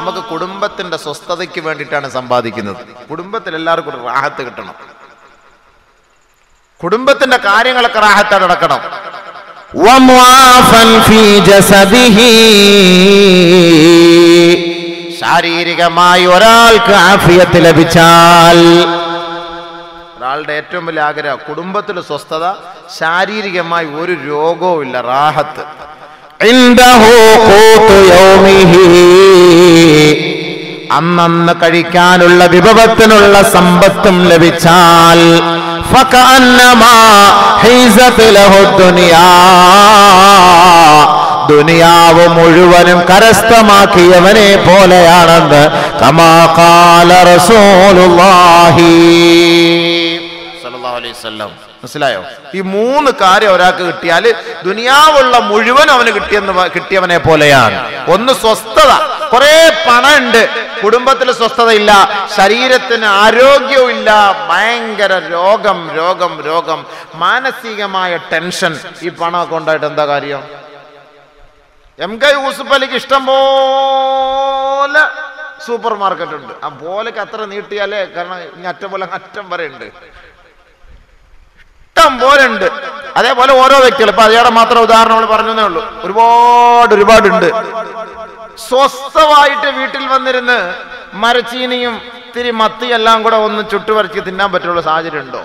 നമുക്ക് കുടുംബത്തിന്റെ സ്വസ്ഥതയ്ക്ക് വേണ്ടിയിട്ടാണ് സമ്പാദിക്കുന്നത് കുടുംബത്തിൽ എല്ലാവർക്കും ഒരു റാഹത്ത് കിട്ടണം കുടുംബത്തിന്റെ കാര്യങ്ങളൊക്കെ റാഹത്തായിട്ട് നടക്കണം ومعافا في جسده ശാരീരികമായി ഒരാൾക്ക് ആഫിയത്ത് ലഭിച്ചാൽ ഒരാളുടെ ഏറ്റവും വലിയ ആഗ്രഹം കുടുംബത്തിൽ സ്വസ്ഥത ശാരീരികമായി ഒരു രോഗവും ഇല്ല റാഹത്ത് عنده قوت يومه അന്നന്ന് കഴിക്കാനുള്ള വിഭവത്തിനുള്ള സമ്പത്തും ലഭിച്ചാൽ فكأنما حيزت له الدنيا ദുനിയാവ് മുഴുവനും കരസ്ഥമാക്കിയവനെ പോലെയാണെന്ന് കമാകാല റസൂലുള്ളാഹി സല്ലല്ലാഹു അലൈഹി വസല്ലം മനസ്സിലായോ ഈ മൂന്ന് കാര്യം ഒരാൾക്ക് കിട്ടിയാൽ ദുനിയാവുള്ള മുഴുവൻ അവന് കിട്ടിയെന്ന് പ- കിട്ടിയവനെ പോലെയാണ് ഒന്ന് സ്വസ്ഥത കുറെ പണമുണ്ട് കുടുംബത്തിൽ സ്വസ്ഥതയില്ല ശരീരത്തിന് ആരോഗ്യവും ഇല്ല ഭയങ്കര രോഗം രോഗം രോഗം മാനസികമായ ടെൻഷൻ ഈ പണമൊക്കെ ഉണ്ടായിട്ട് എന്താ കാര്യം എം കെ യൂസുഫ് അലിക്ക് ഇഷ്ടം പോലെ സൂപ്പർ മാർക്കറ്റ് ഉണ്ട് ആ പോലെക്ക് അത്ര നീട്ടിയാലേ കാരണം ഇനി അറ്റം പോലെ അങ്ങ് അറ്റം വരെ ഉണ്ട് ഇഷ്ടം പോലെ ഉണ്ട് അതേപോലെ ഓരോ വ്യക്തികൾ ഇപ്പൊ അയാളെ മാത്രം ഉദാഹരണം നമ്മൾ പറഞ്ഞേ ഉള്ളൂ ഒരുപാട് ഒരുപാടുണ്ട് സ്വസ്ഥമായിട്ട് വീട്ടിൽ വന്നിരുന്ന് മരച്ചീനിയും ഇത്തിരി മത്തി എല്ലാം കൂടെ ഒന്ന് ചുട്ടുവരച്ച് തിന്നാൻ പറ്റുള്ള സാഹചര്യം ഉണ്ടോ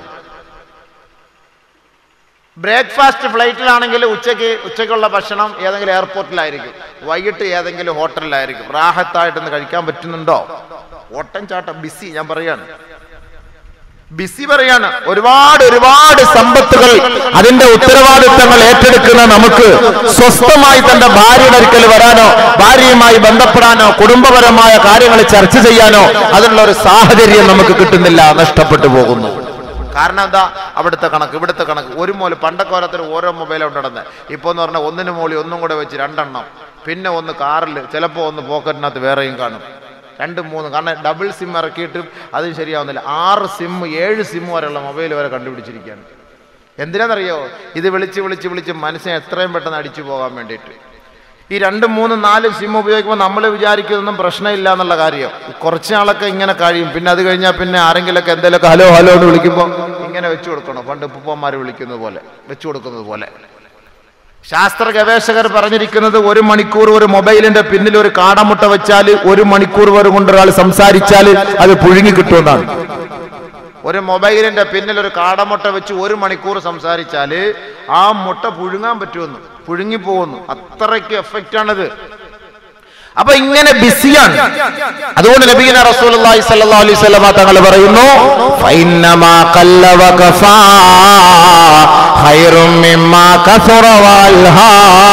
ബ്രേക്ക്ഫാസ്റ്റ് ഫ്ലൈറ്റിലാണെങ്കിൽ ഉച്ചയ്ക്ക് ഉച്ചയ്ക്കുള്ള ഭക്ഷണം ഏതെങ്കിലും എയർപോർട്ടിലായിരിക്കും വൈകിട്ട് ഏതെങ്കിലും ഹോട്ടലിലായിരിക്കും റാഹത്തായിട്ടൊന്ന് കഴിക്കാൻ പറ്റുന്നുണ്ടോ ഓട്ടം ചാട്ടം ബിസി ഞാൻ പറയാണ് ബിസി പറയാണ് ഒരുപാട് ഒരുപാട് സമ്പത്തുകൾ അതിന്റെ ഉത്തരവാദിത്തങ്ങൾ ഏറ്റെടുക്കുന്ന നമുക്ക് സ്വസ്ഥമായി തന്റെ ഭാര്യയുടെ അടുക്കൽ വരാനോ ഭാര്യയുമായി ബന്ധപ്പെടാനോ കുടുംബപരമായ കാര്യങ്ങൾ ചർച്ച ചെയ്യാനോ അതിനുള്ള ഒരു സാഹചര്യം നമുക്ക് കിട്ടുന്നില്ല നഷ്ടപ്പെട്ടു പോകുന്നു കാരണം എന്താ അവിടുത്തെ കണക്ക് ഇവിടുത്തെ കണക്ക് ഒരു മോല് പണ്ടൊക്കെ ഓരോരുത്തർ ഓരോ മൊബൈലും നടന്ന് ഇപ്പോൾ എന്ന് പറഞ്ഞാൽ ഒന്നിന് മോളി ഒന്നും കൂടെ വെച്ച് രണ്ടെണ്ണം പിന്നെ ഒന്ന് കാറിൽ ചിലപ്പോൾ ഒന്ന് പോക്കറ്റിനകത്ത് വേറെയും കാണും രണ്ട് മൂന്ന് കാരണം ഡബിൾ സിം ഇറക്കിയിട്ടും അതും ശരിയാവുന്നില്ല ആറ് സിം ഏഴ് സിം വരെയുള്ള മൊബൈൽ വരെ കണ്ടുപിടിച്ചിരിക്കുകയാണ് എന്തിനാണെന്നറിയോ ഇത് വിളിച്ച് വിളിച്ച് വിളിച്ച് മനസ്സിനെ എത്രയും പെട്ടെന്ന് അടിച്ചു പോകാൻ വേണ്ടിയിട്ട് ഈ രണ്ടും മൂന്നും നാലും സിം ഉപയോഗിക്കുമ്പോൾ നമ്മൾ വിചാരിക്കുന്നതൊന്നും പ്രശ്നമില്ല എന്നുള്ള കാര്യം കുറച്ച് നാളൊക്കെ ഇങ്ങനെ കഴിയും പിന്നെ അത് കഴിഞ്ഞാൽ പിന്നെ ആരെങ്കിലൊക്കെ എന്തെങ്കിലുമൊക്കെ ഹലോ ഹലോ എന്ന് വിളിക്കുമ്പോൾ ഇങ്ങനെ വെച്ചു കൊടുക്കണം പണ്ട് ഉപ്പന്മാർ വിളിക്കുന്നത് പോലെ വെച്ചു കൊടുക്കുന്നത് പോലെ ശാസ്ത്ര ഗവേഷകർ പറഞ്ഞിരിക്കുന്നത് ഒരു മണിക്കൂർ ഒരു മൊബൈലിന്റെ പിന്നിൽ ഒരു കാടമുട്ട വെച്ചാൽ ഒരു മണിക്കൂർ വരെ കൊണ്ട് ഒരാൾ സംസാരിച്ചാൽ അത് പുഴുങ്ങി കിട്ടുമെന്നാണ് ഒരു മൊബൈലിന്റെ പിന്നിൽ ഒരു കാടമുട്ട വെച്ച് ഒരു മണിക്കൂർ സംസാരിച്ചാല് ആ മുട്ട പുഴുങ്ങാൻ പറ്റുമെന്ന് പുഴുങ്ങി പോകുന്നു അത്രയ്ക്ക് എഫക്റ്റ് ആണത് അപ്പൊ ഇങ്ങനെ ബിസിയാണ് അതുകൊണ്ട് നബീന റസൂലുള്ളാഹി സ്വല്ലല്ലാഹു അലൈഹി വസല്ലമ തങ്ങൾ പറയുന്നു ഫൈന്നമാ ഖല്ല വഖഫാ ഖൈറും മിമ്മാ കസറ വൽഹാ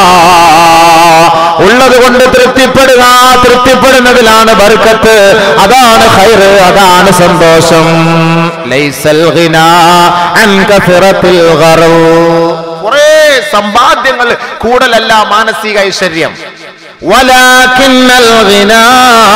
ഉള്ളത് കൊണ്ട് തൃപ്തിപ്പെടുക തൃപ്തിപ്പെടുന്നതിലാണ് ബർക്കത്ത് അതാണ് ഖൈറ് അതാണ് സന്തോഷം ലൈസൽ ഗിനാ അൻ കസറത്തിൽ ഗറവ് കുറെ സമ്പാദ്യങ്ങൾ കൂടലല്ല മാനസിക ഐശ്വര്യം ولكن الغنى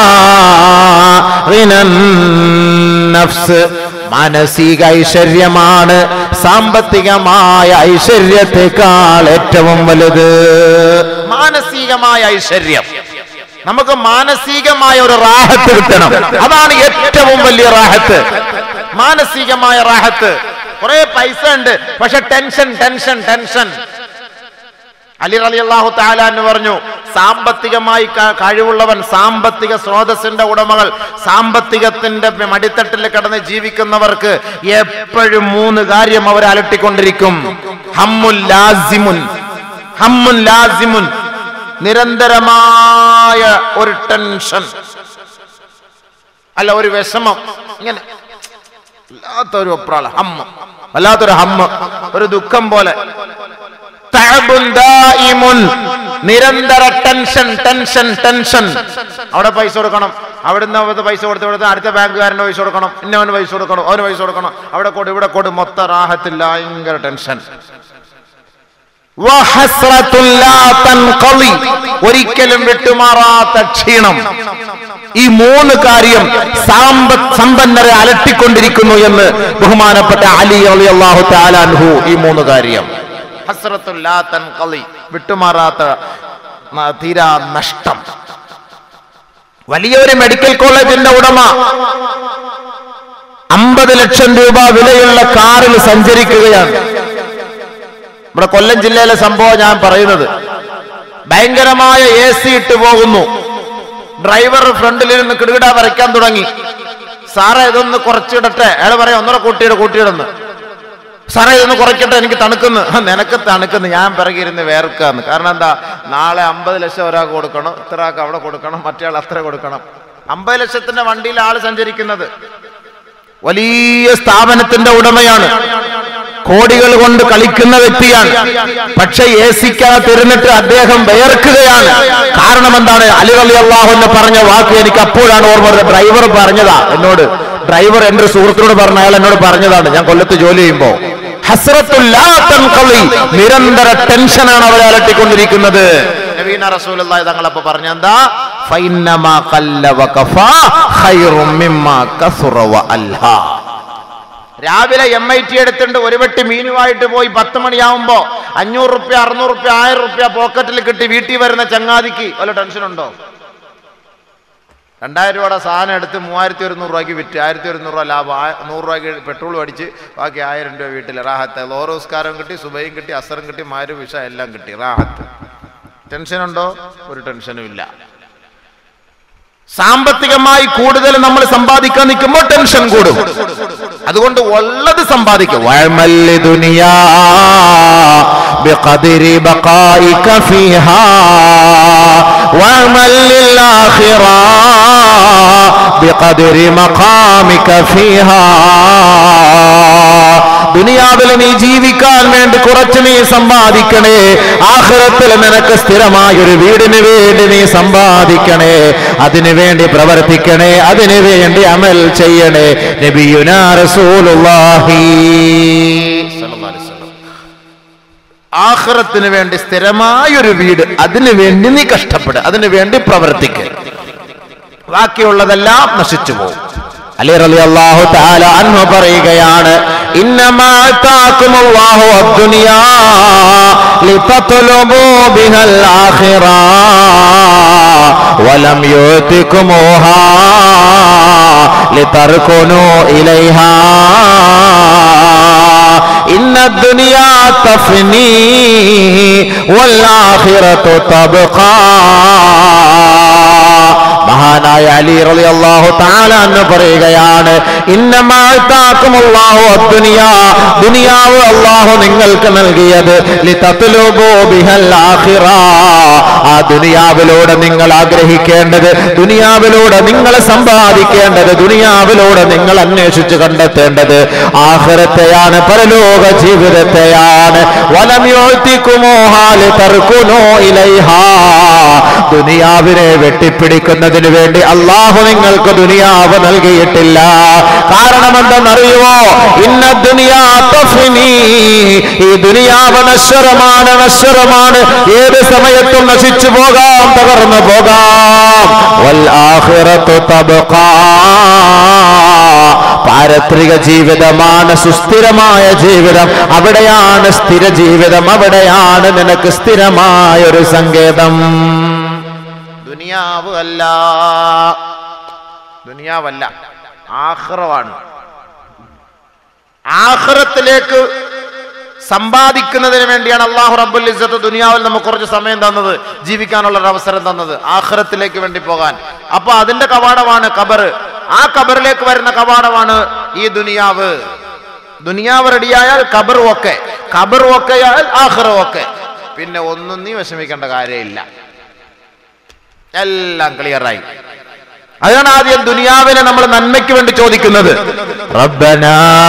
غنى النفس മാനസിക ഐശ്വര്യമാണ് സാമ്പത്തികമായ ഐശ്വര്യത്തെക്കാൾ ഏറ്റവും വലുത് മാനസികമായ ഐശ്വര്യം നമുക്ക് മാനസികമായ ഒരു റാഹത്ത് കിട്ടണം അതാണ് ഏറ്റവും വലിയ റാഹത്ത് മാനസികമായ റാഹത്ത് കുറെ പൈസ ഉണ്ട് പക്ഷെ ടെൻഷൻ ടെൻഷൻ ടെൻഷൻ അലി അലി അള്ളാഹു താല എന്ന് പറഞ്ഞു സാമ്പത്തികമായി ക- കഴിവുള്ളവൻ സാമ്പത്തിക സ്രോതസ്സിന്റെ ഉടമകൾ സാമ്പത്തികത്തിന്റെ മടിത്തട്ടിൽ കിടന്ന് ജീവിക്കുന്നവർക്ക് എപ്പോഴും മൂന്ന് കാര്യം അവർ അലട്ടിക്കൊണ്ടിരിക്കും ഹമ്മുൻ ലാസിമുൻ ഹമ്മുൻ ലാസിമുൻ നിരന്തരമായ ഒരു ടെൻഷൻ അല്ല ഒരു വിഷമം ഇങ്ങനെ വല്ലാത്തൊരു ഒപ്രാള ഹമ്മ വല്ലാത്തൊരു ഹമ്മ ഒരു ദുഃഖം പോലെ തഅബുൻ ദായിമുൻ. നിരന്തര ടെൻഷൻ ടെൻഷൻ ടെൻഷൻ അവിടെ പൈസ കൊടുക്കണം അവിടുന്ന് അവിടുത്തെ പൈസ കൊടുത്ത് ഇവിടുത്തെ അടുത്ത ബാങ്കുകാരന് പൈസ കൊടുക്കണം ഇന്നവന് പൈസ കൊടുക്കണം അവന് പൈസ കൊടുക്കണം അവിടെ കൊടു ഇവിടെ കൊടു മൊത്ത റാഹത്തില്ല ഭയങ്കര ടെൻഷൻ വഹസ്രത്തുൻ ലാ തൻഖളി. ഒരിക്കലും വിട്ടുമാറാത്ത ക്ഷീണം ഈ മൂന്ന് കാര്യം സാമ്പ സമ്പന്നരെ അലട്ടിക്കൊണ്ടിരിക്കുന്നു എന്ന് ബഹുമാനപ്പെട്ട അലി അള്ളാഹു താലാൻഹു ഈ മൂന്ന് കാര്യം ഹസ്രത്തുല്ലാത്തൻ കളി വിട്ടുമാറാത്ത ന- തീരാ നഷ്ടം വലിയൊരു മെഡിക്കൽ കോളേജിന്റെ ഉടമ അമ്പത് ലക്ഷം രൂപ വിലയുള്ള കാറിൽ സഞ്ചരിക്കുകയാണ് നമ്മുടെ കൊല്ലം ജില്ലയിലെ സംഭവം ഞാൻ പറയുന്നത് ഭയങ്കരമായ എ സി ഇട്ട് പോകുന്നു ഡ്രൈവർ ഫ്രണ്ടിലിരുന്ന് കിടുകിട വരയ്ക്കാൻ തുടങ്ങി സാറേ ഇതൊന്ന് കുറച്ചിടട്ടെ അയാൾ പറയാം ഒന്നുകൂടെ കൂട്ടിയിട കൂട്ടിയിടുന്നു സാറേ ഇതൊന്ന് കുറയ്ക്കട്ടെ എനിക്ക് തണുക്കുന്നു "ആ, നിനക്ക് തണുക്കുന്നു ഞാൻ പിറകിരുന്ന് വേർക്കാന്ന് കാരണം എന്താ നാളെ അമ്പത് ലക്ഷം ഒരാൾക്ക് കൊടുക്കണം ഇത്ര ആൾക്ക് അവിടെ കൊടുക്കണം മറ്റേ ആൾ അത്ര കൊടുക്കണം അമ്പത് ലക്ഷത്തിന്റെ വണ്ടിയിൽ ആള് സഞ്ചരിക്കുന്നത് വലിയ സ്ഥാപനത്തിന്റെ ഉടമയാണ് കോടികൾ കൊണ്ട് കളിക്കുന്ന വ്യക്തിയാണ് പക്ഷെ എ സിക്കകത്ത് ഇരുന്നിട്ട് അദ്ദേഹം വേർക്കുകയാണ് കാരണം എന്താണ് അലി അലി അള്ളാഹു എന്ന് പറഞ്ഞ വാക്ക് എനിക്ക് അപ്പോഴാണ് ഓർമ്മ വരുന്നത് ഡ്രൈവർ പറഞ്ഞതാ എന്നോട് ഡ്രൈവർ എന്റെ ഒരു സുഹൃത്തിനോട് പറഞ്ഞ അയാൾ എന്നോട് പറഞ്ഞതാണ് ഞാൻ കൊല്ലത്ത് ജോലി ചെയ്യുമ്പോ ഹസ്രത്തുല്ലാ തൻഖളി. നിരന്തര ടെൻഷനാണ് അവരെ അലട്ടിക്കൊണ്ടിരിക്കുന്നത് നബീന റസൂലുള്ളാഹി തങ്ങളപ്പോ പറഞ്ഞ എന്താ ഫൈന്നമാ ഖല്ല വഖഫാ ഖൈറും മിമ്മാ കസുറ വഅൽഹാ രാവിലെ എം ഐ ടി എടുത്തിട്ട് ഒരു വെട്ടി മീനുമായിട്ട് പോയി പത്ത് മണിയാവുമ്പോ അഞ്ഞൂറ് റുപ്യ അറുന്നൂറ് റുപ്യ ആയിരം റുപ്യ പോക്കറ്റിൽ കിട്ടി വീട്ടിൽ വരുന്ന ചങ്ങാതിക്ക് വല്ല ടെൻഷൻ ഉണ്ടോ രണ്ടായിരം രൂപയുടെ സാധനം എടുത്ത് മൂവായിരത്തി ഒരുന്നൂറ് രൂപയ്ക്ക് വിറ്റ് ആയിരത്തി ഒരുന്നൂറ് രൂപ ലാഭം ആ- നൂറ് രൂപയ്ക്ക് പെട്രോൾ അടിച്ച് ബാക്കി ആയിരം രൂപ വീട്ടിൽ റാഹത്ത് ലോറോസ്കാരം കിട്ടി സുബൈയും കിട്ടി അസറും കിട്ടി മാരു വിഷ എല്ലാം കിട്ടി റാഹത്ത് ടെൻഷൻ ഉണ്ടോ ഒരു ടെൻഷനും ഇല്ല സാമ്പത്തികമായി കൂടുതൽ നമ്മൾ സമ്പാദിക്കാൻ നിൽക്കുമ്പോൾ ടെൻഷൻ കൂടും അതുകൊണ്ട് ഉള്ളത് സമ്പാദിക്കും വഴമല്ലി ദുനിയാ بقدر بقائك فيها واعمل للآخرة بقدر مقامك فيها ദുനിയാവിൽ നീ ജീവിക്കാൻ വേണ്ടി കുറച്ച് നീ സമ്പാദിക്കണേ ആഖിറത്തിൽ നിനക്ക് സ്ഥിരമായ ഒരു വീടിന് വേണ്ടി നീ സമ്പാദിക്കണേ അതിനു വേണ്ടി പ്രവർത്തിക്കണേ അതിനു വേണ്ടി അമൽ ചെയ്യണേ നബിയുനാ റസൂലുള്ളാഹി ആഖിറത്തിന് വേണ്ടി സ്ഥിരമായൊരു വീട് അതിനു വേണ്ടി നീ കഷ്ടപ്പെടുക അതിനു വേണ്ടി പ്രവർത്തിക്കുക ബാക്കിയുള്ളതെല്ലാം നശിച്ചു പോകും അലി റലി അള്ളാഹു താല അൻഹു പറയുകയാണ് ഇന്നമാ അത്താക്കുമുല്ലാഹു അദ്ദുനിയാ ലിതത്ലുബൂ ബിഹൽ ആഖിറ വലം യുതികുമുഹാ ലിതർകുനു ഇലൈഹാ إن الدنيا تفني والآخرة تبقى മഹാനായ അലി റളിയല്ലാഹു തആല എന്ന് പറയുകയാണ് ഇന്നമാഅതാകുമുല്ലാഹു അദ്ദുനിയാ ദുനിയാവ് അല്ലാഹു നിങ്ങൾക്ക് നൽകിയത് ലിതത്ലുബു ബിഹൽ ആഖിറ ആ ദുനിയാവിലൂടെ നിങ്ങൾ ആഗ്രഹിക്കേണ്ടത് ദുനിയാവിലൂടെ നിങ്ങൾ സമ്പാദിക്കേണ്ടത് ദുനിയാവിലൂടെ നിങ്ങൾ അന്വേഷിച്ച് കണ്ടെത്തേണ്ടത് ആഖിറത്തെയാണ് പരലോക ജീവിതത്തെയാണ് വലം യുഅ്തികുമോഹാലി തർക്കുനോ ഇലൈഹാ ദുനിയാവിനെ വെട്ടിപ്പിടിക്കുന്നതിന് വേണ്ടി അള്ളാഹു നിങ്ങൾക്ക് ദുനിയാവ് നൽകിയിട്ടില്ല കാരണം എന്തെന്നറിയുമോ ഇന്ന ദുനിയാ തഫ്നി. ഈ ദുനിയാവ് നശ്വരമാണ് നശ്വരമാണ് ഏത് സമയത്തും നശിച്ചു പോകാം തകർന്നു പോകാം വൽ ആഖിറത്തു തബ്ഖാ. പാരത്രിക ജീവിതമാണ് സുസ്ഥിരമായ ജീവിതം അവിടെയാണ് സ്ഥിര ജീവിതം അവിടെയാണ് നിനക്ക് സ്ഥിരമായ ഒരു സങ്കേതം ദുനിയാവ് അല്ല ദുനിയാവല്ല ആഹ്റവാണ് ആഹ്റത്തിലേക്ക് സമ്പാദിക്കുന്നതിന് വേണ്ടിയാണ് അള്ളാഹു റബ്ബുൽ ഇസ്സത്ത് ദുനിയാവിൽ നമുക്ക് കുറച്ച് സമയം തന്നത് ജീവിക്കാനുള്ള ഒരു അവസരം തന്നത് ആഖിറത്തിലേക്ക് വേണ്ടി പോകാൻ അപ്പൊ അതിന്റെ കവാടമാണ് കബർ ആ കബറിലേക്ക് വരുന്ന കവാടമാണ് ഈ ദുനിയാവ് ദുനിയാവ് റെഡിയായാൽ കബർ ഒക്കെ കബർ ഒക്കെയാൽ ആഖിറ ഒക്കെ പിന്നെ ഒന്നും നീ വിഷമിക്കേണ്ട കാര്യമില്ല എല്ലാം ക്ലിയറായി അതാണ് ആദ്യം ദുനിയാവിനെ നമ്മൾ നന്മയ്ക്ക് വേണ്ടി ചോദിക്കുന്നത് റബ്ബന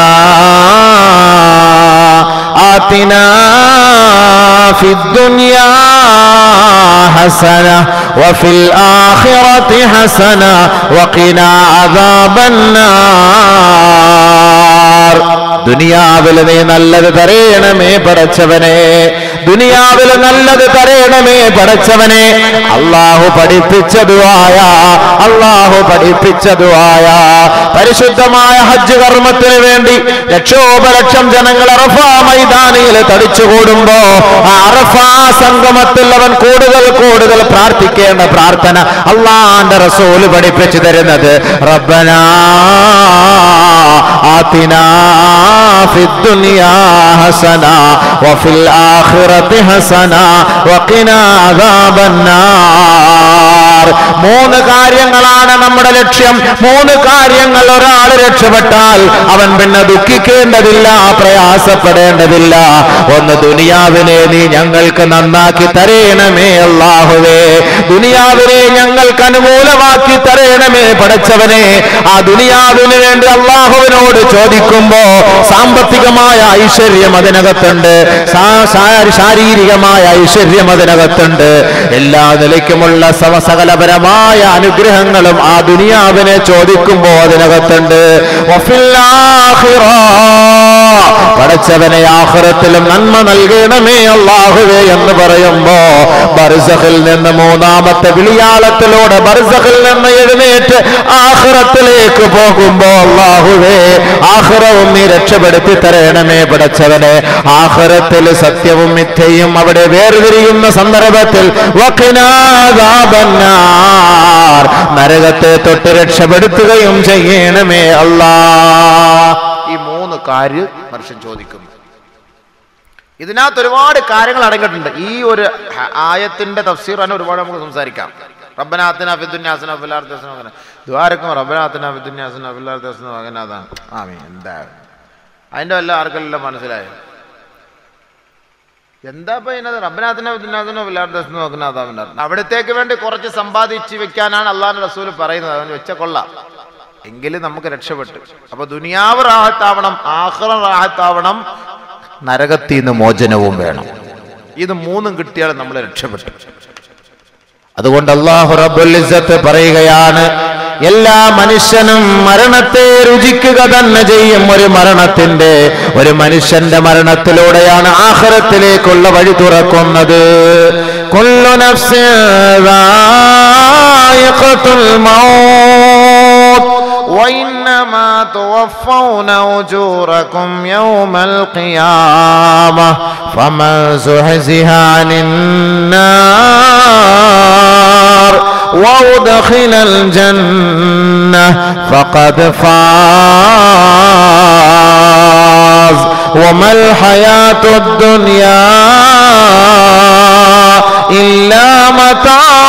ആതിനാ ഫിദ് ദുനിയാ ഹസന വഫിൽ ആഖിറതി ഹസന വഖിനാ അദാബന്നാർ ദുനിയാവിൽ നീ നല്ലത് തരയണമേ പടച്ചവനെ ദുനിയാവിൽ നല്ലത് തരയണമേ പടച്ചവനെ അള്ളാഹു പഠിപ്പിച്ചതുമായ അള്ളാഹു പഠിപ്പിച്ചതുമായ പരിശുദ്ധമായ ഹജ്ജ് കർമ്മത്തിന് വേണ്ടി ലക്ഷോപലക്ഷം ജനങ്ങൾ അറഫ മൈതാനിയിൽ തടിച്ചുകൂടുമ്പോ ആ അറഫ സംഗമത്തിൽ അവൻ കൂടുതൽ കൂടുതൽ പ്രാർത്ഥിക്കേണ്ട പ്രാർത്ഥന അള്ളാന്റെ റസൂല് പഠിപ്പിച്ചു തരുന്നത് റബ്ബനാ ആതിനാ ഫിദ്ദുനിയാ ഹസന വഫിൽ ആഖിറതി ഹസന വഖിനാ അദാബന്നാർ മൂന്ന് കാര്യങ്ങളാണ് നമ്മുടെ ലക്ഷ്യം മൂന്ന് കാര്യങ്ങൾ ഒരാൾ രക്ഷപ്പെട്ടാൽ അവൻ പിന്നെ ദുഃഖിക്കേണ്ടതില്ല പ്രയാസപ്പെടേണ്ടതില്ല ഒന്ന് ദുനിയാവിനെ നീ ഞങ്ങൾക്ക് നന്നാക്കി തരേണമേ അള്ളാഹുവേ ദുനിയാവിനെ ഞങ്ങൾക്ക് അനുകൂലമാക്കി തരേണമേ പടച്ചവനെ ആ ദുനിയാവിന് വേണ്ടി അള്ളാഹുവിനോട് ചോദിക്കുമ്പോ സാമ്പത്തികമായ ഐശ്വര്യം അതിനകത്തുണ്ട് സാ- സാ- ശാരീരികമായ ഐശ്വര്യം അതിനകത്തുണ്ട് എല്ലാ നിലയ്ക്കുമുള്ള സവ- സകലപരമായ അനുഗ്രഹങ്ങളും ആ ദുനിയാവിനെ ചോദിക്കുമ്പോ അതിനകത്തുണ്ട് വഫിൽ ആഖിറ പടച്ചവനെ ആഹ്റത്തിലും നന്മ നൽകണമേ അള്ളാഹുവേ എന്ന് പറയുമ്പോ ബർസഖിൽ നിന്ന് മൂന്നാമത്തെ വിളിയാളത്തിലൂടെ ബർസഖിൽ നിന്ന് എഴുന്നേറ്റ് ആഹ്റത്തിലേക്ക് പോകുമ്പോ അള്ളാഹുവേ ആഹ്റവും നീ രക്ഷപ്പെടുത്തി തരണമേ പടച്ചവനെ ആഹ്റത്തിൽ സത്യവും മിഥ്യയും അവിടെ വേർതിരിയുന്ന സന്ദർഭത്തിൽ വഖിനാദാബന്നാർ. നരകത്തെ തൊട്ട് രക്ഷപ്പെടുത്തുകയും ചെയ്യണമേ അല്ലാ ഈ മൂന്ന് കാര്യം മനുഷ്യൻ ചോദിക്കുന്നു ഇതിനകത്ത് ഒരുപാട് കാര്യങ്ങൾ അടങ്ങിയിട്ടുണ്ട് ഈ ഒരു ഹ- ആയത്തിന്റെ തഫ്സീർ തന്നെ ഒരുപാട് നമുക്ക് സംസാരിക്കാം റബ്ബനാത്തിന ഫിദ്ദുന്യാസന ഫില്ലാർദ്ദസന അങ്ങനെ ദ്വാരക്കും റബ്ബനാത്തിന ഫിദ്ദുന്യാസന ഫില്ലാർദ്ദസന അങ്ങനെ അതാണ് ആമീൻ എന്താ അതിന്റെ വല്ല ആർക്കെല്ലാം മനസ്സിലായോ എന്താ ഇപ്പൊ ഇതിനകത്ത് റബ്ബനാത്തിന ഫിദ്ദുന്യാസന ഫില്ലാർദ്ദസന നോക്കുന്ന അതാ അവിടത്തേക്ക് വേണ്ടി കുറച്ച് സമ്പാദിച്ച് വെക്കാനാണ് അള്ളാഹു റസൂൽ പറയുന്നത് അവന് വെച്ച കൊള്ളാം എങ്കിലും നമുക്ക് രക്ഷപ്പെട്ടു അപ്പൊ ദുനിയാവ് റാഹത്താവണം ആഹ്റ റാഹത്താവണം നരകത്തിൽ നിന്ന് മോചനവും വേണം ഇത് മൂന്നും കിട്ടിയാൽ നമ്മൾ രക്ഷപ്പെട്ടു അതുകൊണ്ട് അള്ളാഹു റബ്ബുൽ ഇസ്സത്ത് പറയുകയാണ് എല്ലാ മനുഷ്യനും മരണത്തെ രുചിക്കുക തന്നെ ചെയ്യും ഒരു മരണത്തിന്റെ ഒരു മനുഷ്യന്റെ മരണത്തിലൂടെയാണ് ആഹ്റത്തിലേക്കുള്ള വഴി തുറക്കുന്നത് കൊല്ലു നഫ്സിൻ ദായിഖത്തുൽ മൗത്ത് وإنما توفون أجوركم يوم القيامة فمن زحزح عن النار وأدخل الجنة فقد فاز وما الحياة الدنيا إلا متاع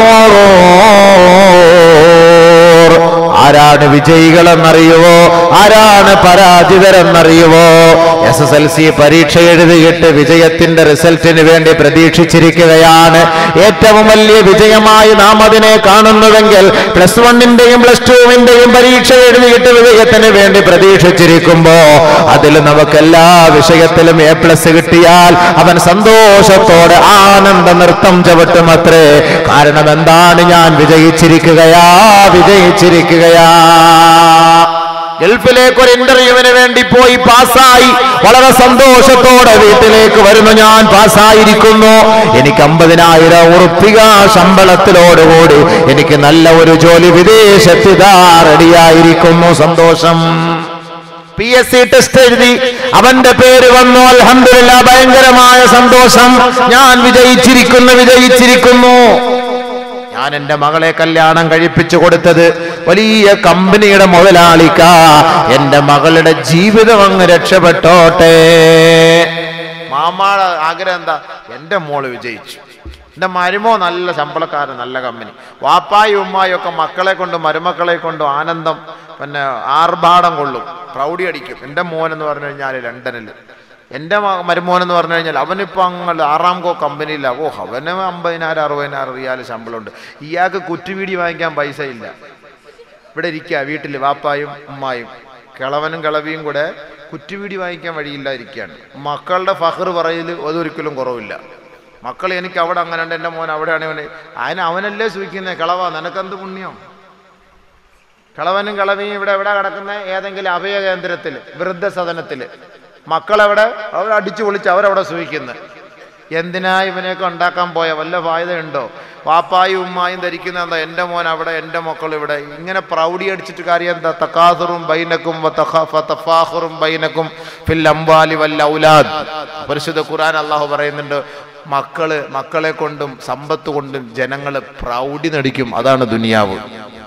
الغرور ആരാണ് വിജയികളെന്നറിയുവോ ആരാണ് പരാജിതരെന്നറിയുവോ എസ് എസ് എൽ സി പരീക്ഷ എഴുതിയിട്ട് വിജയത്തിന്റെ റിസൾട്ടിന് വേണ്ടി പ്രതീക്ഷിച്ചിരിക്കുകയാണ് ഏറ്റവും വലിയ വിജയമായി നാം അതിനെ കാണുന്നുവെങ്കിൽ പ്ലസ് വണ്ണിന്റെയും പ്ലസ് ടുവിന്റെയും പരീക്ഷ എഴുതിയിട്ട് വിജയത്തിന് വേണ്ടി പ്രതീക്ഷിച്ചിരിക്കുമ്പോ അതിൽ നമുക്ക് എല്ലാ വിഷയത്തിലും എ പ്ലസ് കിട്ടിയാൽ അവൻ സന്തോഷത്തോടെ ആനന്ദ നൃത്തം ചവിട്ടുമത്രേ കാരണം എന്താണ് ഞാൻ വിജയിച്ചിരിക്കുകയാ വിജയിച്ചിരിക്കുകയാ ഗൾഫിലേക്ക് ഒരു ഇന്റർവ്യൂവിന് വേണ്ടി പോയി പാസ്സായി വളരെ സന്തോഷത്തോടെ വീട്ടിലേക്ക് വരുന്നു ഞാൻ പാസ്സായിരിക്കുന്നു എനിക്ക് അമ്പതിനായിരം ഉറുപ്പിക ശമ്പളത്തിലോടുകൂടി എനിക്ക് നല്ല ഒരു ജോലി വിദേശത്തിതാ റെഡിയായിരിക്കുന്നു സന്തോഷം പി എസ് സി ടെസ്റ്റ് എഴുതി അവന്റെ പേര് വന്നു അൽഹംദുലില്ല ഭയങ്കരമായ സന്തോഷം ഞാൻ വിജയിച്ചിരിക്കുന്നു വിജയിച്ചിരിക്കുന്നു ഞാൻ എന്റെ മകളെ കല്യാണം കഴിപ്പിച്ചു കൊടുത്തത് വലിയ കമ്പനിയുടെ മുതലാളിക്ക എന്റെ മകളുടെ ജീവിതം അങ്ങ് രക്ഷപ്പെട്ടോട്ടെ മാമാടെ ആഗ്രഹം എന്താ എൻ്റെ മോള് വിജയിച്ചു എൻ്റെ മരുമോ നല്ല ശമ്പളക്കാരൻ നല്ല കമ്പനി വാപ്പായും ഉമ്മായും ഒക്കെ മക്കളെ കൊണ്ടും മരുമക്കളെ കൊണ്ടും ആനന്ദം പിന്നെ ആർഭാടം കൊള്ളും പ്രൗഢി അടിക്കും എൻ്റെ മോൻ എന്ന് പറഞ്ഞു കഴിഞ്ഞാൽ ലണ്ടനിൽ എൻ്റെ മ- മരുമോൻ എന്ന് പറഞ്ഞു കഴിഞ്ഞാൽ അവനിപ്പോൾ അങ്ങ് ആറാംകോ കമ്പനിയില്ല ഓ അവന് അമ്പതിനായിരം അറുപതിനായിരം റിയാൽ ശമ്പളമുണ്ട് ഇയാൾക്ക് കുറ്റുവീടി വാങ്ങിക്കാൻ പൈസ ഇല്ല ഇവിടെ ഇരിക്കുക വീട്ടിൽ വാപ്പായും ഉമ്മായും കിളവനും കിളവിയും കൂടെ കുറ്റുവീടി വാങ്ങിക്കാൻ വഴിയില്ലാതിരിക്കുകയാണ് മക്കളുടെ ഫഹർ പറയൽ അതൊരിക്കലും കുറവില്ല മക്കൾ എനിക്ക് അവിടെ അങ്ങനെ ഉണ്ട് എൻ്റെ മോൻ അവിടെയാണ് അവന് അതിന് അവനല്ലേ സൂചിക്കുന്നത് കിളവ നിനക്കെന്ത് പുണ്യം കിളവനും കിളവിയും ഇവിടെ എവിടെ കിടക്കുന്ന ഏതെങ്കിലും അഭയ കേന്ദ്രത്തിൽ വൃദ്ധസദനത്തിൽ മക്കളെവിടെ അവർ അടിച്ചു പൊളിച്ച് അവരവിടെ സൂഹിക്കുന്നത് എന്തിനാ ഇവനെയൊക്കെ ഉണ്ടാക്കാൻ പോയ വല്ല ഫായതയുണ്ടോ വാപ്പായും ഉമ്മായും ധരിക്കുന്ന എന്താ എൻ്റെ മോൻ അവിടെ എൻ്റെ മക്കൾ ഇവിടെ ഇങ്ങനെ പ്രൗഢി അടിച്ചിട്ട് കാര്യം എന്താ തക്കാസുറും ബൈനക്കും തഫാഹുറും ബൈനക്കും ഫിൽ അംവാലി വല്ല ഔലാദ് പരിശുദ്ധ ഖുർആൻ അള്ളാഹു പറയുന്നുണ്ട് മക്കള് മക്കളെ കൊണ്ടും സമ്പത്ത് കൊണ്ടും ജനങ്ങൾ പ്രൗഢി നടിക്കും അതാണ് ദുനിയാവ്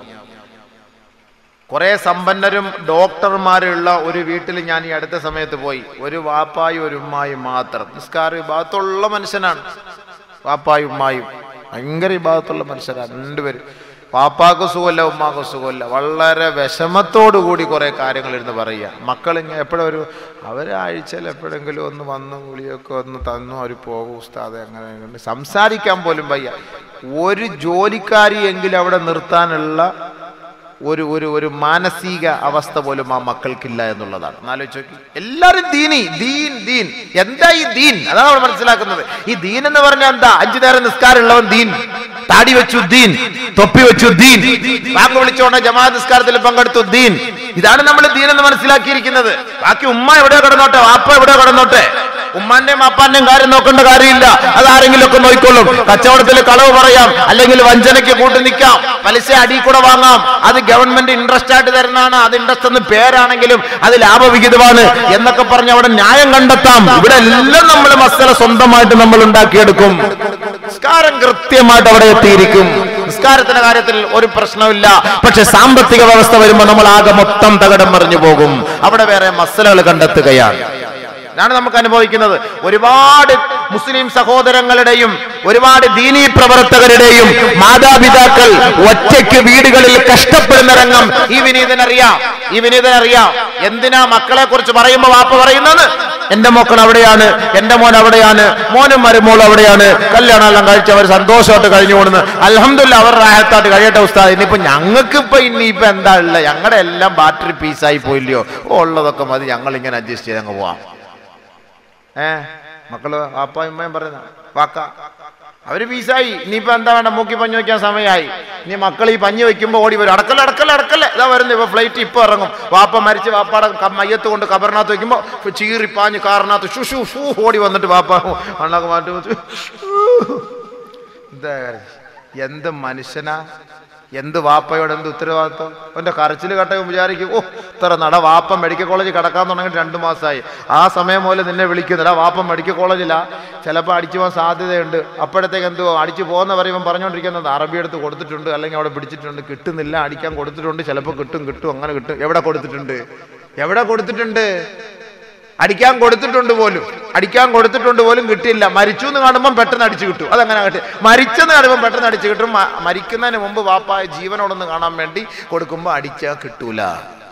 കുറെ സമ്പന്നരും ഡോക്ടർമാരുള്ള ഒരു വീട്ടിൽ ഞാൻ ഈ അടുത്ത സമയത്ത് പോയി ഒരു വാപ്പായും ഒരു ഉമ്മായും മാത്രം നിസ്കാര വിഭാഗത്തുള്ള മനുഷ്യനാണ് വാപ്പായും ഉമ്മായും ഭയങ്കര വിഭാഗത്തുള്ള മനുഷ്യരാണ് രണ്ടുപേരും പാപ്പാക്ക് സുഖമല്ല ഉമ്മാക്ക് സുഖമല്ല വളരെ വിഷമത്തോടു കൂടി കുറെ കാര്യങ്ങൾ ഇരുന്ന് പറയുക മക്കൾ ഇങ്ങനെ എപ്പോഴും ഒരു അവരാഴ്ചയിൽ എപ്പോഴെങ്കിലും ഒന്ന് വന്ന് ഗുളിയൊക്കെ ഒന്ന് തന്നു അവർ പോകും ഉസ്താദെ അങ്ങനെ ഇങ്ങനെ. സംസാരിക്കാൻ പോലും വയ്യ ഒരു ജോലിക്കാരി എങ്കിലും അവിടെ നിർത്താനുള്ള ഒരു ഒരു ഒരു മാനസിക അവസ്ഥ പോലും ആ മക്കൾക്കില്ല എന്നുള്ളതാണ് എന്നാലോചിച്ച് നോക്കി എല്ലാവരും ദീനി ദീൻ ദീൻ എന്താ ഈ ദീൻ അതാണ് നമ്മൾ മനസ്സിലാക്കുന്നത് ഈ ദീൻ എന്ന് പറഞ്ഞാൽ എന്താ അഞ്ചു നേരം നിസ്കാരമുള്ളവൻ ദീൻ താടി വെച്ചു ദീൻ തൊപ്പി വെച്ചു ദീൻ ബാങ്ക് വിളിച്ചോണ്ട് ജമാഅത്ത് നിസ്കാരത്തിൽ പങ്കെടുത്തു ദീൻ ഇതാണ് നമ്മൾ ദീൻ എന്ന് മനസ്സിലാക്കിയിരിക്കുന്നത് ബാക്കി ഉമ്മ എവിടെയോ കിടന്നോട്ടെ വാപ്പ എവിടെയോ കിടന്നോട്ടെ ഉമ്മാന്റെയും അപ്പാന്റെയും കാര്യം നോക്കേണ്ട കാര്യമില്ല അത് ആരെങ്കിലും ഒക്കെ നോക്കിക്കൊള്ളും കച്ചവടത്തിൽ കളവ് പറയാം അല്ലെങ്കിൽ വഞ്ചനയ്ക്ക് കൂട്ടി നിൽക്കാം പലിശ അടി കൂടെ വാങ്ങാം അത് ഗവൺമെന്റ് ഇൻട്രസ്റ്റ് ആയിട്ട് തരുന്നതാണ് അത് ഇൻട്രസ്റ്റ് എന്ന് പേരാണെങ്കിലും അത് ലാഭവിഹിതമാണ് എന്നൊക്കെ പറഞ്ഞ് അവിടെ ന്യായം കണ്ടെത്താം ഇവിടെ എല്ലാം നമ്മൾ മസല സ്വന്തമായിട്ട് നമ്മൾ ഉണ്ടാക്കിയെടുക്കും നിസ്കാരം കൃത്യമായിട്ട് അവിടെ എത്തിയിരിക്കും നിസ്കാരത്തിന്റെ കാര്യത്തിൽ ഒരു പ്രശ്നമില്ല പക്ഷെ സാമ്പത്തിക വ്യവസ്ഥ വരുമ്പോൾ നമ്മൾ ആകെ മൊത്തം തകടം മറിഞ്ഞു പോകും അവിടെ വേറെ മസലകൾ കണ്ടെത്തുകയാണ് ഇതാണ് നമുക്ക് അനുഭവിക്കുന്നത് ഒരുപാട് മുസ്ലിം സഹോദരങ്ങളുടെയും ഒരുപാട് ദീനീ പ്രവർത്തകരുടെയും മാതാപിതാക്കൾ ഒറ്റയ്ക്ക് വീടുകളിൽ കഷ്ടപ്പെടുന്ന രംഗം ഈ വിനീതനറിയാം ഈ വിനീതനറിയാം എന്തിനാ മക്കളെ കുറിച്ച് പറയുമ്പോ വാപ്പ പറയുന്നത് എന്റെ മക്കൾ അവിടെയാണ് എന്റെ മോൻ അവിടെയാണ് മോനും മരുമോളും അവിടെയാണ് കല്യാണം എല്ലാം കഴിച്ച് അവർ സന്തോഷമായിട്ട് കഴിഞ്ഞു കൂടുന്നു അലഹമില്ല അവർ റാഹത്തായിട്ട് കഴിയട്ടെ ഉസ്താദ് ഇനിയിപ്പോ ഞങ്ങൾക്ക് ഇപ്പൊ ഇനിയിപ്പോ എന്താ ഉള്ള ഞങ്ങളുടെ എല്ലാം ബാറ്ററി പീസായി പോയില്ലയോ ഓ, ഉള്ളതൊക്കെ മതി ഞങ്ങൾ ഇങ്ങനെ അഡ്ജസ്റ്റ് ചെയ്ത് അങ്ങ് പോവാം ഏ മക്കള് അപ്പായും ഉമ്മയും പറയുന്ന വാക്ക അവര് പീസായി ഇനിയിപ്പോ എന്താ വേണ്ട മൂക്കി പഞ്ഞു വെക്കാൻ സമയമായി ഇനി മക്കൾ ഈ പഞ്ഞു വെക്കുമ്പോ ഓടി വരും അടക്കല്ല അടക്കല്ല അടക്കല്ല ഇതാ വരുന്നു ഇപ്പൊ ഫ്ലൈറ്റ് ഇപ്പൊ ഇറങ്ങും വാപ്പ മരിച്ച് വാപ്പാടെ ക- മയ്യത്ത് കൊണ്ട് കബറിനകത്ത് വെക്കുമ്പോ ചീറി പാഞ്ഞ് കാറിനകത്ത് ഷു ഷു ഷൂ ഓടി വന്നിട്ട് വാപ്പ മണ്ണൊക്കെ മാറ്റി വെച്ച് എന്താ കാര്യം? എന്ത് മനുഷ്യനാ എന്ത് വാപ്പയോട് എന്ത് ഉത്തരവാദിത്വം അവന്റെ കരച്ചിൽ കട്ടയും വിചാരിക്കും ഓ ഇത്ര നട വാപ്പ മെഡിക്കൽ കോളേജിൽ കിടക്കാൻ തുടങ്ങിയിട്ട് രണ്ട് മാസമായി ആ സമയം പോലെ നിന്നെ വിളിക്കുന്നില്ല വാപ്പ മെഡിക്കൽ കോളേജിലാ ചിലപ്പോൾ അടിച്ചു പോകാൻ സാധ്യതയുണ്ട് അപ്പോഴത്തേക്ക് എന്തോ അടിച്ചു പോകുന്ന പറയുമ്പോൾ പറഞ്ഞുകൊണ്ടിരിക്കുന്നത് അറബി എടുത്ത് കൊടുത്തിട്ടുണ്ട് അല്ലെങ്കിൽ അവിടെ പിടിച്ചിട്ടുണ്ട് കിട്ടുന്നില്ല അടിക്കാൻ കൊടുത്തിട്ടുണ്ട് ചിലപ്പോൾ കിട്ടും കിട്ടും അങ്ങനെ കിട്ടും എവിടെ കൊടുത്തിട്ടുണ്ട് എവിടെ കൊടുത്തിട്ടുണ്ട് അടിക്കാൻ കൊടുത്തിട്ടുണ്ട് പോലും അടിക്കാൻ കൊടുത്തിട്ടുണ്ട് പോലും കിട്ടില്ല മരിച്ചു എന്ന് കാണുമ്പോൾ പെട്ടെന്ന് അടിച്ചു കിട്ടും അതങ്ങനെ കിട്ടി മരിച്ചെന്ന് കാണുമ്പോൾ പെട്ടെന്ന് അടിച്ചു കിട്ടും മ- മരിക്കുന്നതിന് മുമ്പ് വാപ്പായ ജീവനോടൊന്ന് കാണാൻ വേണ്ടി കൊടുക്കുമ്പോൾ അടിച്ചാൽ കിട്ടൂല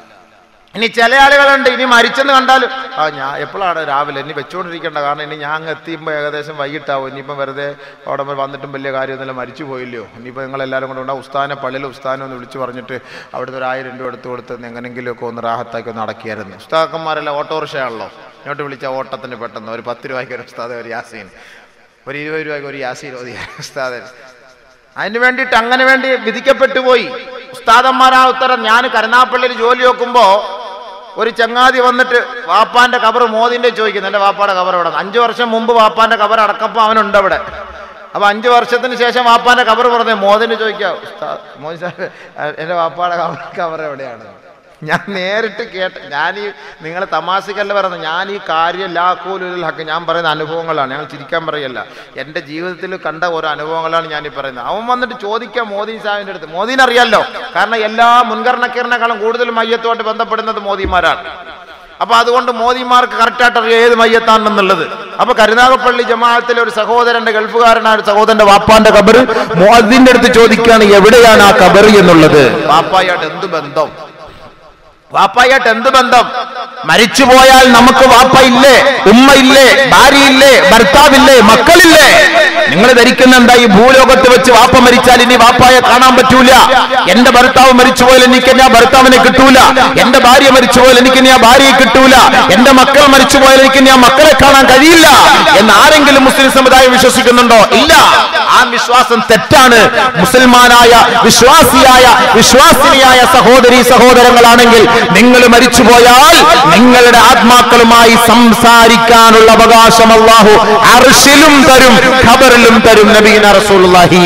ഇനി ചില ആളുകളുണ്ട് ഇനി മരിച്ചെന്ന് കണ്ടാലും ആ ഞാൻ എപ്പോഴാണ് രാവിലെ ഇനി വെച്ചുകൊണ്ടിരിക്കേണ്ട കാരണം ഇനി ഞാൻ അങ്ങ് എത്തിയുമ്പോൾ ഏകദേശം വൈകിട്ടാവും ഇനിയിപ്പം വെറുതെ അവിടെ വരെ വന്നിട്ടും വലിയ കാര്യമൊന്നുമില്ല മരിച്ചു പോയില്ലയോ ഇനിയിപ്പോൾ നിങ്ങൾ എല്ലാവരും കൂടെ ഉണ്ടാവും ഉസ്താനെ പള്ളിയിൽ ഉസ്താനെ ഒന്ന് വിളിച്ച് പറഞ്ഞിട്ട് അവിടുത്തെ ഒരു ആയിരം രൂപ എടുത്ത് കൊടുത്ത് എങ്ങനെയെങ്കിലുമൊക്കെ ഒന്ന് റാഹത്താക്കി ഒന്ന് അടക്കിയായിരുന്നു ഉസ്താക്കന്മാരെല്ലാം ഓട്ടോറിക്ഷയാണല്ലോ ഇങ്ങോട്ട് വിളിച്ച ഓട്ടത്തിന് പെട്ടെന്ന് ഒരു പത്ത് രൂപയ്ക്ക് ഒരു ഉസ്താദ് ഒരു യാസീൻ ഒരു ഇരുപത് രൂപയ്ക്ക് ഒരു യാസീൻ ഓതി ഉസ്താദൻ അതിന് വേണ്ടിയിട്ട് അങ്ങനെ വേണ്ടി വിധിക്കപ്പെട്ടു പോയി ഉസ്താദന്മാരാ ഉത്തരം ഞാൻ കരുനാപ്പള്ളിയിൽ ജോലി നോക്കുമ്പോ ഒരു ചങ്ങാതി വന്നിട്ട് വാപ്പാന്റെ കബർ മോദിന്റെ ചോദിക്കുന്നു എന്റെ വാപ്പാടെ കബർ അവിടെ അഞ്ചു വർഷം മുമ്പ് വാപ്പാന്റെ കബർ അടക്കപ്പോ അവനുണ്ട് അവിടെ അപ്പൊ അഞ്ചു വർഷത്തിന് ശേഷം വാപ്പാന്റെ കബർ പറഞ്ഞു മോദിന് ചോദിക്കാം ഉസ്താദ് മോദി സാഹിബ് എന്റെ വാപ്പാടെ കബർ കബർ എവിടെയാണ് ഞാൻ നേരിട്ട് കേട്ട ഞാൻ ഈ നിങ്ങൾ തമാശക്കല്ല പറയുന്നത് ഞാൻ ഈ കാര്യം ലാക്കൂലുൽ ഹക്ക് ഞാൻ പറയുന്ന അനുഭവങ്ങളാണ് ഞങ്ങൾ ചിരിക്കാൻ പറയല്ല എൻ്റെ ജീവിതത്തിൽ കണ്ട ഓരോ അനുഭവങ്ങളാണ് ഞാൻ ഈ പറയുന്നത് അവൻ വന്നിട്ട് ചോദിക്കാം മോദി സാഹിബിൻ്റെ അടുത്ത് മോദിനെ അറിയാലോ കാരണം എല്ലാ മുൻഗണനക്കാരനേക്കാളും കൂടുതൽ മയ്യത്തുമായിട്ട് ബന്ധപ്പെടുന്നത് മോദിമാരാണ് അപ്പൊ അതുകൊണ്ട് മോദിമാർക്ക് കറക്റ്റായിട്ട് അറിയാം ഏത് മയ്യത്താണെന്നുള്ളത് അപ്പൊ കരുനാഗപ്പള്ളി ജമാഅത്തിലെ ഒരു സഹോദരന്റെ ഗൾഫുകാരനായ ഒരു സഹോദരന്റെ വാപ്പാന്റെ കബർ മോദിന്റെ അടുത്ത് ചോദിക്കുകയാണ് എവിടെയാണ് ആ കബർ എന്നുള്ളത് വാപ്പായായിട്ട് എന്ത് ബന്ധം വാപ്പായിട്ട് എന്ത് ബന്ധം മരിച്ചുപോയാൽ നമുക്ക് വാപ്പ ഇല്ലേ ഉമ്മ ഇല്ലേ ഭാര്യയില്ലേ ഭർത്താവില്ലേ മക്കളില്ലേ നിങ്ങൾ ധരിക്കുന്ന എന്താ ഈ ഭൂലോകത്ത് വെച്ച് വാപ്പ മരിച്ചാൽ ഇനി വാപ്പായെ കാണാൻ പറ്റൂല എന്റെ ഭർത്താവ് മരിച്ചുപോയാൽ എനിക്ക് ഇനി ആ ഭർത്താവിനെ കിട്ടൂല എന്റെ ഭാര്യ മരിച്ചുപോയാൽ എനിക്ക് ഇനി ആ ഭാര്യയെ കിട്ടൂല എന്റെ മക്കൾ മരിച്ചുപോയാൽ എനിക്ക് ഇനി ആ മക്കളെ കാണാൻ കഴിയില്ല എന്ന് ആരെങ്കിലും മുസ്ലിം സമുദായം വിശ്വസിക്കുന്നുണ്ടോ ഇല്ല ആ വിശ്വാസം തെറ്റാണ് മുസൽമാനായ വിശ്വാസിയായ വിശ്വാസിനിയായ സഹോദരി സഹോദരങ്ങളാണെങ്കിൽ നിങ്ങൾ മരിച്ചുപോയാൽ നിങ്ങളുടെ ആത്മാക്കളുമായി സംസാരിക്കാനുള്ള അവകാശം അള്ളാഹു അർഷിലും തരും ഖബറിലും തരും നബീന റസൂലുള്ളാഹി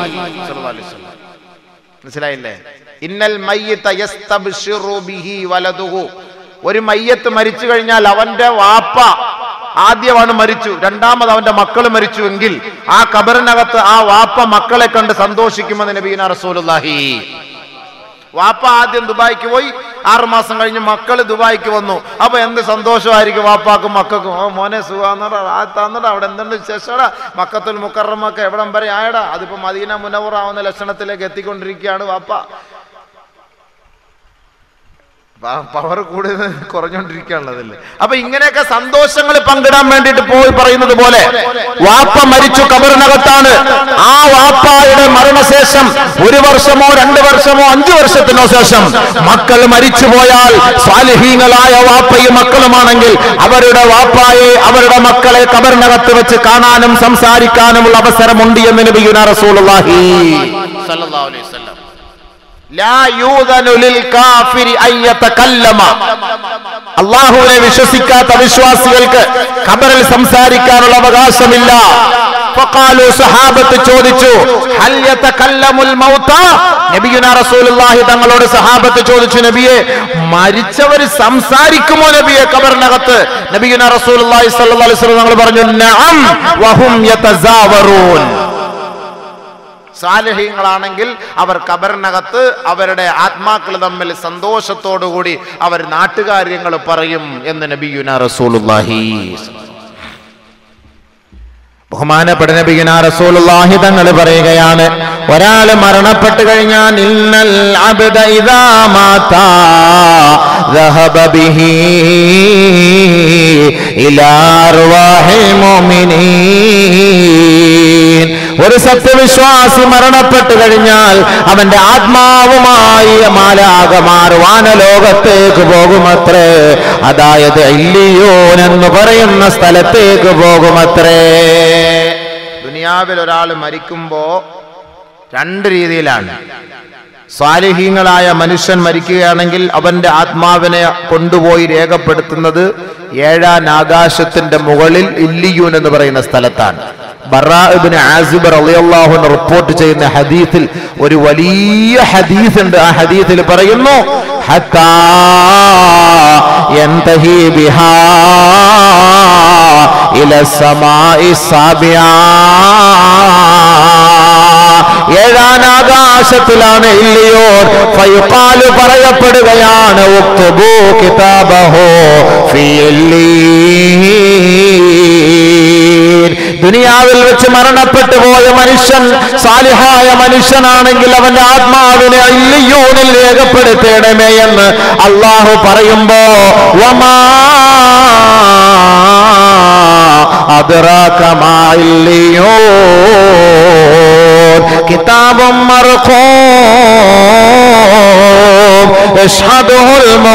മനസ്സിലായില്ലേ ഇന്നൽ മയ്യിത്ത യസ്തബ്ശിറു ബിഹി വലതുഹു ഒരു മയ്യത്ത് മരിച്ചു കഴിഞ്ഞാൽ അവന്റെ വാപ്പ ആദ്യമാണ് മരിച്ചു രണ്ടാമത് അവന്റെ മക്കൾ മരിച്ചു എങ്കിൽ ആ കബറിനകത്ത് ആ വാപ്പ മക്കളെ കണ്ട് സന്തോഷിക്കുമെന്ന് നബീന റസൂലുള്ളാഹി വാപ്പ ആദ്യം ദുബായിക്ക് പോയി ആറു മാസം കഴിഞ്ഞ് മക്കൾ ദുബായിക്ക് വന്നു അപ്പൊ എന്ത് സന്തോഷമായിരിക്കും വാപ്പാക്കും മക്കൾക്കും ഓ മോനെ സുഖാന്നടാ ആ തന്നടാ അവിടെ എന്തുണ്ട് വിശേഷടാ മക്കത്തുൽ മുക്കറമൊക്കെ എവിടം വരെ ആയടാ അതിപ്പോ മദീന മുനവറാവുന്ന ലക്ഷണത്തിലേക്ക് എത്തിക്കൊണ്ടിരിക്കുകയാണ് വാപ്പ പവർ കൂടുതൽ കുറഞ്ഞോണ്ടിരിക്കുകയാണല്ലോ അപ്പൊ ഇങ്ങനെയൊക്കെ സന്തോഷങ്ങൾ പങ്കിടാൻ വേണ്ടിയിട്ട് പോയി പറയുന്നത് പോലെ വാപ്പ മരിച്ചു കബറിനകത്താണ് ആ വാപ്പായുടെ മരണശേഷം ഒരു വർഷമോ രണ്ട് വർഷമോ അഞ്ചു വർഷത്തിനോ ശേഷം മക്കൾ മരിച്ചു പോയാൽ സ്വാലിഹീങ്ങളായ വാപ്പയും മക്കളുമാണെങ്കിൽ അവരുടെ വാപ്പായെ അവരുടെ മക്കളെ കബറിനകത്ത് വെച്ച് കാണാനും സംസാരിക്കാനുമുള്ള അവസരമുണ്ട് എന്ന് നബിയുന റസൂലുള്ളാഹി സല്ലല്ലാഹു അലൈഹി വസല്ലം ലാ യൂദനു ലിൽ കാഫിരി അൻ യതകല്ലമ അള്ളാഹുവിനെ വിശ്വസിക്കാത്ത വിശ്വാസികൾക്ക് ഖബറിൽ സംസാരിക്കാനുള്ള അവകാശമില്ല ഫഖാലു സഹാബത്ത് ചോദിച്ചു ഹൽ യതകല്ലമുൽ മൗത നബിയുന റസൂലുള്ളാഹി തങ്ങളോട് സഹാബത്ത് ചോദിച്ചു നബിയെ മരിച്ചവർ സംസാരിക്കുമോ നബിയെ ഖബറിനകത്ത് നബിയുന റസൂലുള്ളാഹി സ്വല്ലല്ലാഹു അലൈഹി വസല്ലം തങ്ങൾ പറഞ്ഞു നഅം വഹും യതസാവറൂൻ സാലഹ്യങ്ങളാണെങ്കിൽ അവർ കബറിനകത്ത് അവരുടെ ആത്മാക്കൾ തമ്മിൽ സന്തോഷത്തോടുകൂടി അവർ നാട്ടുകാര്യങ്ങൾ പറയും എന്ന് നബിയുന റസൂലുള്ളാഹി ബഹുമാനപ്പെട്ട നബിയുന റസൂലുള്ളാഹി തങ്ങൾ പറയുകയാണ് ഒരാൾ മരണപ്പെട്ടു കഴിഞ്ഞാൽ ഇന്നൽ അബ്ദ ഇദാ മാതാ ذهب به إلى أرواح المؤمنين ഒരു സത്യവിശ്വാസി മരണപ്പെട്ടു കഴിഞ്ഞാൽ അവന്റെ ആത്മാവുമായി മാലാകമാർ വാനലോകത്തേക്ക് പോകുമത്രേ അതായത് ഇല്ലിയോൻ എന്ന് പറയുന്ന സ്ഥലത്തേക്ക് പോകുമത്രേ ദുനിയാവിൽ ഒരാൾ മരിക്കുമ്പോ രണ്ട് രീതിയിലാണ് സ്വാലിഹീങ്ങളായ മനുഷ്യൻ മരിക്കുകയാണെങ്കിൽ അവന്റെ ആത്മാവിനെ കൊണ്ടുപോയി രേഖപ്പെടുത്തുന്നത് ഏഴാം ആകാശത്തിന്റെ മുകളിൽ ഇല്ലിയൂൻ എന്ന് പറയുന്ന സ്ഥലത്താണ് ബറാഇബ്നു ആസിബ് റളിയല്ലാഹു അൻഹു റിപ്പോർട്ട് ചെയ്യുന്ന ഹദീസിൽ ഒരു വലിയ ഹദീസ് ഉണ്ട് ആ ഹദീസിൽ പറയുന്നു ഹത്താ യന്തഹി ബിഹാ ഇല സമാഇ സാബിയാ ഏഴാം ആകാശത്തിലാണ് ഇല്ലയോ ഫയുഖാല് പറയപ്പെടുകയാണ് ഉക്തുബു കിതാബഹു ഫീ ഇല്ലീൻ. ദുനിയാവിൽ വെച്ച് മരണപ്പെട്ടു പോയ മനുഷ്യൻ സാലിഹായ മനുഷ്യനാണെങ്കിൽ അവന്റെ ആത്മാവിനെ ഇല്ലിയൂനിൽ രേഖപ്പെടുത്തേണമേ എന്ന് അള്ളാഹു പറയുമ്പോ വമാ أدراك ما عليون كتاب مرقوم يشهده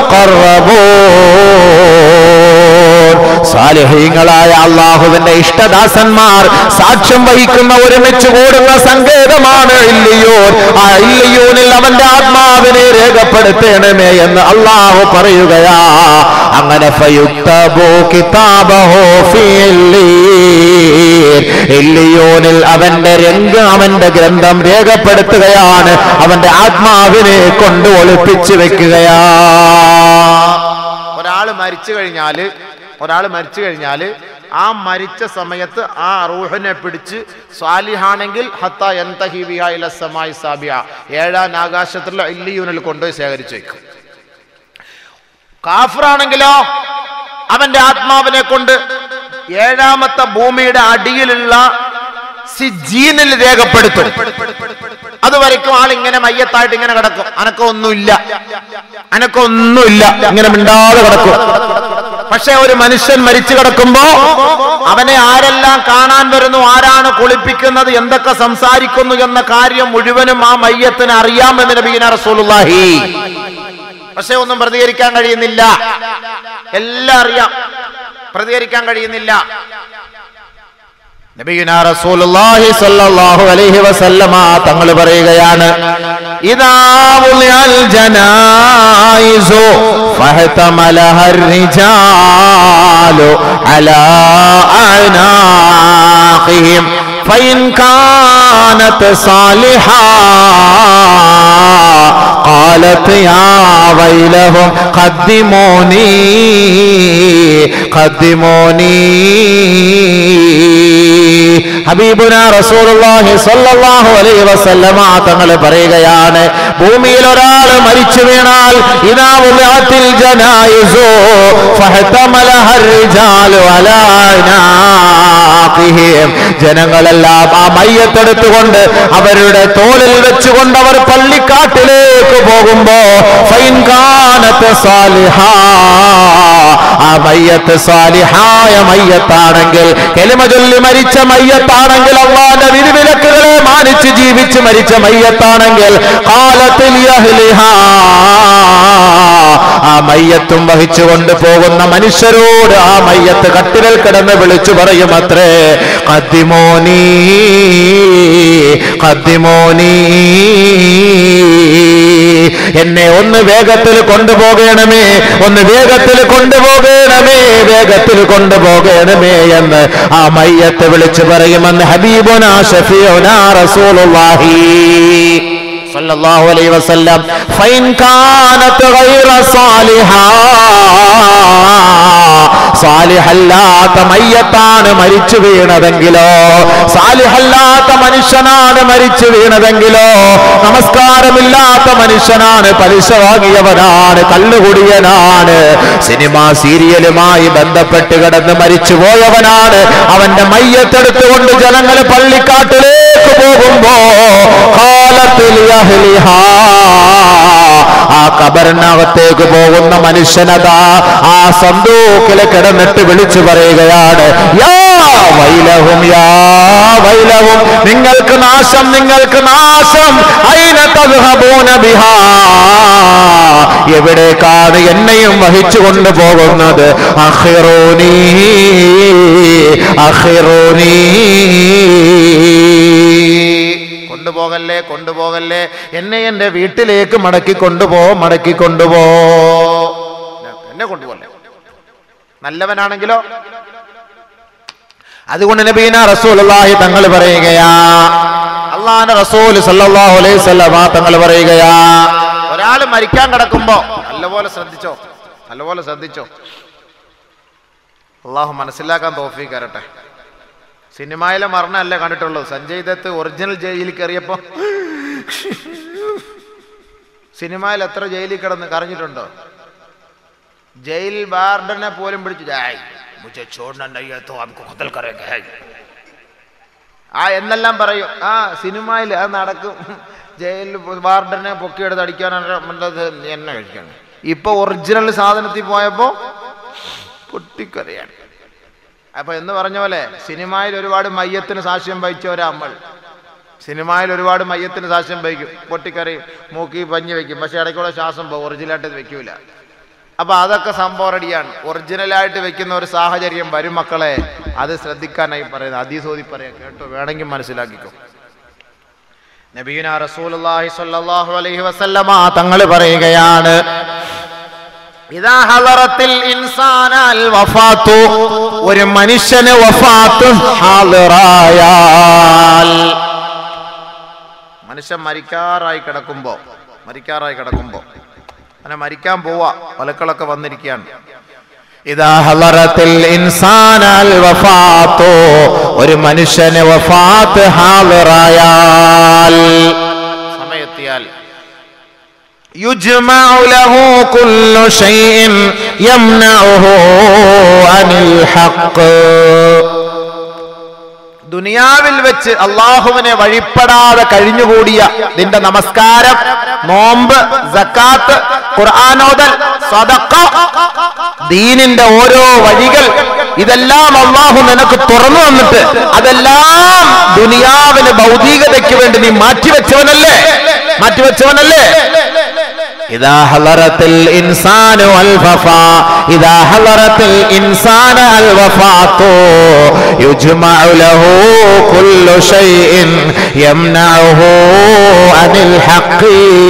المقربون സാലിഹീങ്ങളായ അള്ളാഹുവിന്റെ ഇഷ്ടദാസന്മാർ സാക്ഷ്യം വഹിക്കുന്ന ഒരുമിച്ച് കൂടുന്ന സങ്കേതമാണ് ഇല്ലിയൂൻ ആ ഇല്ലിയൂനിൽ അവന്റെ ആത്മാവിനെ രേഖപ്പെടുത്തണമേ എന്ന് അള്ളാഹു പറയുകയാ അങ്ങനെ ഫയുക്തബു കിതാബഹു ഫീ ഇല്ലീൻ. ഇല്ലിയൂനിൽ അവന്റെ രംഗ അവന്റെ ഗ്രന്ഥം രേഖപ്പെടുത്തുകയാണ് അവന്റെ ആത്മാവിനെ കൊണ്ട് ഒളിപ്പിച്ചു വെക്കുകയാ ഒരാൾ മരിച്ചു കഴിഞ്ഞാല് ഒരാൾ മരിച്ചു കഴിഞ്ഞാല് ആ മരിച്ച സമയത്ത് ആ റൂഹിനെ പിടിച്ച് സ്വാലിഹാണെങ്കിൽ ഹത്ത എന്തഹി ബിഹാ ഇല സമായി സാബിയ ഏഴാം ആകാശത്തിലുള്ള ഇല്ലിയൂനിൽ കൊണ്ടുപോയി ശേഖരിച്ചു വെക്കും കാഫറാണെങ്കിലോ അവന്റെ ആത്മാവിനെ കൊണ്ട് ഏഴാമത്തെ ഭൂമിയുടെ അടിയിലുള്ള സിജീനിൽ രേഖപ്പെടുത്തും അതുവரைക്കും ആൾ ഇങ്ങനെ മയ്യത്തായിട്ട് ഇങ്ങനെ കിടക്കും അനക്കൊന്നുമില്ല അനക്കൊന്നുമില്ല ഇങ്ങനെ മിണ്ടാതെ കിടക്കും പക്ഷെ ഒരു മനുഷ്യൻ മരിച്ചു കിടക്കുമ്പോ അവനെ ആരെല്ലാം കാണാൻ വരുന്നു ആരാണ് കുളിപ്പിക്കുന്നത് എന്തൊക്കെ സംസാരിക്കുന്നു എന്ന കാര്യം മുഴുവനും ആ മയ്യത്തിന് അറിയാമെന്ന് നബീന റസൂലുള്ളാഹി പക്ഷെ ഒന്നും പ്രതികരിക്കാൻ കഴിയുന്നില്ല എല്ലാം അറിയാം പ്രതികരിക്കാൻ കഴിയുന്നില്ല നബിയുനാ റസൂലുള്ളാഹി സ്വല്ലല്ലാഹു അലൈഹി വസല്ലമ തങ്ങൾ പറയുകയാണ് ഇദാ ഉളിയൽ ജനായിസു ഫഹതമലഹർ റിജാലു അലാ അനാഖിഹിം فإن كانت صالحة قالت يا ويلهم قدموني قدموني ഹബീബുന റസൂലുള്ളാഹി സ്വല്ലല്ലാഹു അലൈഹി വസല്ലമ തങ്ങൾ പറയുകയാണ് ഭൂമിയിൽ ഒരാൾ മരിച്ചു വീണാൽ ഇദാ ഉളിഅത്തിൽ ജനായിസു ഫഹതമലഹ الرجال على അനാഖിഹിം ജനങ്ങളെല്ലാം ആ മയ്യത്തെടുത്തുകൊണ്ട് അവരുടെ തോളിൽ വെച്ചുകൊണ്ട് അവർ പള്ളിക്കാട്ടിലേക്ക് പോകുമ്പോ ഫൈൻ കാനത്ത് സാലിഹാ ആ മയ്യത്ത് സാലിഹായ മയ്യത്താണെങ്കിൽ കെലിമ ചൊല്ലി മരിച്ച മയ്യത്താണെങ്കിൽ അള്ളാന്റെ വിധിവിലക്കുകളെ മാനിച്ച് ജീവിച്ച് മരിച്ച മയ്യത്താണെങ്കിൽ കാലത്തിൽ യഹ്ലിഹാ ആ മയ്യത്തും വഹിച്ചുകൊണ്ട് പോകുന്ന മനുഷ്യരോട് ആ മയ്യത്ത് കട്ടിലിൽ കിടന്ന് വിളിച്ചു പറയും അത്രേ കദ്ദിമോനീ കദ്ദിമോനീ എന്നെ ഒന്ന് വേഗത്തിൽ കൊണ്ടുപോകണമേ ഒന്ന് വേഗത്തിൽ കൊണ്ടുപോകണമേ വേഗത്തിൽ കൊണ്ടുപോകണമേ എന്ന് ആ മയ്യത്ത് വിളിച്ചു പറയുമെന്ന് ഹബീബുന ഷഫിയുന റസൂലുള്ളാഹി സല്ലല്ലാഹു അലൈഹി വസല്ലം ഫൈൻ കാനത്ത് ഗൈറ സാലിഹാ സാലിഹല്ലാത്ത മയ്യത്താണ് മരിച്ചു വീണതെങ്കിലോ സാലിഹല്ലാത്ത മനുഷ്യനാണ് മരിച്ചു വീണതെങ്കിലോ നമസ്കാരമില്ലാത്ത മനുഷ്യനാണ് പലിശ വാങ്ങിയവനാണ് കള്ളുകുടിയനാണ് സിനിമ സീരിയലുമായി ബന്ധപ്പെട്ട് കിടന്ന് മരിച്ചു പോയവനാണ് അവന്റെ മയ്യത്തെടുത്തുകൊണ്ട് ജനങ്ങൾ പള്ളിക്കാട്ടിലേക്ക് പോകുമ്പോ കാലത്തിൽ യഹ്ലിഹാ ആ കബറിനകത്തേക്ക് പോകുന്ന മനുഷ്യനതാ ആ സന്തൂക്കിൽ കിടന്നിട്ട് വിളിച്ചു പറയുകയാണ് യാ വൈലഹും യാ വൈലഹും നിങ്ങൾക്ക് നാശം നിങ്ങൾക്ക് നാശം അയിന തദ്ഹബൂന ബിഹാ എവിടേക്കാണ് എന്നെയും വഹിച്ചു കൊണ്ടുപോകുന്നത് അഖിറൂനി അഖിറൂനി കൊണ്ടുപോകല്ലേ കൊണ്ടുപോകല്ലേ എന്നെ എൻ്റെ വീട്ടിലേക്ക് മടക്കി കൊണ്ടുപോ മടക്കി കൊണ്ടുപോ എന്നെ കൊണ്ടുപോകല്ലേ നല്ലവനാണെങ്കിലോ അതുകൊണ്ട് നബീന റസൂലുള്ളാഹി തങ്ങൾ പറയുകയാ അള്ളാന്റെ റസൂൽ സല്ലല്ലാഹു അലൈഹി വസല്ലമ തങ്ങൾ പറയുകയാ ഒരാൾ മരിക്കാൻ കിടക്കുമ്പോ നല്ലപോലെ ശ്രദ്ധിച്ചോ നല്ലപോലെ ശ്രദ്ധിച്ചോ അള്ളാഹു മനസ്സിലാക്കാൻ തോഫീക്ക് തരട്ടെ സിനിമയിലെ മരണമല്ലേ കണ്ടിട്ടുള്ളൂ സഞ്ജയ് ദത്ത് ഒറിജിനൽ ജയിലിൽ കയറിയപ്പോ സിനിമയിൽ എത്ര ജയിലിൽ കിടന്ന് കരഞ്ഞിട്ടുണ്ടോ ജയിൽ വാർഡനെ പോലും പിടിച്ചു "ജായ്, മുझे छोड़ना नहीं है तो हमको ഖുതൽ करेंगे है." ആ എന്നെല്ലാം പറയും ആ സിനിമയിൽ അത് നടക്കും ജയിലിൽ വാർഡനെ പൊക്കിയെടുത്ത് അടിക്കാനാണ് നല്ലത് എന്നെ കഴിക്കണം ഇപ്പൊ ഒറിജിനൽ സാധനത്തിൽ പോയപ്പോ പൊട്ടിക്കറിയാണ് അപ്പൊ എന്ന് പറഞ്ഞ പോലെ സിനിമയിൽ ഒരുപാട് മയ്യത്തിന് സാക്ഷ്യം വഹിച്ചവരാ നമ്മൾ സിനിമയിൽ ഒരുപാട് മയ്യത്തിന് സാക്ഷ്യം വഹിക്കും പൊട്ടിക്കറിയും മൂക്കി പഞ്ഞി വെക്കും പക്ഷെ ഇടയ്ക്കൂടെ ശ്വാസം പോകും ഒറിജിനലായിട്ട് വെക്കൂല അപ്പൊ അതൊക്കെ സംഭവം റെഡിയാണ് ഒറിജിനലായിട്ട് വെക്കുന്ന ഒരു സാഹചര്യം വരും മക്കളെ അത് ശ്രദ്ധിക്കാനായി പറയുന്നത് അതീസോതി പറയാം കേട്ടോ വേണമെങ്കിൽ മനസ്സിലാക്കിക്കോ നബീന റസൂലുള്ളാഹി സ്വല്ലല്ലാഹു അലൈഹി വസല്ലമ തങ്ങൾ പറയുകയാണ് ഇദാ ഹളറത്തിൽ ഇൻസാനൽ വഫാത്തു ഒരു മനുഷ്യന് വഫാത്ത് ഹാളിറായാൽ മനുഷ്യൻ മരിക്കാറായി കിടക്കുമ്പോ മരിക്കാറായി കിടക്കുമ്പോ അങ്ങനെ മരിക്കാൻ പോവാ ഒലക്കളൊക്കെ വന്നിരിക്കുകയാണ് ഇതാ ഹളറത്തിൽ ഇൻസാനൽ വഫാത്തു ഒരു മനുഷ്യന് വഫാത്ത് ഹാളിറായാൽ സമയെത്തിയാൽ يجمع له كل شيء يمنعه عن الحق ദുനിയാവിൽ വെച്ച് അള്ളാഹുവിനെ വഴിപ്പെടാതെ കഴിഞ്ഞുകൂടിയ നിന്റെ നമസ്കാരം നോമ്പ് സക്കാത്ത് ഖുർആാനോദൽ സദക്ക ദീനിന്റെ ഓരോ വഴികൾ ഇതെല്ലാം അള്ളാഹു നിനക്ക് തുറന്നു വന്നിട്ട് അതെല്ലാം ദുനിയാവിന് ഭൗതികതയ്ക്ക് വേണ്ടി നീ മാറ്റിവെച്ചവനല്ലേ മാറ്റിവെച്ചവനല്ലേ إذا حضرت الإنسان الوفاء إذا حضرت الإنسان الوفاة يجمع له كل شيء يمنعه عن الحق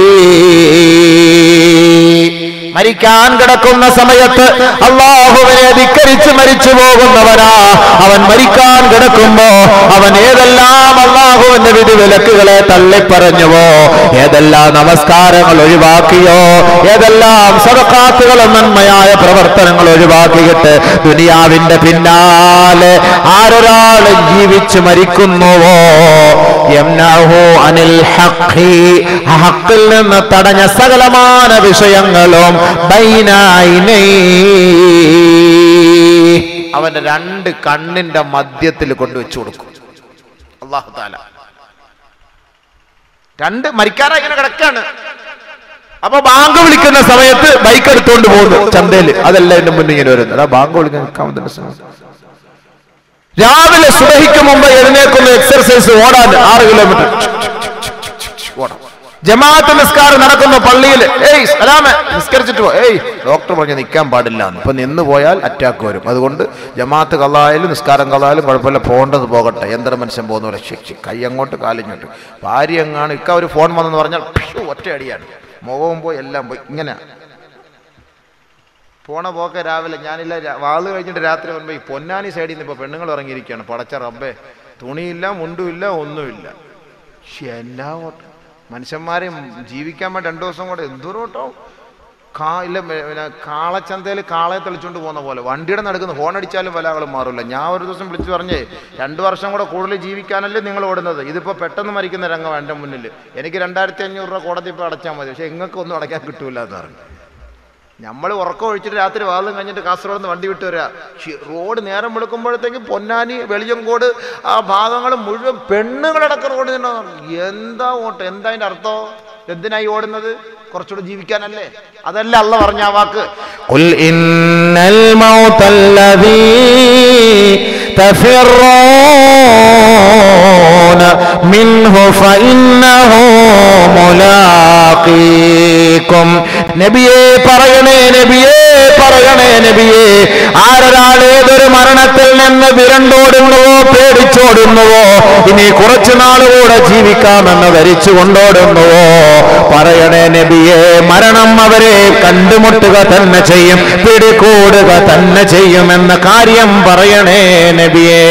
മരിക്കാൻ കിടക്കുന്ന സമയത്ത് അള്ളാഹുവിനെ ധിക്കരിച്ച് മരിച്ചു പോകുന്നവനാ അവൻ മരിക്കാൻ കിടക്കുമ്പോ അവൻ ഏതെല്ലാം അള്ളാഹുവിന്റെ വിധി വിലക്കുകളെ തള്ളിപ്പറഞ്ഞുവോ ഏതെല്ലാം നമസ്കാരങ്ങൾ ഒഴിവാക്കിയോ ഏതെല്ലാം സദക്കാത്തുകളും നന്മയായ പ്രവർത്തനങ്ങൾ ഒഴിവാക്കിയിട്ട് ദുനിയാവിന്റെ പിന്നാലെ ആരൊരാള് ജീവിച്ചു മരിക്കുന്നുവോ യംനഹു അനിൽ ഹഖി ആ ഹക്കിൽ നിന്ന് തടഞ്ഞ സകലമാന വിഷയങ്ങളും ബൈനൈനൈ അവന്റെ രണ്ട് കണ്ണിന്റെ മധ്യത്തിൽ കൊണ്ടുവച്ചു കൊടുക്കും അള്ളാഹു താല രണ്ട് മരിക്കാനായി ഇങ്ങനെ കിടക്കാണ് അപ്പൊ ബാങ്ക് വിളിക്കുന്ന സമയത്ത് ബൈക്ക് എടുത്തോണ്ട് പോകുന്നു ചന്തയില് അതല്ല എന്റെ മുന്നിൽ ഇങ്ങനെ വരുന്നത് അതാ ബാങ്ക് വിളിക്കാൻ നിൽക്കാൻ പറ്റുന്ന സമയം. രാവിലെ സുബഹിക്ക് മുമ്പ് എഴുന്നേക്കുന്ന എക്സർസൈസ് ഓടാൻ ആറ് കിലോമീറ്റർ ഓടാം ജമാഅത്ത് നിസ്കാരം നടക്കുന്ന പള്ളിയിൽ ഏയ് സലാമെ നിസ്കരിച്ചിട്ട് പോ ഏയ് ഡോക്ടർ പറഞ്ഞ് നിൽക്കാൻ പാടില്ല എന്ന്. ഇപ്പൊ നിന്ന് പോയാൽ അറ്റാക്ക് വരും അതുകൊണ്ട് ജമാഅത്ത് കള്ളായാലും നിസ്കാരം കള്ളായാലും കുഴപ്പമില്ല പോകേണ്ടത് പോകട്ടെ യന്ത്ര മനുഷ്യൻ പോകുന്ന പോലെ ശിക്ഷി കൈ അങ്ങോട്ട് കാലിങ്ങോട്ട് ഭാര്യ എങ്ങാണ് ഇക്ക ഒരു ഫോൺ വന്നെന്ന് പറഞ്ഞാൽ ഫ്യു, ഒറ്റയടിയാണ് മുഖവും പോയി എല്ലാം പോയി ഇങ്ങനെ പോണ പോക്കെ രാവിലെ ഞാനില്ല രാ- വാള് കഴിഞ്ഞിട്ട് രാത്രി വരുമ്പോൾ ഈ പൊന്നാനി സൈഡിൽ നിന്ന് ഇപ്പോൾ പെണ്ണുങ്ങൾ ഇറങ്ങിയിരിക്കുകയാണ് പടച്ച റബ്ബേ തുണിയില്ല മുണ്ടുമില്ല ഒന്നുമില്ല ശ്ശെ, എല്ലാ ഓട്ടം മനുഷ്യന്മാരെ ജീവിക്കാൻ വേണ്ടി രണ്ടു ദിവസം കൂടെ എന്തോരം ഓട്ടോ കാ ഇല്ല മെ- പിന്നെ കാളച്ചന്തയിൽ കാളയെ തെളിച്ചുകൊണ്ട് പോകുന്ന പോലെ വണ്ടിയുടെ നടക്കുന്ന ഹോൺ അടിച്ചാലും പല ആളും മാറില്ല ഞാൻ ഒരു ദിവസം വിളിച്ചു പറഞ്ഞേ രണ്ടു വർഷം കൂടെ കൂടുതൽ ജീവിക്കാനല്ലേ നിങ്ങൾ ഓടുന്നത് ഇതിപ്പോൾ പെട്ടെന്ന് മരിക്കുന്ന രംഗം എൻ്റെ മുന്നിൽ എനിക്ക് രണ്ടായിരത്തി അഞ്ഞൂറ് രൂപ കോടതി ഇപ്പോൾ അടച്ചാൽ മതി പക്ഷേ നിങ്ങൾക്ക് ഒന്നും അടയ്ക്കാൻ കിട്ടൂല എന്ന് പറഞ്ഞു നമ്മൾ ഉറക്കം ഒഴിച്ചിട്ട് രാത്രി വാദം കഴിഞ്ഞിട്ട് കാസർഗോഡ് നിന്ന് വണ്ടി വിട്ട് വരിക ഷി- റോഡ് നേരം വെളുക്കുമ്പോഴത്തേക്കും പൊന്നാനി വെളിയങ്കോട് ആ ഭാഗങ്ങൾ മുഴുവൻ പെണ്ണുങ്ങളടക്കം റോഡ് തന്നെ എന്താ ഓട്ടം എന്താ അതിൻ്റെ അർത്ഥം എന്തിനായി ഓടുന്നത് കുറച്ചുകൂടെ ജീവിക്കാനല്ലേ അതല്ല അല്ല പറഞ്ഞ ആ വാക്ക് قل إن الموت الذي تفرون منه فإنه ملاقيكم നബിയെ പറയണേ നബിയെ പറയണേ നബിയെ ആരൊരാൾ ഏതൊരു മരണത്തിൽ നിന്ന് വിരണ്ടോടുന്നുവോ പേടിച്ചോടുന്നുവോ ഇനി കുറച്ചു നാളുകൂടെ ജീവിക്കാമെന്ന് ധരിച്ചു കൊണ്ടോടുന്നുവോ പറയണേ നബിയെ മരണം അവരെ കണ്ടുമുട്ടുക തന്നെ ചെയ്യും പിടികൂടുക തന്നെ ചെയ്യുമെന്ന കാര്യം പറയണേ നബിയേ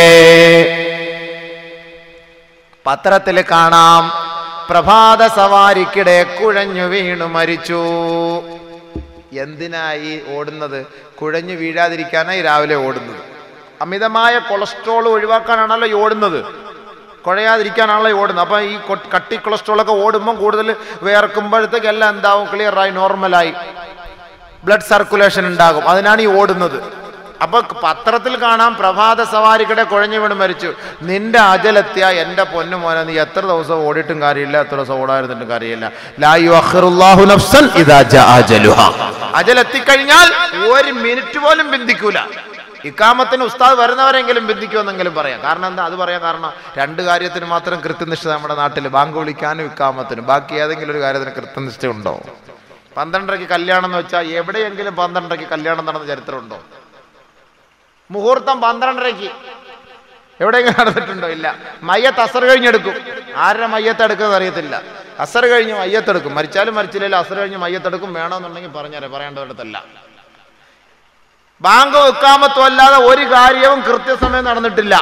പത്രത്തിൽ കാണാം പ്രഭാത സവാരിക്കിടെ കുഴഞ്ഞു വീണു മരിച്ചു എന്തിനായി ഓടുന്നത് കുഴഞ്ഞു വീഴാതിരിക്കാനായി രാവിലെ ഓടുന്നത് അമിതമായ കൊളസ്ട്രോൾ ഒഴിവാക്കാനാണല്ലോ ഈ ഓടുന്നത് കുഴയാതിരിക്കാനാണല്ലോ ഈ ഓടുന്നത് അപ്പം ഈ കൊ- കട്ടി കൊളസ്ട്രോളൊക്കെ ഓടുമ്പം കൂടുതൽ വേർക്കുമ്പോഴത്തേക്ക് എല്ലാം എന്താവും ക്ലിയറായി നോർമലായി ബ്ലഡ് സർക്കുലേഷൻ ഉണ്ടാകും അതിനാണ് ഈ ഓടുന്നത് അപ്പൊ പത്രത്തിൽ കാണാം പ്രഭാത സവാരിക്കിടെ കുഴഞ്ഞു വീണ് മരിച്ചു നിന്റെ അജലെത്തിയ എന്റെ പൊന്നു മോനെ നീ എത്ര ദിവസം ഓടിയിട്ടും കാര്യമില്ല എത്ര ദിവസം ഓടായിരുന്നിട്ടും കാര്യമില്ല ലാ യുഅഖിറുല്ലാഹു നഫ്സൻ ഇദാ ജാ അജലുഹാ. അജലെത്തിക്കഴിഞ്ഞാൽ ഒരു മിനിറ്റ് പോലും ബന്ധിക്കൂല ഇക്കാമത്തിന് ഉസ്താദ് വരുന്നവരെങ്കിലും ബന്ധിക്കുമെന്നെങ്കിലും പറയാം കാരണം എന്താ അത് പറയാൻ കാരണം രണ്ട് കാര്യത്തിന് മാത്രം കൃത്യനിഷ്ഠ നമ്മുടെ നാട്ടിൽ ബാങ്ക് വിളിക്കാനും ഇക്കാമത്തിനും ബാക്കി ഏതെങ്കിലും ഒരു കാര്യത്തിന് കൃത്യനിഷ്ഠ ഉണ്ടോ പന്ത്രണ്ടരയ്ക്ക് കല്യാണം എന്ന് വെച്ചാൽ എവിടെയെങ്കിലും പന്ത്രണ്ടരയ്ക്ക് കല്യാണം നടന്ന ചരിത്രമുണ്ടോ മുഹൂർത്തം പന്ത്രണ്ടരയ്ക്ക് എവിടെയെങ്കിലും നടന്നിട്ടുണ്ടോ ഇല്ല മയ്യത്ത് അസർ കഴിഞ്ഞെടുക്കും ആരുടെ മയ്യത്ത് എടുക്കുന്നത് അറിയത്തില്ല അസർ കഴിഞ്ഞ് മയ്യത്തെടുക്കും മരിച്ചാലും മരിച്ചില്ലല്ലോ അസർ കഴിഞ്ഞ് മയ്യത്തെടുക്കും വേണമെന്നുണ്ടെങ്കിൽ പറഞ്ഞാലേ പറയേണ്ടതിടത്തല്ല ബാങ്ക് വെക്കാമത്തും അല്ലാതെ ഒരു കാര്യവും കൃത്യസമയം നടന്നിട്ടില്ല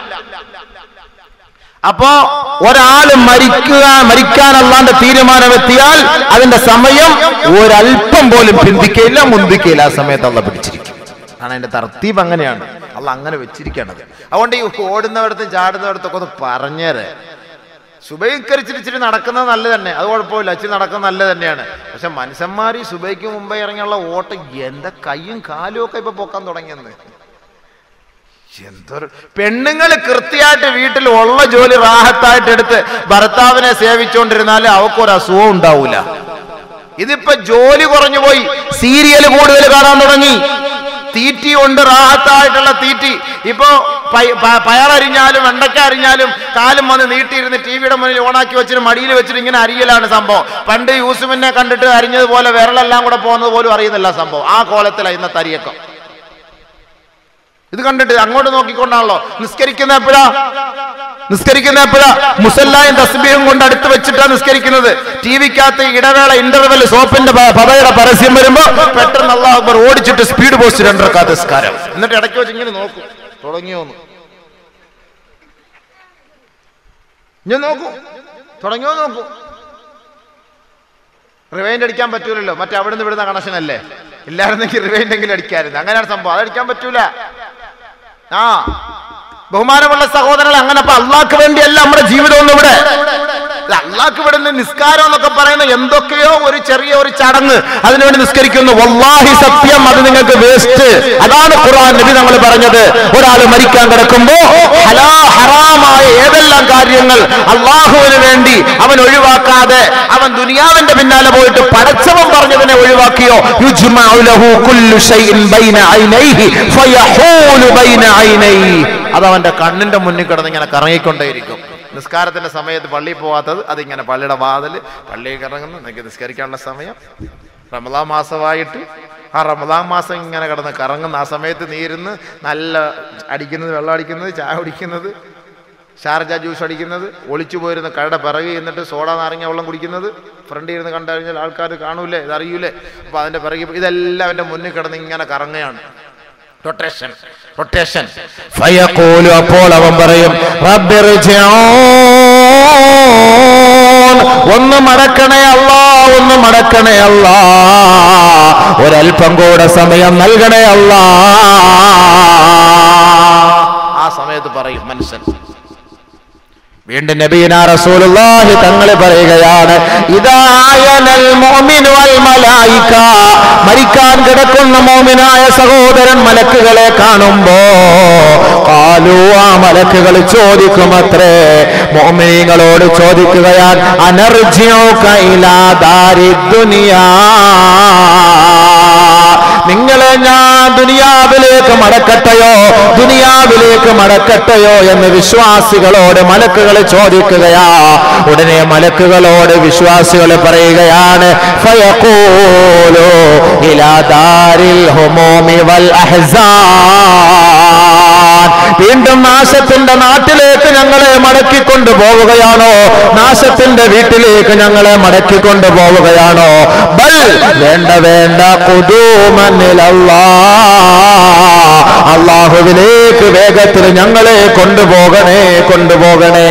അപ്പോ ഒരാള് മരിക്കുക മരിക്കാനല്ലാണ്ട് തീരുമാനമെത്തിയാൽ അതിന്റെ സമയം ഒരല്പം പോലും പിന്തിക്കയില്ല മുന്തിക്കയില്ല ആ സമയത്ത് അള്ള പിടിച്ചിരിക്കും ആണ് അതിന്റെ തർത്തീബ് അങ്ങനെയാണ് അല്ല അങ്ങനെ വെച്ചിരിക്കണത് അതുകൊണ്ട് ഈ ഓടുന്നവടത്തും ചാടുന്നവടത്തൊക്കെ ഒന്ന് പറഞ്ഞേരെ സുബൈക്കരിച്ചിരിച്ചിട്ട് നടക്കുന്നത് നല്ല തന്നെ അത് കുഴപ്പമില്ല ഇച്ചിരി നടക്കുന്നത് നല്ല തന്നെയാണ് പക്ഷെ മനുഷ്യന്മാർ ഈ സുബൈക്ക് മുമ്പേ ഇറങ്ങിയുള്ള ഓട്ടം എന്താ കൈയും കാലും ഒക്കെ ഇപ്പൊ പൊക്കാൻ തുടങ്ങിയെന്ന് എന്തൊരു പെണ്ണുങ്ങൾ കൃത്യമായിട്ട് വീട്ടിൽ ഉള്ള ജോലി റാഹത്തായിട്ട് എടുത്ത് ഭർത്താവിനെ സേവിച്ചുകൊണ്ടിരുന്നാൽ അവക്കൊരു അസുഖം ഉണ്ടാവൂല ഇതിപ്പോ ജോലി കുറഞ്ഞു പോയി സീരിയൽ കൂടുതൽ കാണാൻ തുടങ്ങി തീറ്റി ഉണ്ട് റാഹത്തായിട്ടുള്ള തീറ്റി ഇപ്പോ പയ- പ- പയറരിഞ്ഞാലും വെണ്ടയ്ക്ക അരിഞ്ഞാലും കാലും വന്ന് നീട്ടിയിരുന്ന് ടി വിയുടെ മുന്നിൽ ഓണാക്കി വെച്ചിട്ട് മടിയിൽ വെച്ചിട്ട് ഇങ്ങനെ അരിയലാണ് സംഭവം പണ്ട് യൂസുഫിനെ കണ്ടിട്ട് അരിഞ്ഞതുപോലെ വിരലെല്ലാം കൂടെ പോകുന്നത് പോലും അറിയുന്നില്ല സംഭവം ആ കോലത്തിലാണ് ഇന്നത്തെ അരിയൊക്കെ ഇത് കണ്ടിട്ട് അങ്ങോട്ട് നോക്കിക്കൊണ്ടാണല്ലോ നിസ്കരിക്കുന്ന എപ്പോഴാ നിസ്കരിക്കുന്ന എപ്പോഴാ മുസല്ലായും തസ്ബീഹും കൊണ്ട് അടുത്ത് വെച്ചിട്ടാ നിസ്കരിക്കുന്നത് ടി വിക്കകത്ത് ഇടവേള ഇന്റർവെൽ സോപ്പിന്റെ പ- പതയുടെ പരസ്യം വരുമ്പോ പെട്ടെന്ന് അള്ളാഹു അക്ബർ ഓടിച്ചിട്ട് സ്പീഡ് പോസ്റ്റ് രണ്ടരക്കാത്ത നിസ്കാരം എന്നിട്ട് ഇടയ്ക്ക് വെച്ച് ഇങ്ങനെ നോക്കും തുടങ്ങിയോന്ന് ഞാൻ നോക്കൂ തുടങ്ങിയോ നോക്കൂ റിവൈൻഡ് അടിക്കാൻ പറ്റൂലല്ലോ മറ്റേ അവിടെ നിന്ന് വിടുന്ന കണക്ഷൻ അല്ലേ ഇല്ലായിരുന്നെങ്കിൽ റിവൈൻഡ് എങ്കിലും അടിക്കായിരുന്നു അങ്ങനെയാണ് സംഭവം അതടിക്കാൻ പറ്റൂല ആ ബഹുമാനമുള്ള സഹോദരങ്ങൾ അങ്ങനെ അപ്പൊ അള്ളാഹ്ക്ക് വേണ്ടിയല്ല നമ്മുടെ ജീവിതം ഒന്നും ഇവിടെ ഇത് അള്ളാഹ്ക്ക് വിടുന്ന നിസ്കാരം എന്നൊക്കെ പറയുന്ന എന്തൊക്കെയോ ഒരു ചെറിയ ഒരു ചടങ്ങ് അതിനുവേണ്ടി നിസ്കരിക്കുന്നു വല്ലാഹി സത്യം അത് നിങ്ങൾക്ക് വേസ്റ്റ് അതാണ് ഖുർആൻ നബി നമ്മൾ പറഞ്ഞത് ഒരാൾ മരിക്കാൻ കിടക്കുമ്പോ ഹലാ ഹറാമായ ഏതെല്ലാം കാര്യങ്ങൾ അള്ളാഹുവിന് വേണ്ടി അവൻ ഒഴിവാക്കാതെ അവൻ ദുനിയാവിന്റെ പിന്നാലെ പോയിട്ട് പടച്ചവൻ പറഞ്ഞതിനെ ഒഴിവാക്കിയോ യുജ്മഉ ലഹു കുല്ലു ഷൈഇൻ ബൈന ഐനൈഹി ഫയഹൂലു ബൈന ഐനൈഹി അത് അവന്റെ കണ്ണിന്റെ മുന്നിൽ കിടന്ന് ഇങ്ങനെ കറങ്ങിക്കൊണ്ടേയിരിക്കും നിസ്കാരത്തിന്റെ സമയത്ത് പള്ളിയിൽ പോവാത്തത് അതിങ്ങനെ പള്ളിയുടെ വാതിൽ പള്ളിയിൽ കിറങ്ങുന്നു നിങ്ങൾക്ക് നിസ്കരിക്കാനുള്ള സമയം റമദാൻ മാസമായിട്ട് ആ റമദാൻ മാസം ഇങ്ങനെ കിടന്ന് കറങ്ങുന്ന ആ സമയത്ത് നീരുന്ന് നല്ല അടിക്കുന്നത് വെള്ളം അടിക്കുന്നത് ചായ കുടിക്കുന്നത് ഷാർജ ജ്യൂസ് അടിക്കുന്നത് ഒളിച്ചു പോയിരുന്ന കടയുടെ പിറകെ എന്നിട്ട് സോഡ നാരങ്ങ വെള്ളം കുടിക്കുന്നത് ഫ്രണ്ടിൽ ഇരുന്ന് കണ്ടു കഴിഞ്ഞാൽ ആൾക്കാർ കാണൂലേ ഇതറിയൂലേ അപ്പൊ അതിന്റെ പിറകെ ഇതെല്ലാം എൻ്റെ മുന്നിൽ കിടന്ന് ഇങ്ങനെ കറങ്ങുകയാണ് റൊട്ടേഷൻ റൊട്ടേഷൻ ഫയഖൂലു അപ്പോൾ അവൻ പറയും റബ്ബിർജിഊൻ ഒന്ന് മടക്കണേ അല്ലാ ഒന്ന് മടക്കണേ അല്ലാ ഒരൽപ്പം കൂടെ സമയം നൽകണേ അല്ലാ ആ സമയത്ത് പറയും മനുഷ്യൻ വീണ്ടും നബീന റസൂലുള്ളാഹി തങ്ങൾ പറയുകയാണ് ഇദായനൽ മുഅ്മിനു വൽ മലായിക മരിക്കാൻ കിടക്കുന്ന മോമിനായ സഹോദരൻ മലക്കുകളെ കാണുമ്പോ കാലു ആ മലക്കുകൾ ചോദിക്കുമത്രേ മോമിനികളോട് ചോദിക്കുകയാൽ അനർജിയോക ഇലാ ദാരി ദുനിയാ നിങ്ങളെ ഞാൻ ദുനിയാവിലേക്ക് മടക്കട്ടെയോ ദുനിയാവിലേക്ക് മടക്കട്ടെയോ എന്ന് വിശ്വാസികളോട് മലക്കുകൾ ചോദിക്കുകയാ ഉടനെ മലക്കുകളോട് വിശ്വാസികൾ പറയുകയാണ് ഫയഖൂലു ഇലാ ദാരിൽ ഹുമൂമി വൽ അഹ്സാൻ വീണ്ടും നാശത്തിന്റെ നാട്ടിലേക്ക് ഞങ്ങളെ മടക്കിക്കൊണ്ടു പോവുകയാണോ നാശത്തിന്റെ വീട്ടിലേക്ക് ഞങ്ങളെ മടക്കിക്കൊണ്ടു പോവുകയാണോ ബൽ വേണ്ട വേണ്ട കുതൂമനിലല്ലാ അള്ളാഹുവിലേക്ക് വേഗത്തിൽ ഞങ്ങളെ കൊണ്ടുപോകണേ കൊണ്ടുപോകണേ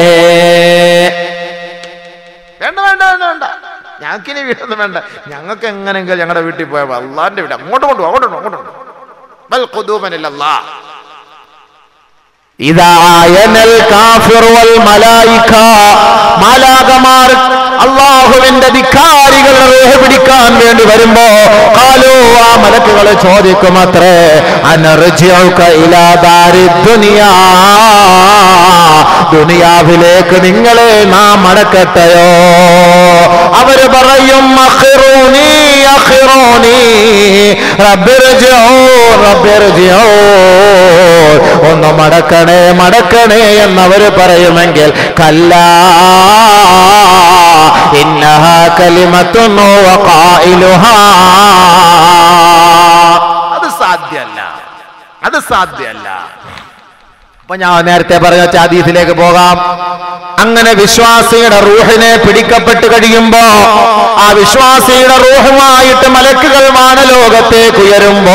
വേണ്ട വേണ്ട വേണ്ട വേണ്ട ഞങ്ങൾക്കിനി വീടൊന്നും വേണ്ട ഞങ്ങൾക്ക് എങ്ങനെയെങ്കിലും ഞങ്ങളുടെ വീട്ടിൽ പോയാൽ അള്ളാന്റെ വീട് അങ്ങോട്ട് കൊണ്ടു അങ്ങോട്ട് കൊണ്ടു അങ്ങോട്ട് കൊണ്ടു ബൽ ഖുദൂമനില്ലല്ലാ ഇതായനൽ കാഫിർ വൽ മലായിക മാലാകമാർ അള്ളാഹുവിന്റെ ധിക്കാരികളുടെ റൂഹ് പിടിക്കാൻ വേണ്ടി വരുമ്പോ കാലോ ആ മലക്കുകളെ ചോദിക്കുമത്രേ അനർജിയൗക ഇലാ ദാരി ദുനിയാ ദുനിയാവിലേക്ക് നിങ്ങളെ നാം മടക്കട്ടെയോ അവര് പറയും അഖിറൂനി അഖിറൂനി റബ്ബിർജിഊ റബ്ബിർജിഊ ഒന്ന് മടക്കണേ മടക്കണേ എന്നവര് പറയുമെങ്കിൽ കല്ല ഇന്നഹ കലിമത്തുന്നു വഖായിലുഹാ അത് സാധ്യല്ല അത് സാധ്യല്ല അപ്പൊ ഞാൻ നേരത്തെ പറഞ്ഞ ചാദീസിലേക്ക് പോകാം അങ്ങനെ വിശ്വാസിയുടെ റൂഹിനെ പിടിക്കപ്പെട്ട് കഴിയുമ്പോ ആ വിശ്വാസിയുടെ റൂഹുമായിട്ട് മലക്കുകൾ വാനലോകത്തേക്ക് ഉയരുമ്പോ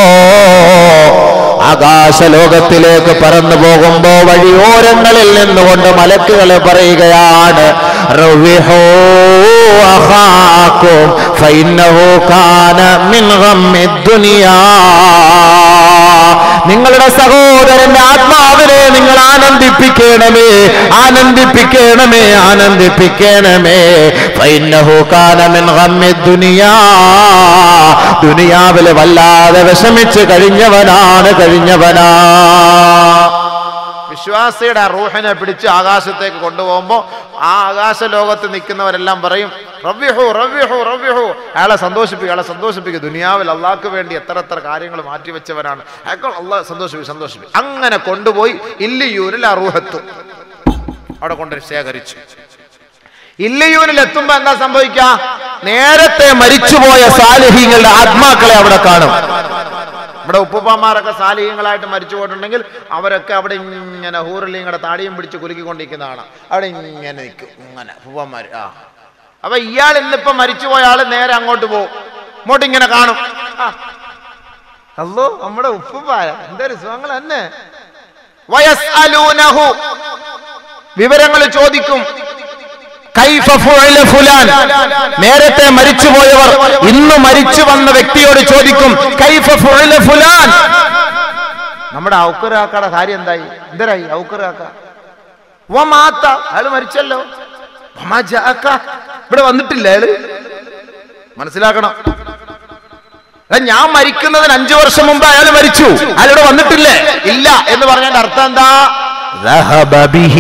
ആകാശലോകത്തിലേക്ക് പറന്നു പോകുമ്പോ വഴിയോരങ്ങളിൽ നിന്നുകൊണ്ട് മലക്കുകൾ പറയുകയാണ് റവ്വിഹൂ അഖാക്കും ഫഇന്നഹു കാന മിൻ ഗമ്മിദ് ദുനിയാ നിങ്ങളുടെ സഹോദരന്റെ ആത്മാവിനെ നിങ്ങൾ ആനന്ദിപ്പിക്കണമേ ആനന്ദിപ്പിക്കണമേ ആനന്ദിപ്പിക്കണമേ ഫൈന്നഹു കാന മിൻ ഗമ്മി ദുനിയാ ദുനിയാവിൽ വല്ലാതെ വിഷമിച്ച് കഴിഞ്ഞവനാണ് കഴിഞ്ഞവനാ വിശ്വാസിയുടെ ആ റൂഹിനെ പിടിച്ച് ആകാശത്തേക്ക് കൊണ്ടുപോകുമ്പോൾ ആ ആകാശ ലോകത്ത് നിൽക്കുന്നവരെല്ലാം പറയും റവ്യഹു റവ്യഹു റവ്യഹു അയാളെ സന്തോഷിപ്പിക്കുക അയാളെ സന്തോഷിപ്പിക്കുക ദുനിയാവിൽ അള്ളാഹ്ക്ക് വേണ്ടി എത്ര എത്ര കാര്യങ്ങൾ മാറ്റിവെച്ചവരാണ് അയാൾ അള്ളാഹ് സന്തോഷിപ്പിക്കും സന്തോഷിപ്പിക്കും അങ്ങനെ കൊണ്ടുപോയി ഇല്ലിയൂരിൽ ആ റൂഹെത്തും അവിടെ കൊണ്ട് ശേഖരിച്ചു ഇല്ലയൂരിൽ എത്തുമ്പോ എന്താ സംഭവിക്ക നേരത്തെ മരിച്ചുപോയ സാലിഹ്യങ്ങളുടെ ആത്മാക്കളെ അവിടെ കാണും നമ്മുടെ ഉപ്പുപ്പാമാരൊക്കെ സാലിഹ്യങ്ങളായിട്ട് മരിച്ചു പോയിട്ടുണ്ടെങ്കിൽ അവരൊക്കെ അവിടെ ഇങ്ങനെ ഹൂറലിങ്ങളുടെ താടിയും പിടിച്ച് കുലുക്കിക്കൊണ്ടിരിക്കുന്നതാണ് അവിടെ ഇങ്ങനെ നിൽക്കും ഇങ്ങനെ ഉപ്പുപ്പാമാര് ആ അപ്പൊ ഇയാൾ ഇന്നിപ്പോ മരിച്ചുപോയ ആള് നേരെ അങ്ങോട്ട് പോകും ഇങ്ങോട്ട് ഇങ്ങനെ കാണും ആ. അല്ലോ നമ്മുടെ ഉപ്പുപ്പായ എന്തൊരു സുഖങ്ങൾ തന്നെ വയസ്അലൂനഹു വിവരങ്ങൾ ചോദിക്കും കൈഫ ഫുഅല ഫുലാൻ നേരത്തെ മരിച്ചുപോയവർ ഇന്ന് മരിച്ചു വന്ന വ്യക്തിയോട് ചോദിക്കും കൈഫ ഫുഅല ഫുലാൻ നമ്മുടെ ഔക്കറാക്കയുടെ കാര്യം എന്തായി എന്തരായി ഔക്കറാക്ക വ മാത്ത അയാള് മരിച്ചല്ലോ വമാ ജാഅക്ക. ഇവിടെ വന്നിട്ടില്ല അയാള് മനസ്സിലാക്കണം എടാ, ഞാൻ മരിക്കുന്നതിന് അഞ്ചു വർഷം മുമ്പ് അയാൾ മരിച്ചു അയാളിവിടെ വന്നിട്ടില്ലേ ഇല്ല എന്ന് പറഞ്ഞതിന്റെ അർത്ഥം എന്താ ذهب به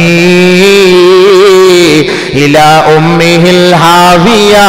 إلى أمه الهاوية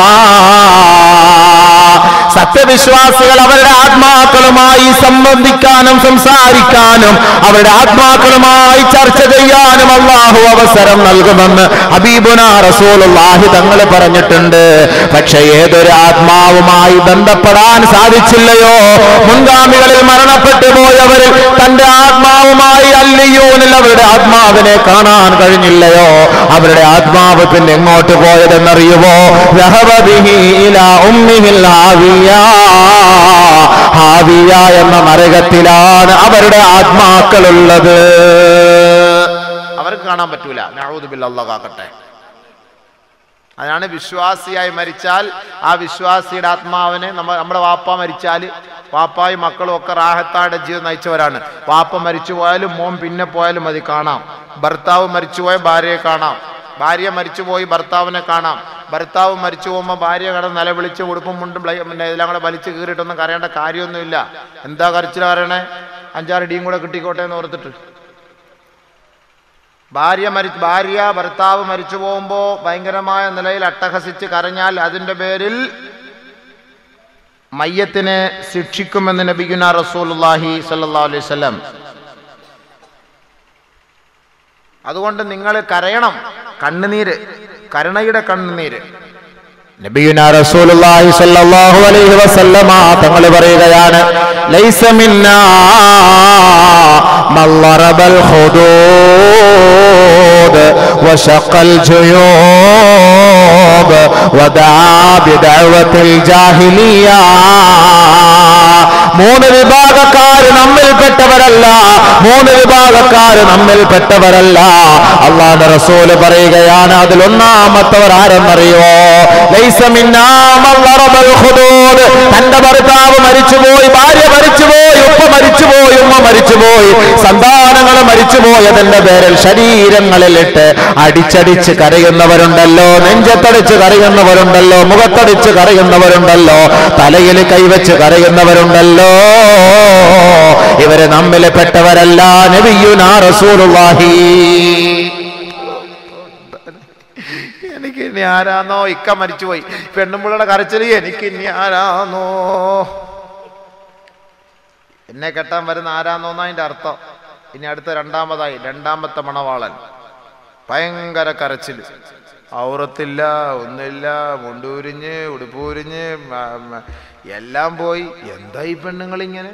സത്യവിശ്വാസികൾ അവരുടെ ആത്മാക്കളുമായി സംബന്ധിക്കാനും സംസാരിക്കാനും അവരുടെ ആത്മാക്കളുമായി ചർച്ച ചെയ്യാനും അള്ളാഹു അവസരം നൽകുമെന്ന് ഹബീബുന റസൂലുള്ളാഹി തങ്ങൾ പറഞ്ഞിട്ടുണ്ട് പക്ഷെ ഏതൊരു ആത്മാവുമായി ബന്ധപ്പെടാൻ സാധിച്ചില്ലയോ മുൻഗാമികളിൽ മരണപ്പെട്ടു പോയവരിൽ തന്റെ ആത്മാവുമായി അല്ലിയൂനിൽ അവരുടെ ആത്മാവിനെ കാണാൻ കഴിഞ്ഞില്ലയോ അവരുടെ ആത്മാവ് പിന്നെ എങ്ങോട്ട് പോയതെന്നറിയുമോ ذهب به إلى أمه الهاوية. ഹാവിയ എന്ന നരകത്തിലാണ് അവരുടെ ആത്മാക്കളുള്ളത് അവർക്ക് കാണാൻ പറ്റൂല നഊദുബില്ല അല്ലാഹ് കാക്കട്ടെ അതാണ് വിശ്വാസിയായി മരിച്ചാൽ ആ വിശ്വാസിയുടെ ആത്മാവിനെ നമ്മ നമ്മുടെ വാപ്പ മരിച്ചാൽ വാപ്പായും മക്കളും ഒക്കെ റാഹത്തായുടെ ജീവിതം നയിച്ചവരാണ് വാപ്പ മരിച്ചു പോയാലും മോൻ പിന്നെ പോയാലും മതി കാണാം ഭർത്താവ് മരിച്ചുപോയ ഭാര്യയെ കാണാം ഭാര്യ മരിച്ചുപോയി ഭർത്താവിനെ കാണാം ഭർത്താവ് മരിച്ചു പോകുമ്പോൾ ഭാര്യ കടന്ന് നിലവിളിച്ച് ഉടുപ്പും മുണ്ടും ബ്ലൈ- പിന്നെ ഇതെല്ലാം കൂടെ വലിച്ചു കീറിയിട്ടൊന്നും കരയേണ്ട കാര്യമൊന്നുമില്ല എന്താ കരച്ചിൽ പറയണേ അഞ്ചാറ് ഇടിയും കൂടെ കിട്ടിക്കോട്ടെ എന്ന് ഓർത്തിട്ട് ഭാര്യ മരി ഭാര്യ ഭർത്താവ് മരിച്ചു പോകുമ്പോൾ ഭയങ്കരമായ നിലയിൽ അട്ടഹസിച്ച് കരഞ്ഞാൽ അതിൻ്റെ പേരിൽ മയ്യത്തിനെ ശിക്ഷിക്കുമെന്ന് നബിഗുന റസൂലുള്ളാഹി സല്ലല്ലാഹു അലൈഹി വസല്ലം അതുകൊണ്ട് നിങ്ങൾ കരയണം കണ്ണുനീര് കരുണയുടെ കണ്ണുനീര് നബിയുന റസൂലുള്ളാഹി സ്വല്ലല്ലാഹു അലൈഹി വസല്ലമ തങ്ങൾ പറയുകയാണ് ലൈസ മിന്നാ മല്ലറബൽ ഖുദൂദ് വശഖൽ ജുയൂബ് വദാ ബിദഅവത്തിൽ ജാഹിലിയ മൂന്ന് വിഭാഗക്കാർ നമ്മിൽപ്പെട്ടവരല്ല മൂന്ന് വിഭാഗക്കാർ നമ്മിൽപ്പെട്ടവരല്ല അള്ളാഹുന്റെ റസൂല് പറയുകയാണ് അതിൽ ഒന്നാമത്തവർ ആരെന്നറിയോ ലൈസ മിന്നാ മൻ ളറബൽ ഖുദൂദ്. തന്റെ ഭർത്താവ് മരിച്ചുപോയി ഭാര്യ മരിച്ചുപോയി ഉപ്പ മരിച്ചുപോയി ഉമ്മ മരിച്ചുപോയി സന്താനങ്ങൾ മരിച്ചുപോയതിന്റെ പേരിൽ ശരീരങ്ങളിലിട്ട് അടിച്ചടിച്ച് കരയുന്നവരുണ്ടല്ലോ നെഞ്ചത്തടിച്ച് കരയുന്നവരുണ്ടല്ലോ മുഖത്തടിച്ച് കരയുന്നവരുണ്ടല്ലോ തലയിൽ കൈവച്ച് കരയുന്നവരുണ്ടല്ലോ ഇവര് നമ്മിൽ പെട്ടവരല്ല നബിയുനാ റസൂലുള്ളാഹി എനിക്ക് ഇനി ആരാന്നോ ഇക്ക മരിച്ചുപോയി പെണ്ണുമ്പിള്ളയുടെ കരച്ചിൽ എനിക്ക് ഇനി ആരാന്നോ എന്നെ കെട്ടാൻ വരുന്ന ആരാന്നോന്നാ അതിന്റെ അർത്ഥം ഇനി അടുത്ത രണ്ടാമതായി രണ്ടാമത്തെ മണവാളൻ ഭയങ്കര കരച്ചിൽ ഔറത്തില്ല ഒന്നുമില്ല മുണ്ടൂരിഞ്ഞ് ഉടുപ്പൂരിഞ്ഞ് മ- മ- എല്ലാം പോയി എന്താ ഈ പെണ്ണുങ്ങൾ ഇങ്ങനെ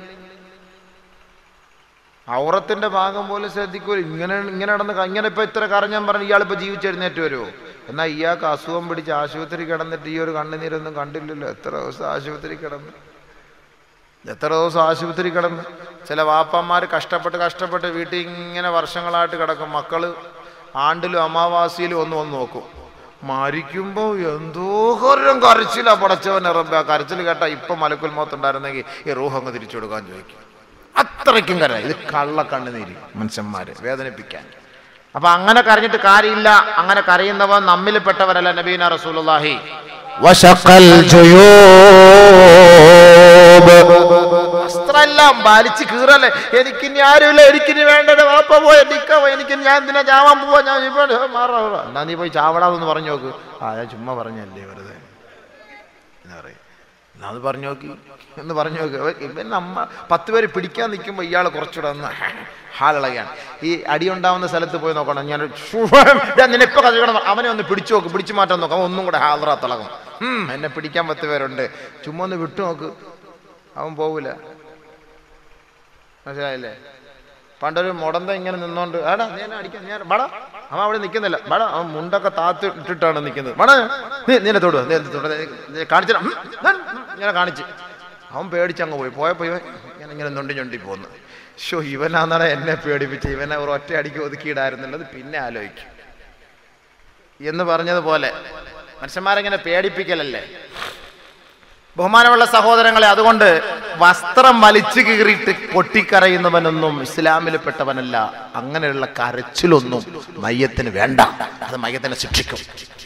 ഔറത്തിന്റെ ഭാഗം പോലും ശ്രദ്ധിക്കൂല ഇങ്ങനെ ഇങ്ങനെ നടന്ന് ക- ഇങ്ങനെ ഇപ്പൊ ഇത്ര കരഞ്ഞാൻ പറഞ്ഞു ഇയാളിപ്പോ ജീവിച്ചെഴുന്നേറ്റ് വരുമോ എന്നാൽ ഇയാൾക്ക് അസുഖം പിടിച്ച് ആശുപത്രി കിടന്നിട്ട് ഈ ഒരു കണ്ണുനീരൊന്നും കണ്ടില്ലല്ലോ എത്ര ദിവസം ആശുപത്രി കിടന്ന് എത്ര ദിവസം ആശുപത്രി കിടന്ന് ചില വാപ്പന്മാർ കഷ്ടപ്പെട്ട് കഷ്ടപ്പെട്ട് വീട്ടിൽ ഇങ്ങനെ വർഷങ്ങളായിട്ട് കിടക്കും മക്കള് ആണ്ടിലും അമാവാസിയിലും ഒന്ന് വന്ന് നോക്കും മരിക്കുമ്പോൾ എന്തോരം കരച്ചിലാ പടച്ചവൻ ഇറമ്പ ആ കരച്ചിൽ കേട്ടാ ഇപ്പം മലക്കുൽ മോത്തുണ്ടായിരുന്നെങ്കിൽ ഈ റൂഹ് അങ്ങ് തിരിച്ചു കൊടുക്കാൻ ചോദിക്കും അത്രയ്ക്കും കര ഇത് കള്ളക്കണ്ണുനീര് മനുഷ്യന്മാരെ വേദനിപ്പിക്കാൻ അപ്പൊ അങ്ങനെ കരഞ്ഞിട്ട് കാര്യമില്ല അങ്ങനെ കരയുന്നവൻ നമ്മിൽ പെട്ടവരല്ല നബീന റസൂലുള്ളാഹി വശഖൽ ജുയൂബ് വസ്ത്രമെല്ലാം വലിച്ച് കീറല്ലേ എനിക്കിനി ആരുമില്ല എനിക്കിനി വേണ്ടത് വാപ്പ പോയ നിക്കോ എനിക്ക് ഞാൻ എന്തിനാ ചാവാൻ പോവാ ഞാൻ ഇപ്പൊ മാറാ മാറാ. എന്നാ നീ പോയി ചാവടാന്ന് പറഞ്ഞു നോക്ക് ആ ഞാൻ ചുമ്മാ പറഞ്ഞല്ലേ വെറുതെ എന്ന് പറയും എന്നാ അത് പറഞ്ഞു നോക്കി എന്ന് പറഞ്ഞു നോക്ക് അവ- ഇവൻ നമ്മ പത്ത് പേര് പിടിക്കാൻ നിൽക്കുമ്പോൾ ഇയാൾ കുറച്ചുകൂടെ ഒന്ന് ഹാളിളകയാണ് ഈ അടിയുണ്ടാവുന്ന സ്ഥലത്ത് പോയി നോക്കണം ഞാൻ നിന്നെ ഇപ്പൊ കഥക്കണം അവനെ ഒന്ന് പിടിച്ചു നോക്ക് പിടിച്ചു മാറ്റാൻ നോക്കാം അവൻ ഒന്നും കൂടെ ഹാളറ തിളങ്ങും ഉം, എന്നെ പിടിക്കാൻ പത്ത് പേരുണ്ട് ചുമ്മാ ഒന്ന് വിട്ടു നോക്ക് അവൻ പോവില്ല മനസ്സിലായില്ലേ പണ്ടൊരു മുടന്ത ഇങ്ങനെ നിന്നോണ്ട് ആടാ നീ എന്നെ അടിക്കാൻ ഞാൻ ബടാ അവൻ അവിടെ നിൽക്കുന്നില്ല ബടാ അവൻ മുണ്ടൊക്കെ താത്ത് ഇട്ടിട്ടാണ് നിൽക്കുന്നത് ബടാ നീ നീ എന്നെ തൊടുക നീ എന്നെ തൊടുക നീ കാണിച്ചു ഇങ്ങനെ കാണിച്ച് അവൻ പേടിച്ചങ്ങ് പോയി പോയപ്പോ ഇവൻ ഇങ്ങനെ ഇങ്ങനെ നൊണ്ടി ഞൊണ്ടി പോന്നു ഷോ ഇവനാന്നാണ് എന്നെ പേടിപ്പിച്ച് ഇവനെ ഒരു ഒറ്റ അടിക്ക് ഒതുക്കിയിടായിരുന്നുള്ളത് പിന്നെ ആലോചിക്കും എന്ന് പറഞ്ഞതുപോലെ മനുഷ്യന്മാരെങ്ങനെ പേടിപ്പിക്കലല്ലേ ബഹുമാനമുള്ള സഹോദരങ്ങളെ അതുകൊണ്ട് വസ്ത്രം വലിച്ചു കീറിയിട്ട് പൊട്ടിക്കരയുന്നവനൊന്നും ഇസ്ലാമിൽ പെട്ടവനല്ല അങ്ങനെയുള്ള കരച്ചിലൊന്നും മയ്യത്തിന് വേണ്ട അത് മയ്യത്തിനെ ശിക്ഷിക്കും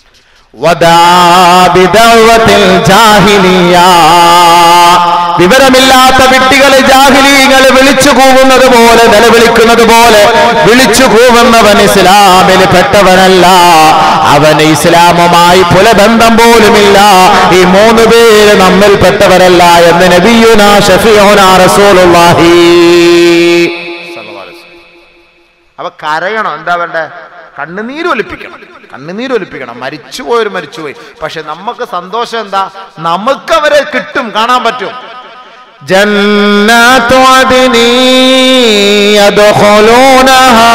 വദാബിദവത്തിൽ ജാഹിലിയ വിവരമില്ലാത്ത വിട്ടികളെ ജാഹിലീങ്ങൾ വിളിച്ചു കൂവുന്നത് പോലെ നിലവിളിക്കുന്നത് പോലെ വിളിച്ചു കൂവുന്നവൻ ഇസ്ലാമിൽ പെട്ടവനല്ല അവന് ഇസ്ലാമുമായി പുലബന്ധം പോലുമില്ല ഈ മൂന്ന് പേര് നമ്മിൽ പെട്ടവരല്ല എന്ന് നബിയുന ഷഫിയോന റസൂലുള്ളാഹി അപ്പൊ കരയണം എന്താ വേണ്ടേ കണ്ണുനീര് ഒലിപ്പിക്കണം കണ്ണുനീര് ഒലിപ്പിക്കണം മരിച്ചുപോയൊരു മരിച്ചുപോയി പക്ഷെ നമുക്ക് സന്തോഷം എന്താ നമുക്ക് അവരെ കിട്ടും കാണാൻ പറ്റും جنات عدن يدخلونها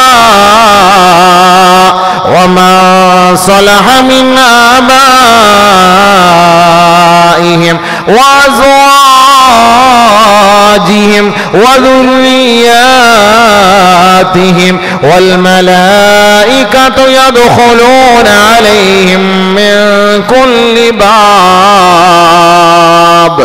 ومن صلح من آبائهم وأزواجهم وذرياتهم والملائكة يدخلون عليهم من كل باب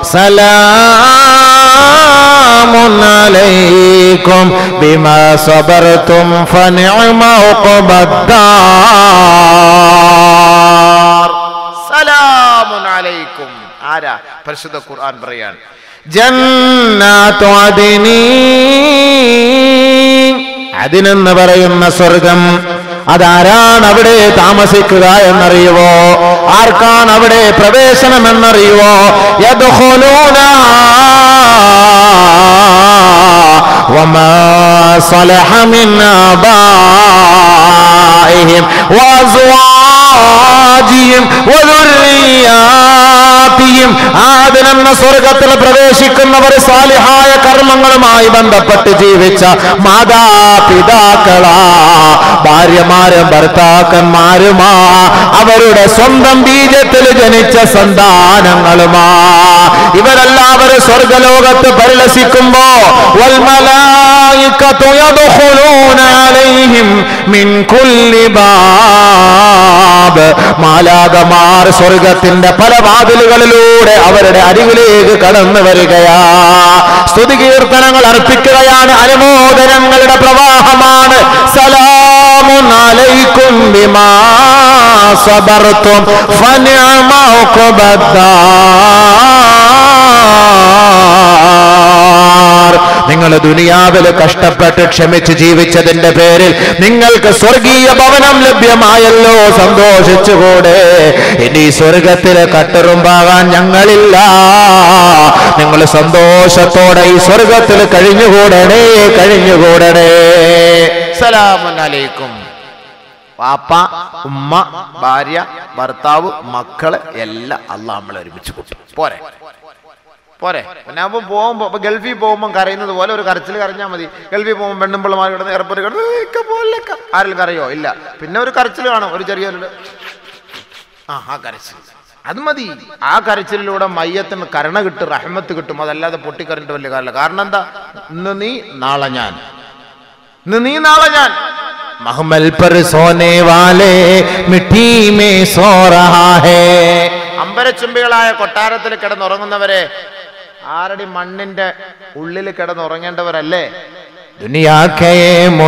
سلام عليكم بما صبرتم فنعم عقبى الدار സലാമുൻ അലൈക്കും ആരാ പരിശുദ്ധ ഖുർആൻ പറയാൻ ജന്നാത്തു അദിനി അതിനെന്ന് പറയുന്ന സ്വർഗം അതാരാണ് അവിടെ താമസിക്കുക എന്നറിയുവോ ആർക്കാണ് അവിടെ പ്രവേശനം എന്നറിയുവോ യദ്ഖുലൂന വമാ صلح من آبائهم وأزواجهم وذرياتهم ആദിനെന്ന സ്വർഗത്തിൽ പ്രവേശിക്കുന്നവർ സാലിഹായ കർമ്മങ്ങളുമായി ബന്ധപ്പെട്ട് ജീവിച്ച മാതാപിതാക്കളാ ഭാര്യമാരും ഭർത്താക്കന്മാരുമാ അവരുടെ സ്വന്തം ബീജത്തിൽ ജനിച്ച സന്താനങ്ങളുമാ ഇവരെല്ലാവരും സ്വർഗലോകത്ത് പരിലസിക്കുമ്പോ والملائكة يدخلون عليهم من كل باب മാലാകമാർ സ്വർഗത്തിന്റെ പല വാതിലുകളിലൂടെ അവരുടെ അരികിലേക്ക് കടന്നു വരികയാ സ്തുതി കീർത്തനങ്ങൾ അർപ്പിക്കുകയാണ് അനുമോദനങ്ങളുടെ പ്രവാഹമാണ് സലാമുൻ അലൈക്കും ബിമാ സബർത്തും ഫനിഅമ ഉഖബദ്ദാർ. നിങ്ങൾ ദുനിയാവിൽ കഷ്ടപ്പെട്ട് ക്ഷമിച്ച് ജീവിച്ചതിന്റെ പേരിൽ നിങ്ങൾക്ക് സ്വർഗീയ ഭവനം ലഭ്യമായല്ലോ സന്തോഷിച്ചുകൂടെ ഇനി സ്വർഗത്തിലെ കട്ടറുമ്പാകാൻ ഞങ്ങളില്ല നിങ്ങൾ സന്തോഷത്തോടെ ഈ സ്വർഗത്തിൽ കഴിഞ്ഞുകൂടണേ കഴിഞ്ഞുകൂടണേ സലാമുൻ അലൈക്കും വാപ്പ ഉമ്മ ഭാര്യ ഭർത്താവ് മക്കള് എല്ലാം അള്ളാഹ് നമ്മളെ ഒരുമിച്ച് കൂട്ടും പോരെ പോരെ പിന്നെ അപ്പൊ പോകുമ്പോ ഇപ്പൊ ഗൾഫിൽ പോകുമ്പോൾ കരയുന്നത് പോലെ ഒരു കരച്ചിൽ കരഞ്ഞാൽ മതി ഗൾഫിൽ പോകുമ്പോൾ പെണ്ണുമ്പിള്ളമാർ കിടന്ന് എയർപോർട്ട് കിടന്ന് "ഏയ്ക്ക പോലക്ക." ആരെങ്കിലും കരയോ ഇല്ല പിന്നെ ഒരു കരച്ചിൽ കാണും ഒരു ചെറിയൊരു ആ ആ കരച്ചിൽ അത് മതി ആ കരച്ചിലിലൂടെ മയ്യത്തിന് കരുണ കിട്ടും റഹ്മത്ത് കിട്ടും അതല്ലാതെ പൊട്ടിക്കറിഞ്ഞിട്ട് വലിയ കാര്യമില്ല കാരണം എന്താ ഇന്ന് നീ നാളെ ഞാൻ ഇന്ന് നീ നാളെ ഞാൻ महमल पर सोने वाले मिट्टी में सो रहा है അമ്പരച്ചുംബികളായ കൊട്ടാരത്തിൽ കിടന്നുറങ്ങുന്നവരെ ആരടി മണ്ണിന്റെ ഉള്ളിൽ കിടന്നുറങ്ങേണ്ടവരല്ലേ दुनिया के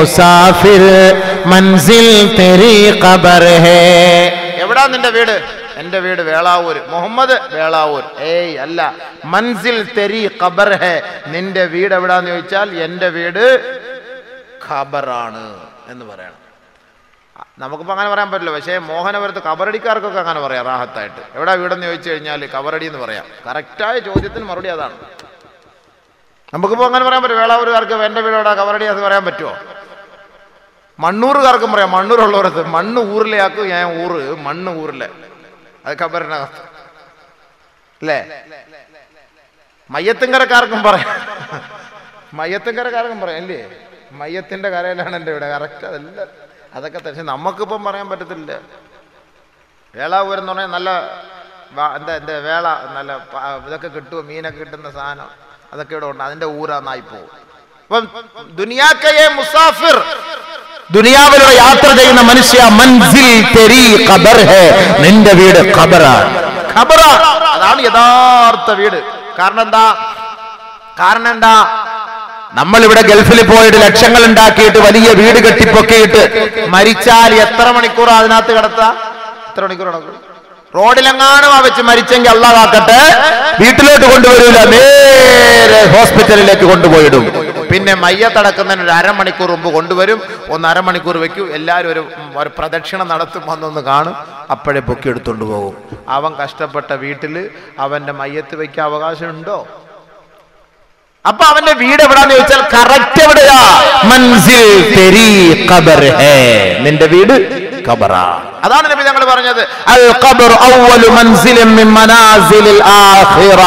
मुसाफिर मंजिल तेरी कबर है എവിടാ നിന്റെ വീട് എൻ്റെ വീട് വേളാവൂർ മുഹമ്മദ് വേളാവൂർ ഏയ് അല്ല മൻസിൽ തെരി ഖബർ ഹേ നിന്റെ വീട് എവിടാന്ന് ചോദിച്ചാൽ എൻ്റെ വീട് ഖബറാണ് എന്ന് പറയണം നമുക്കിപ്പോൾ അങ്ങനെ പറയാൻ പറ്റില്ല പക്ഷേ മോഹനപുരത്ത് കബറടിക്കാർക്കൊക്കെ അങ്ങനെ പറയാം റാഹത്തായിട്ട് എവിടെ വീടെന്ന് ചോദിച്ചു കഴിഞ്ഞാൽ കബറടി എന്ന് പറയാം കറക്റ്റായ ചോദ്യത്തിന് മറുപടി അതാണ് നമുക്കിപ്പോൾ അങ്ങനെ പറയാൻ പറ്റും വേളാവൂരുകാർക്ക് എൻ്റെ വീട് എവിടെ കബറടി എന്ന് പറയാൻ പറ്റുമോ മണ്ണൂറുകാർക്കും പറയാം മണ്ണൂരുള്ളവരത്ത് മണ്ണ് ഊറിലെയാക്കും ഞാൻ ഊറ് മണ്ണ് ഊറിലെ അത് കബറിനകത്ത് അല്ലേ മയ്യത്തിങ്കരക്കാർക്കും പറയാം മയ്യത്തിങ്കരക്കാർക്കും പറയാം അല്ലേ മയ്യത്തിന്റെ കരയിലാണ് എൻ്റെ ഇവിടെ കറക്റ്റ് അതല്ല അതൊക്കെ പക്ഷെ നമുക്കിപ്പം പറയാൻ പറ്റത്തില്ല വേളാവൂരം എന്ന് പറഞ്ഞാൽ നല്ല വാ- എന്താ എന്താ വേള നല്ല പ- ഇതൊക്കെ കിട്ടുമോ മീനൊക്കെ കിട്ടുന്ന സാധനം അതൊക്കെ ഇവിടെ ഉണ്ട് അതിന്റെ ഊരാന്നായി പോകും അപ്പം ദുനിയാക്കയെ മുസാഫിർ ദുനിയാവിലൂടെ യാത്ര ചെയ്യുന്ന മനുഷ്യ മൻസിൽ തെരി ഖബർ ഹേ നിന്റെ വീട് ഖബറാണ് ഖബറ അതാണ് യഥാർത്ഥ വീട് കാരണം എന്താ കാരണം എന്താ നമ്മൾ ഇവിടെ ഗൾഫിൽ പോയിട്ട് ലക്ഷങ്ങൾ ഉണ്ടാക്കിയിട്ട് വലിയ വീട് കെട്ടിപ്പൊക്കിയിട്ട് മരിച്ചാൽ എത്ര മണിക്കൂർ അതിനകത്ത് കിടത്താ എത്ര മണിക്കൂർ കിടക്കും റോഡിലെങ്ങാനും ആ വെച്ച് മരിച്ചെങ്കിൽ അള്ളാഹാക്കട്ടെ വീട്ടിലോട്ട് കൊണ്ടുവരൂല നേരെ ഹോസ്പിറ്റലിലേക്ക് കൊണ്ടുപോയിടും പിന്നെ മയ്യത്തടക്കുന്നതിന് ഒരു അരമണിക്കൂർ മുമ്പ് കൊണ്ടുവരും ഒന്ന് അരമണിക്കൂർ വെക്കും എല്ലാവരും ഒരു ഒരു പ്രദക്ഷിണം നടത്തും വന്നൊന്ന് കാണും അപ്പോഴേ പൊക്കി എടുത്തുകൊണ്ട് പോകും അവൻ കഷ്ടപ്പെട്ട വീട്ടിൽ അവന്റെ മയ്യത്ത് വയ്ക്കാൻ അവകാശം ഉണ്ടോ അപ്പൊ അവന്റെ വീട് എവിടാന്ന് ചോദിച്ചാൽ കറക്റ്റ് എവിടെയാ മൻസിൽ തെരി ഖബർ ഹേ നിന്റെ വീട് ഖബറാ അതാണ് നബി ഞങ്ങൾ പറഞ്ഞത് അൽ ഖബർ അവ്വലു മൻസിലിൻ മിൻ മനാസിലിൽ ആഖിറ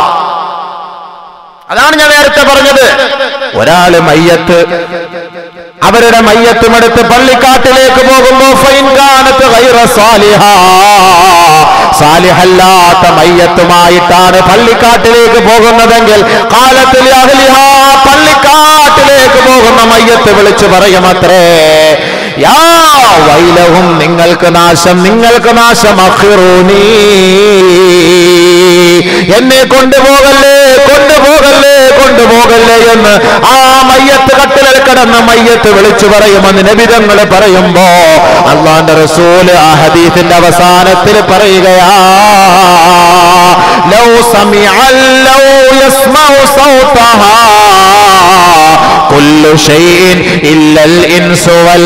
അതാണ് ഞാൻ നേരത്തെ പറഞ്ഞത് ഒരാള് മയ്യത്ത് അവരുടെ മയ്യത്തും എടുത്ത് പള്ളിക്കാട്ടിലേക്ക് പോകുമ്പോ ഫൈൻ കാനത്ത് ഗൈറ സാലിഹ സാലിഹല്ലാത്ത മയ്യത്തുമായിട്ടാണ് പള്ളിക്കാട്ടിലേക്ക് പോകുന്നതെങ്കിൽ കാലത്തിൽ അഹ്ലിഹ പള്ളിക്കാട്ടിലേക്ക് പോകുന്ന മയ്യത്ത് വിളിച്ചു പറയുമത്രേ യാ വൈലവും നിങ്ങൾക്ക് നാശം നിങ്ങൾക്ക് നാശം അഖിറൂനീ എന്നെ കൊണ്ടുപോകല്ലേ കൊണ്ടുപോകല്ലേ കൊണ്ടുപോകല്ലേ എന്ന് ആ മയ്യത്ത് കട്ടിലിൽ കിടന്ന മയ്യത്ത് വിളിച്ചു പറയുമെന്ന് നബിതങ്ങൾ പറയുമ്പോ അള്ളാന്റെ റസൂല് ആ ഹദീസിന്റെ അവസാനത്തിൽ പറയുകയാ ലൗ സമിഅ ലൗ യസ്മഉ സൗതഹാ കുല്ലു ഷൈഇൻ ഇല്ലൽ ഇൻസു വൽ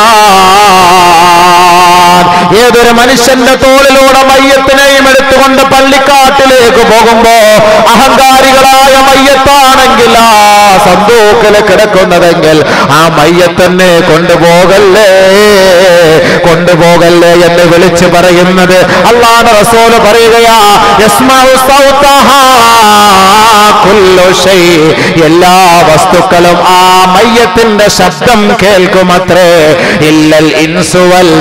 ജാൻ ഏതൊരു മനുഷ്യന്റെ തോളിലൂടെ മയ്യത്തിനെയും എടുത്തുകൊണ്ട് പള്ളിക്കാട്ടിലേക്ക് പോകുമ്പോ അഹങ്കാരികളായ മയ്യത്താണെങ്കിൽ ആ സന്തൂക്കില് കിടക്കുന്നതെങ്കിൽ ആ മയ്യത്തന്നെ കൊണ്ടുപോകല്ലേ കൊണ്ടുപോകല്ലേ എന്ന് വിളിച്ചു പറയുന്നത് അള്ളാഹ് റസൂല് പറയുകയാ യസ്മഉ സൗതഹാ കുല്ലു ഷൈ എല്ലാ വസ്തുക്കളും ആ മയ്യത്തിന്റെ ശബ്ദം കേൾക്കുമത്രേ ഇല്ലൽ ഇൻസുവൽ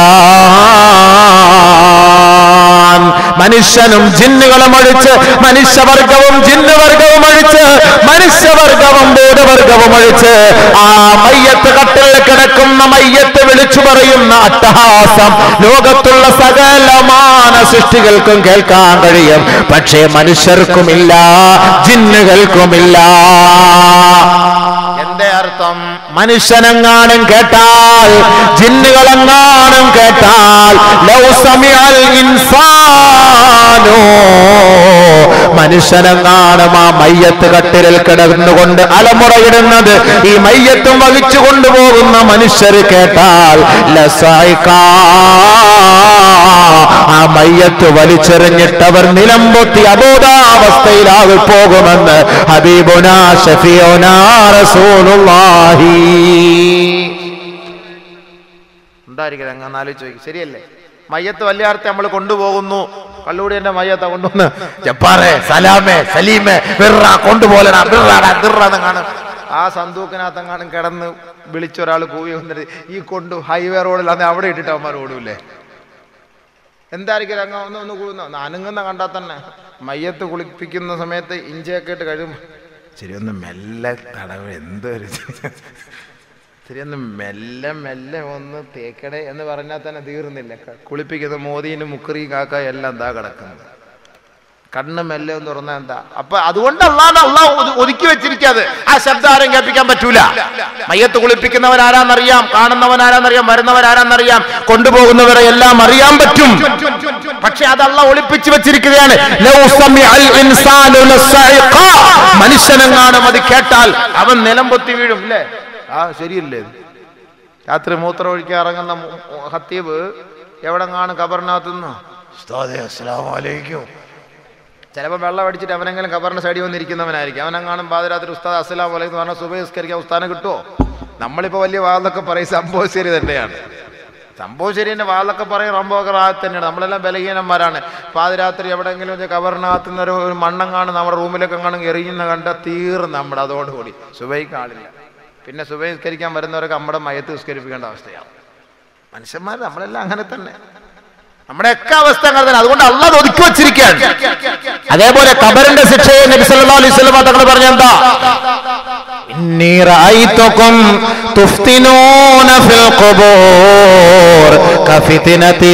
ജാൻ മനുഷ്യനും ജിന്നുകളും ഒഴിച്ച് മനുഷ്യവർഗവും ജിന്നുവർഗവും ഒഴിച്ച് മനുഷ്യവർഗവും ഭൂതവർഗവും ഒഴിച്ച് ആ മയ്യത്ത് കട്ടിൽ കിടക്കുന്ന മയ്യത്ത് വിളിച്ചു പറയുന്ന അട്ടഹാസം ലോകത്തുള്ള സകലമാന സൃഷ്ടികൾക്കും കേൾക്കാൻ കഴിയും പക്ഷേ മനുഷ്യർക്കുമില്ല ജിന്നുകൾക്കുമില്ല എന്തേ അർത്ഥം മനുഷ്യനെങ്ങാനും കേട്ടാൽ ജിന്നുകളെങ്ങാനും കേട്ടാൽ ലൗ സമിഅൽ ഇൻസാനോ മനുഷ്യനെങ്ങാനും ആ മയ്യത്ത് കട്ടിലിൽ കിടന്നുകൊണ്ട് അലമുറയിടുന്നത് ഈ മയ്യത്തും വഹിച്ചു കൊണ്ടുപോകുന്ന മനുഷ്യർ കേട്ടാൽ ലസായിക്കാ ആ മയ്യത്ത് വലിച്ചെറിഞ്ഞിട്ടവർ നിലംപൊത്തി അബോധാവസ്ഥയിലാകി പോകുമെന്ന് ഹബീബുന ഷഫിയോന റസൂലുള്ളാഹി ഉണ്ടായിരിക്കട്ടെ അങ്ങനെ ആലോചിച്ച് നോക്കി ശരിയല്ലേ മയ്യത്ത് വല്യാർത്തെ നമ്മൾ കൊണ്ടുപോകുന്നു കള്ളുകൂടി എന്റെ മയ്യത്ത കൊണ്ടുവന്ന് ജപ്പാറെ സലാമേ സലീമേ ബിർറ കൊണ്ടുപോലടാ ബിർറാടാ അതിറാന്ന് കാണും ആ സന്തൂക്കിനകത്തെങ്ങാനും കിടന്ന് വിളിച്ചൊരാൾ കൂവി വന്നിട്ട് ഈ കൊണ്ടു ഹൈവേ റോഡിൽ അന്ന് അവിടെ ഇട്ടിട്ട് അവന്മാർ ഓടൂലേ എന്തായിരിക്കും അങ്ങ് ഒന്ന് ഒന്ന് കൂടുന്ന ഒന്ന് അനങ്ങുന്ന കണ്ടാൽ തന്നെ മയ്യത്ത് കുളിപ്പിക്കുന്ന സമയത്ത് ഇഞ്ചിയൊക്കെ ഇട്ട് കഴിയുമ്പോൾ ശരി ഒന്ന് മെല്ലെ തടവ് എന്തൊരു ശരി ഒന്ന് മെല്ലെ മെല്ലെ ഒന്ന് തേക്കടേ എന്ന് പറഞ്ഞാൽ തന്നെ തീർന്നില്ല ക- കുളിപ്പിക്കുന്ന മോദീനും മുക്കറി കാക്ക എല്ലാം എന്താ കിടക്കുന്നത് കണ്ണ് മെല്ലെ ഒന്ന് തുറന്ന എന്താ അപ്പൊ അതുകൊണ്ട് അള്ളാഹ് അള്ളാഹ് ഒതു- ഒതുക്കി വെച്ചിരിക്കാത് ആ ശബ്ദം ആരും കേൾപ്പിക്കാൻ പറ്റൂല മയ്യത്ത് കുളിപ്പിക്കുന്നവൻ ആരാന്നറിയാം കാണുന്നവൻ ആരാന്നറിയാം വരുന്നവൻ ആരാന്നറിയാം കൊണ്ടുപോകുന്നവരെ എല്ലാം അറിയാൻ പറ്റും പക്ഷെ അത് അള്ളാഹ് ഒളിപ്പിച്ചു വെച്ചിരിക്കുകയാണ് ലൗ സമിഅൽ ഇൻസാനു ലസഇഖ. മനുഷ്യനെങ്ങാനും അത് കേട്ടാൽ അവൻ നിലംപൊത്തി വീഴും അല്ലേ ആ ശരിയല്ലേ ഇത്? രാത്രി മൂത്രം ഒഴിക്കാൻ ഇറങ്ങുന്ന മു- മു- ഹത്തീബ് എവിടെ കാണും കബറിനകത്തുനിന്ന് അസ്സലാമലൈക്കും ചിലപ്പോൾ വെള്ളം അടിച്ചിട്ട് അവനെങ്കിലും കബറിന്റെ സൈഡിൽ വന്നിരിക്കുന്നവനായിരിക്കും അവനെങ്ങാനും പാതിരാത്രി ഉസ്താദ് അസ്സലാം വലൈക്കും എന്ന് പറഞ്ഞാൽ സുബഹിസ്കരിക്കാൻ ഉസ്താനം കിട്ടുമോ നമ്മളിപ്പോൾ വലിയ വാതൊക്കെ പറയും സംഭവം ശരി തന്നെയാണ് സംഭവം ശരി തന്നെ വാതൊക്കെ പറയും റംബമൊക്കെ റാഹത്ത് തന്നെയാണ് നമ്മളെല്ലാം ബലഹീനന്മാരാണ് പാതിരാത്രി എവിടെയെങ്കിലും വെച്ചാൽ കബറിനകത്ത് നിന്ന് ഒരു ഒരു മണ്ണങ്ങാണ് നമ്മുടെ റൂമിലൊക്കെ കാണും എറിയുന്ന കണ്ട തീർന്ന് നമ്മുടെ അതോടുകൂടി സുബൈക്ക് ആളില്ല പിന്നെ സുബഹിസ്കരിക്കാൻ വരുന്നവരൊക്കെ നമ്മുടെ മയത്ത് നിസ്കരിപ്പിക്കേണ്ട അവസ്ഥയാണ് മനുഷ്യന്മാർ നമ്മളെല്ലാം അങ്ങനെ തന്നെ നമ്മുടെയൊക്കെ അവസ്ഥ അങ്ങനെ തന്നെ അതുകൊണ്ട് അള്ളാഹ് ഒതുക്കി വെച്ചിരിക്കുകയാണ് അതേപോലെ കബറിന്റെ ശിക്ഷയെ നബി സല്ലല്ലാഹു അലൈഹി വസല്ലം തങ്ങൾ പറഞ്ഞ എന്താ ഇന്നി റഅയ്തുകും തുഫ്തിനൂന ഫിൽ ഖുബൂർ കഫിത്നതി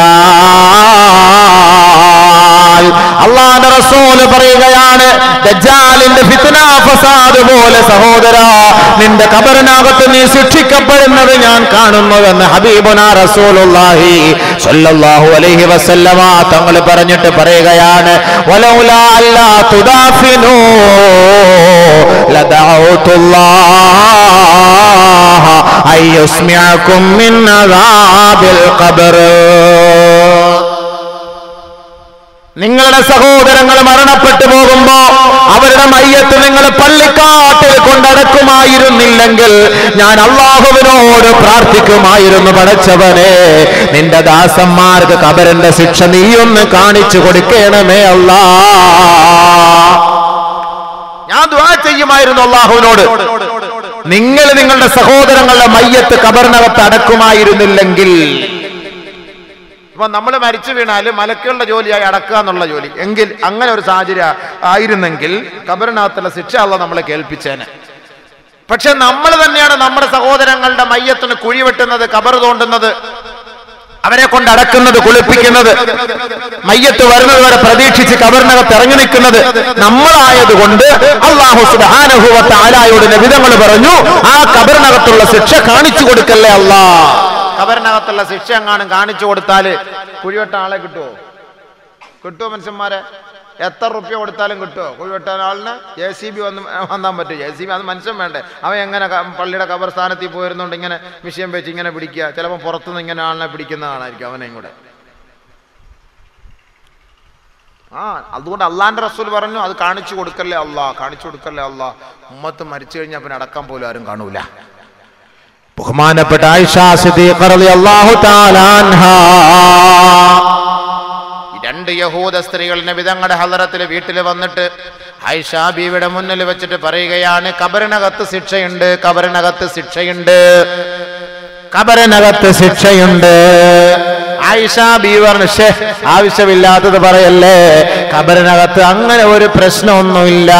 ദജ്ജാൽ അല്ലാഹുവിന്റെ റസൂൽ പറയുകയാണ് ദജ്ജാലിന്റെ ഫിത്ന ഫസാദ് പോലെ സഹോദര നിന്റെ കബറിനകത്ത് നീ ശിക്ഷിക്കപ്പെടുന്നത് ഞാൻ കാണുന്നുവെന്ന് ഹബീബുന റസൂലുള്ളാഹി സ്വല്ലല്ലാഹു അലൈഹി വസല്ലമ തങ്ങൾ പറഞ്ഞിട്ട് പറയുകയാണ് വലൗലാ അല്ലാ തുദാഫിനു ലദഅഉതുല്ലാഹ അയ്യുസ്മിഅകും മിൻ അദാബിൽ ഖബർ നിങ്ങളുടെ സഹോദരങ്ങൾ മരണപ്പെട്ടു പോകുമ്പോ അവരുടെ മയ്യത്ത് നിങ്ങൾ പള്ളിക്കാട്ടിൽ കൊണ്ടടക്കുമായിരുന്നില്ലെങ്കിൽ ഞാൻ അള്ളാഹുവിനോട് പ്രാർത്ഥിക്കുമായിരുന്നു പടച്ചവനെ നിന്റെ ദാസന്മാർക്ക് കബരന്റെ ശിക്ഷ നീയൊന്ന് കാണിച്ചു കൊടുക്കണമേ അല്ലാ ഞാൻ ദുആ ചെയ്യുമായിരുന്നു അള്ളാഹുവിനോട് നിങ്ങൾ നിങ്ങളുടെ സഹോദരങ്ങളുടെ മയ്യത്ത് കബറിനകത്ത് അടക്കുമായിരുന്നില്ലെങ്കിൽ ഇപ്പൊ നമ്മൾ മരിച്ചു വീണാല് മലക്കുകളുടെ ജോലിയായി അടക്കുക എന്നുള്ള ജോലി എങ്കിൽ അങ്ങനെ ഒരു സാഹചര്യം ആയിരുന്നെങ്കിൽ കബറിനകത്തുള്ള ശിക്ഷ അല്ല നമ്മളെ കേൾപ്പിച്ചേനെ പക്ഷെ നമ്മൾ തന്നെയാണ് നമ്മുടെ സഹോദരങ്ങളുടെ മയ്യത്തിന് കുഴി വെട്ടുന്നത് കബർ തോണ്ടുന്നത് അവരെ കൊണ്ട് അടക്കുന്നത് കുളിപ്പിക്കുന്നത് മയ്യത്ത് വരുന്നത് വരെ പ്രതീക്ഷിച്ച് കബറിനകത്ത് ഇറങ്ങി നിൽക്കുന്നത് നമ്മളായതുകൊണ്ട് അള്ളാഹു സുബാനഹുവത്ത് ആലായോട് നബിതങ്ങൾ പറഞ്ഞു ആ കബറിനകത്തുള്ള ശിക്ഷ കാണിച്ചു കൊടുക്കല്ലേ അല്ലാ കബറിനകത്തുള്ള ശിക്ഷ എങ്ങാനും കാണിച്ചു കൊടുത്താല് കുഴിവെട്ട ആളെ കിട്ടുമോ കിട്ടുമോ മനുഷ്യന്മാരെ എത്ര റുപ്യ കൊടുത്താലും കിട്ടുമോ കുഴിവെട്ടാൻ ആളിന് ജെ സി ബി വന്ന് വന്നാൻ പറ്റും ജെ സി ബി അത് മനുഷ്യൻ വേണ്ടേ അവൻ എങ്ങനെ ക- പള്ളിയുടെ കബർ സ്ഥാനത്തിൽ പോയിരുന്നുകൊണ്ട് ഇങ്ങനെ വിഷയം വെച്ച് ഇങ്ങനെ പിടിക്കുക ചിലപ്പോൾ പുറത്തുനിന്ന് ഇങ്ങനെ ആളിനെ പിടിക്കുന്ന കാണായിരിക്കും അവനെയും കൂടെ ആ അതുകൊണ്ട് അള്ളാന്റെ റസൂൽ പറഞ്ഞു അത് കാണിച്ചു കൊടുക്കല്ലേ അള്ളാ കാണിച്ചു കൊടുക്കല്ലേ അള്ളാ ഉമ്മത്ത് മരിച്ചു കഴിഞ്ഞാൽ പിന്നെ അടക്കാൻ പോലും ആരും കാണൂല ബഹുമാനപ്പെട്ട ആയിഷ സിദ്ദീഖ റളിയല്ലാഹു തആല അൻഹാ ഈ രണ്ട് യഹൂദ സ്ത്രീകൾ നബി തങ്ങളുടെ ഹലറത്തിൽ വീട്ടിൽ വന്നിട്ട് ഐഷ ബീവിയുടെ മുന്നിൽ വെച്ചിട്ട് പറയുകയാണ് കബറിനകത്ത് ശിക്ഷയുണ്ട് കബറിനകത്ത് ശിക്ഷയുണ്ട് കബറിനകത്ത് ശിക്ഷയുണ്ട് ആയിഷ ബീവി പറഞ്ഞു "ശ്ശേ, ആവശ്യമില്ലാത്തത് പറയല്ലേ കബറിനകത്ത് അങ്ങനെ ഒരു പ്രശ്നമൊന്നുമില്ല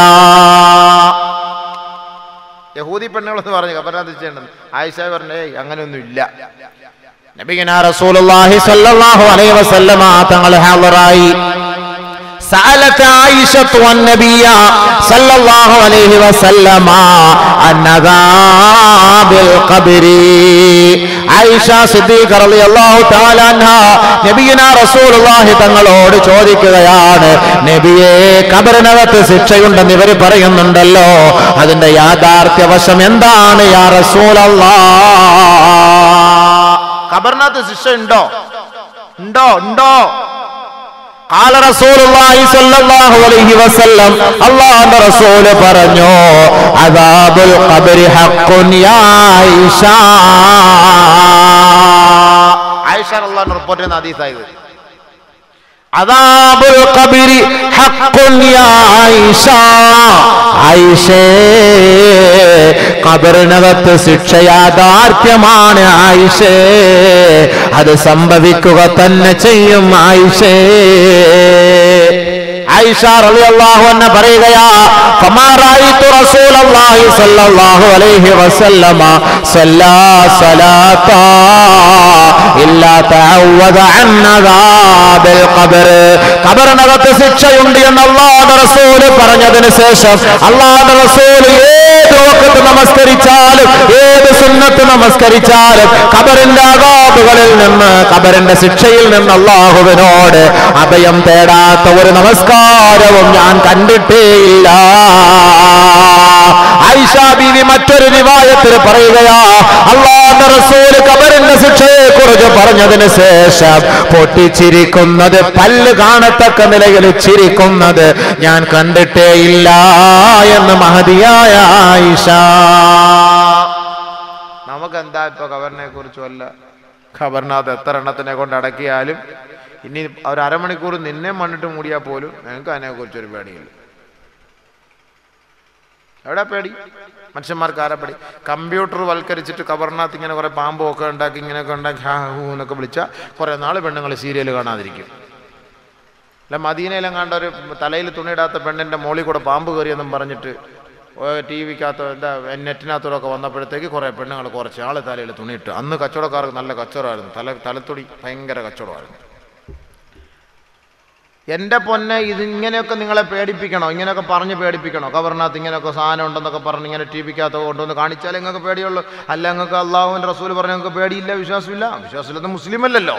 യഹൂദി പെണ്ണുകളെന്ന് പറഞ്ഞു കബറിനകത്ത് ശിക്ഷയുണ്ടെന്ന് ആയിഷ പറഞ്ഞു ഏയ് അങ്ങനെയൊന്നും ഇല്ല നബിഗന റസൂലുള്ളാഹി സ്വല്ലല്ലാഹു അലൈഹി വസല്ലമ തങ്ങൾ ഹാളറായി سألت عائشة النبي صلى الله عليه وسلم عن عذاب القبر ആയിഷ സിദ്ദീഖ റളിയല്ലാഹു തആല അൻഹ നബിയന റസൂലുള്ളാഹി തങ്ങളോട് ചോദിക്കുകയാണ് നബിയെ കബറിനകത്ത് ശിക്ഷയുണ്ടെന്ന് ഇവർ പറയുന്നുണ്ടല്ലോ അതിന്റെ യാഥാർത്ഥ്യവശം എന്താണ് യാ റസൂലല്ലാഹ് കബറിനകത്ത് ശിക്ഷ ഉണ്ടോ ഉണ്ടോ ഉണ്ടോ قال رسول الله صلى الله عليه وسلم അള്ളാഹുവിന്റെ റസൂൽ പറഞ്ഞു അദാബുൽ ഖബരി ഹഖുൻ യാ ആയിഷ ആയിഷ അള്ളാഹ് റിപ്പോർട്ട് ചെയ്യുന്ന ഹദീസായത് അദാബുൽ ഖബരി ഹഖുൻ യാ ആയിഷ ആയിഷേ ഖബറിനകത്ത് ശിക്ഷ യാഥാർത്ഥ്യമാണ് ആയിഷേ അത് സംഭവിക്കുക തന്നെ ചെയ്യും ആയിഷേ ആയിഷ റളിയല്ലാഹു അൻഹ പറയുകയാ ഫമാ റഅയ്തു റസൂലല്ലാഹി സ്വല്ലല്ലാഹു അലൈഹി വസല്ലമ സല്ലാ സലാത്താ إلا تعوذ عن عذاب القبر ഖബറിനകത്ത് ശിക്ഷയുണ്ട് എന്ന് അള്ളാഹുവിന്റെ റസൂല് പറഞ്ഞതിന് ശേഷം അള്ളാഹുവിന്റെ റസൂല് ഏത് വക്കത്ത് നമസ്കരിച്ചാലും ഏത് സുന്നത്ത് നമസ്കരിച്ചാലും ഖബറിന്റെ ആകാബുകളിൽ നിന്ന് ഖബറിന്റെ ശിക്ഷയിൽ നിന്ന് അള്ളാഹുവിനോട് അഭയം തേടാത്ത ഒരു നമസ്കാരവും ഞാൻ കണ്ടിട്ടേയില്ല ഐഷ ബീവി മറ്റൊരു റിവായത്തിൽ പറയുകയാ അള്ളാഹുവിന്റെ റസൂല് ഖബറിന്റെ ശിക്ഷയെ കുറിച്ച് പറഞ്ഞതിന് ശേഷം പൊട്ടിച്ചിരിക്കുന്നത് പല്ല് കാണത്തക്ക നിലയിൽ ചിരിക്കുന്നത് ഞാൻ കണ്ടിട്ടേയില്ല എന്ന് മഹതിയായ ആയിഷ നമുക്ക് എന്താ ഇപ്പൊ ഖബറിനെ കുറിച്ച് വല്ല ഖബറിനകത്ത് എത്ര എണ്ണത്തിനെ കൊണ്ട് അടക്കിയാലും ഇനി ഒരു അരമണിക്കൂർ നിന്നെ മണ്ണിട്ട് മൂടിയാൽ പോലും ഞങ്ങൾക്ക് അതിനെ കുറിച്ചൊരു പേടിയില്ല എവിടെ പേടി മനുഷ്യന്മാർക്ക് ആരാ പേടി കമ്പ്യൂട്ടർ വൽക്കരിച്ചിട്ട് കബറിനകത്ത് ഇങ്ങനെ കുറെ പാമ്പും ഒക്കെ ഉണ്ടാക്കി ഇങ്ങനെയൊക്കെ ഉണ്ടാക്കി ഹാ ഹൂ എന്നൊക്കെ വിളിച്ചാൽ കുറെ നാൾ പെണ്ണുങ്ങൾ സീരിയൽ കാണാതിരിക്കും അല്ല മദീനയിലും കണ്ട ഒരു തലയിൽ തുണിയിടാത്ത പെണ്ണിന്റെ മോളിൽ കൂടെ പാമ്പ് കയറിയെന്നും പറഞ്ഞിട്ട് ടി വിക്കകത്തോ എന്താ നെറ്റിനകത്തോടൊക്കെ വന്നപ്പോഴത്തേക്ക് കുറേ പെണ്ണുങ്ങൾ കുറച്ച് ആൾ തലയിൽ തുണിയിട്ട് അന്ന് കച്ചവടക്കാർക്ക് നല്ല കച്ചവടമായിരുന്നു തല തലത്തുടി ഭയങ്കര കച്ചവടമായിരുന്നു എൻ്റെ പൊന്നെ ഇത് ഇങ്ങനെയൊക്കെ നിങ്ങളെ പേടിപ്പിക്കണോ ഇങ്ങനെയൊക്കെ പറഞ്ഞ് പേടിപ്പിക്കണോ കവറിനകത്ത് ഇങ്ങനെയൊക്കെ സാധനം ഉണ്ടെന്നൊക്കെ പറഞ്ഞ് ഇങ്ങനെ ടി വിക്കകത്ത് കൊണ്ടുവന്ന് കാണിച്ചാലേ നിങ്ങൾക്ക് പേടിയുള്ളൂ അല്ല നിങ്ങൾക്ക് അള്ളാഹുവിൻ്റെ റസൂൽ പറഞ്ഞ നിങ്ങൾക്ക് പേടിയില്ല വിശ്വാസമില്ല വിശ്വാസമില്ലാത്ത മുസ്ലിം അല്ലല്ലോ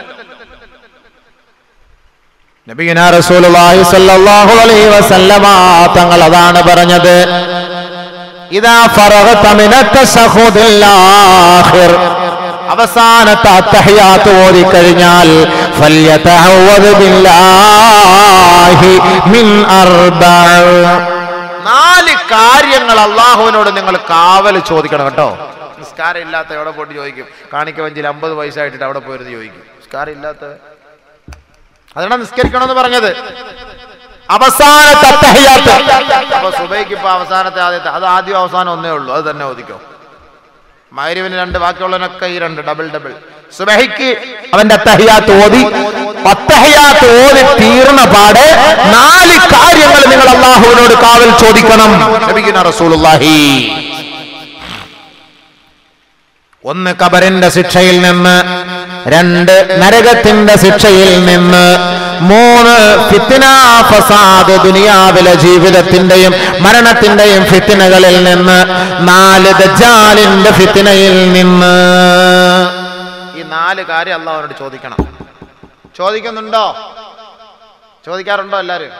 നബിഗിന റസൂലുള്ളാഹി സ്വല്ലല്ലാഹു അലൈഹി വസല്ലമ തങ്ങൾ അതാണ് പറഞ്ഞത് ഇദാ ഫറഗത മിന തശഹുദിൽ ആഖിർ അവസാനത്തെ അത്തഹിയാത്ത് ഓതി കഴിഞ്ഞാൽ ഫല്യതഅവദ് ബില്ലാഹി മിൻ അർബഅ നാല് കാര്യങ്ങൾ അള്ളാഹുവിനോട് നിങ്ങൾ കാവൽ ചോദിക്കണം കേട്ടോ നിസ്കാരം ഇല്ലാത്ത എവിടെ പോയിട്ട് ചോദിക്കും കാണിക്ക വഞ്ചിയിൽ അമ്പത് വയസ്സായിട്ടിട്ട് അവിടെ പോയിരുന്ന് ചോദിക്കും നിസ്കാരം ഇല്ലാത്ത അതാണ് നിസ്കരിക്കണമെന്ന് പറഞ്ഞത് അവസാനത്തെ അത്തഹിയാത്ത് അപ്പൊ സുബൈക്ക് ഇപ്പൊ അവസാനത്തെ ആദ്യത്തെ അത് ആദ്യം അവസാനം ഒന്നേ ഉള്ളൂ അത് തന്നെ ഓദിക്കോ മൈരുവിന് രണ്ട് ബാക്കിയുള്ളതിനൊക്കെ ഈ രണ്ട് ഡബിൾ ഡബിൾ സുബഹിക്ക് അവന്റെ അത്തഹിയാത്ത് ഓതി അത്തഹിയാത്ത് ഓതി തീർന്ന പാടെ നാല് കാര്യങ്ങൾ നിങ്ങൾ അള്ളാഹുവിനോട് കാവൽ ചോദിക്കണം നബിഗിന റസൂലുള്ളാഹി ഒന്ന് കബറിന്റെ ശിക്ഷയിൽ നിന്ന് രണ്ട് നരകത്തിന്റെ ശിക്ഷയിൽ നിന്ന് മൂന്ന് ഫിത്തിന ഫസാദ് ദുനിയാവിലെ ജീവിതത്തിന്റെയും മരണത്തിന്റെയും ഫിത്തിനകളിൽ നിന്ന് നാല് ദജാലിന്റെ ഫിത്തിനയിൽ നിന്ന് ഈ നാല് കാര്യം അള്ളാഹുവിനോട് ചോദിക്കണം ചോദിക്കുന്നുണ്ടോ ചോദിക്കാറുണ്ടോ എല്ലാരും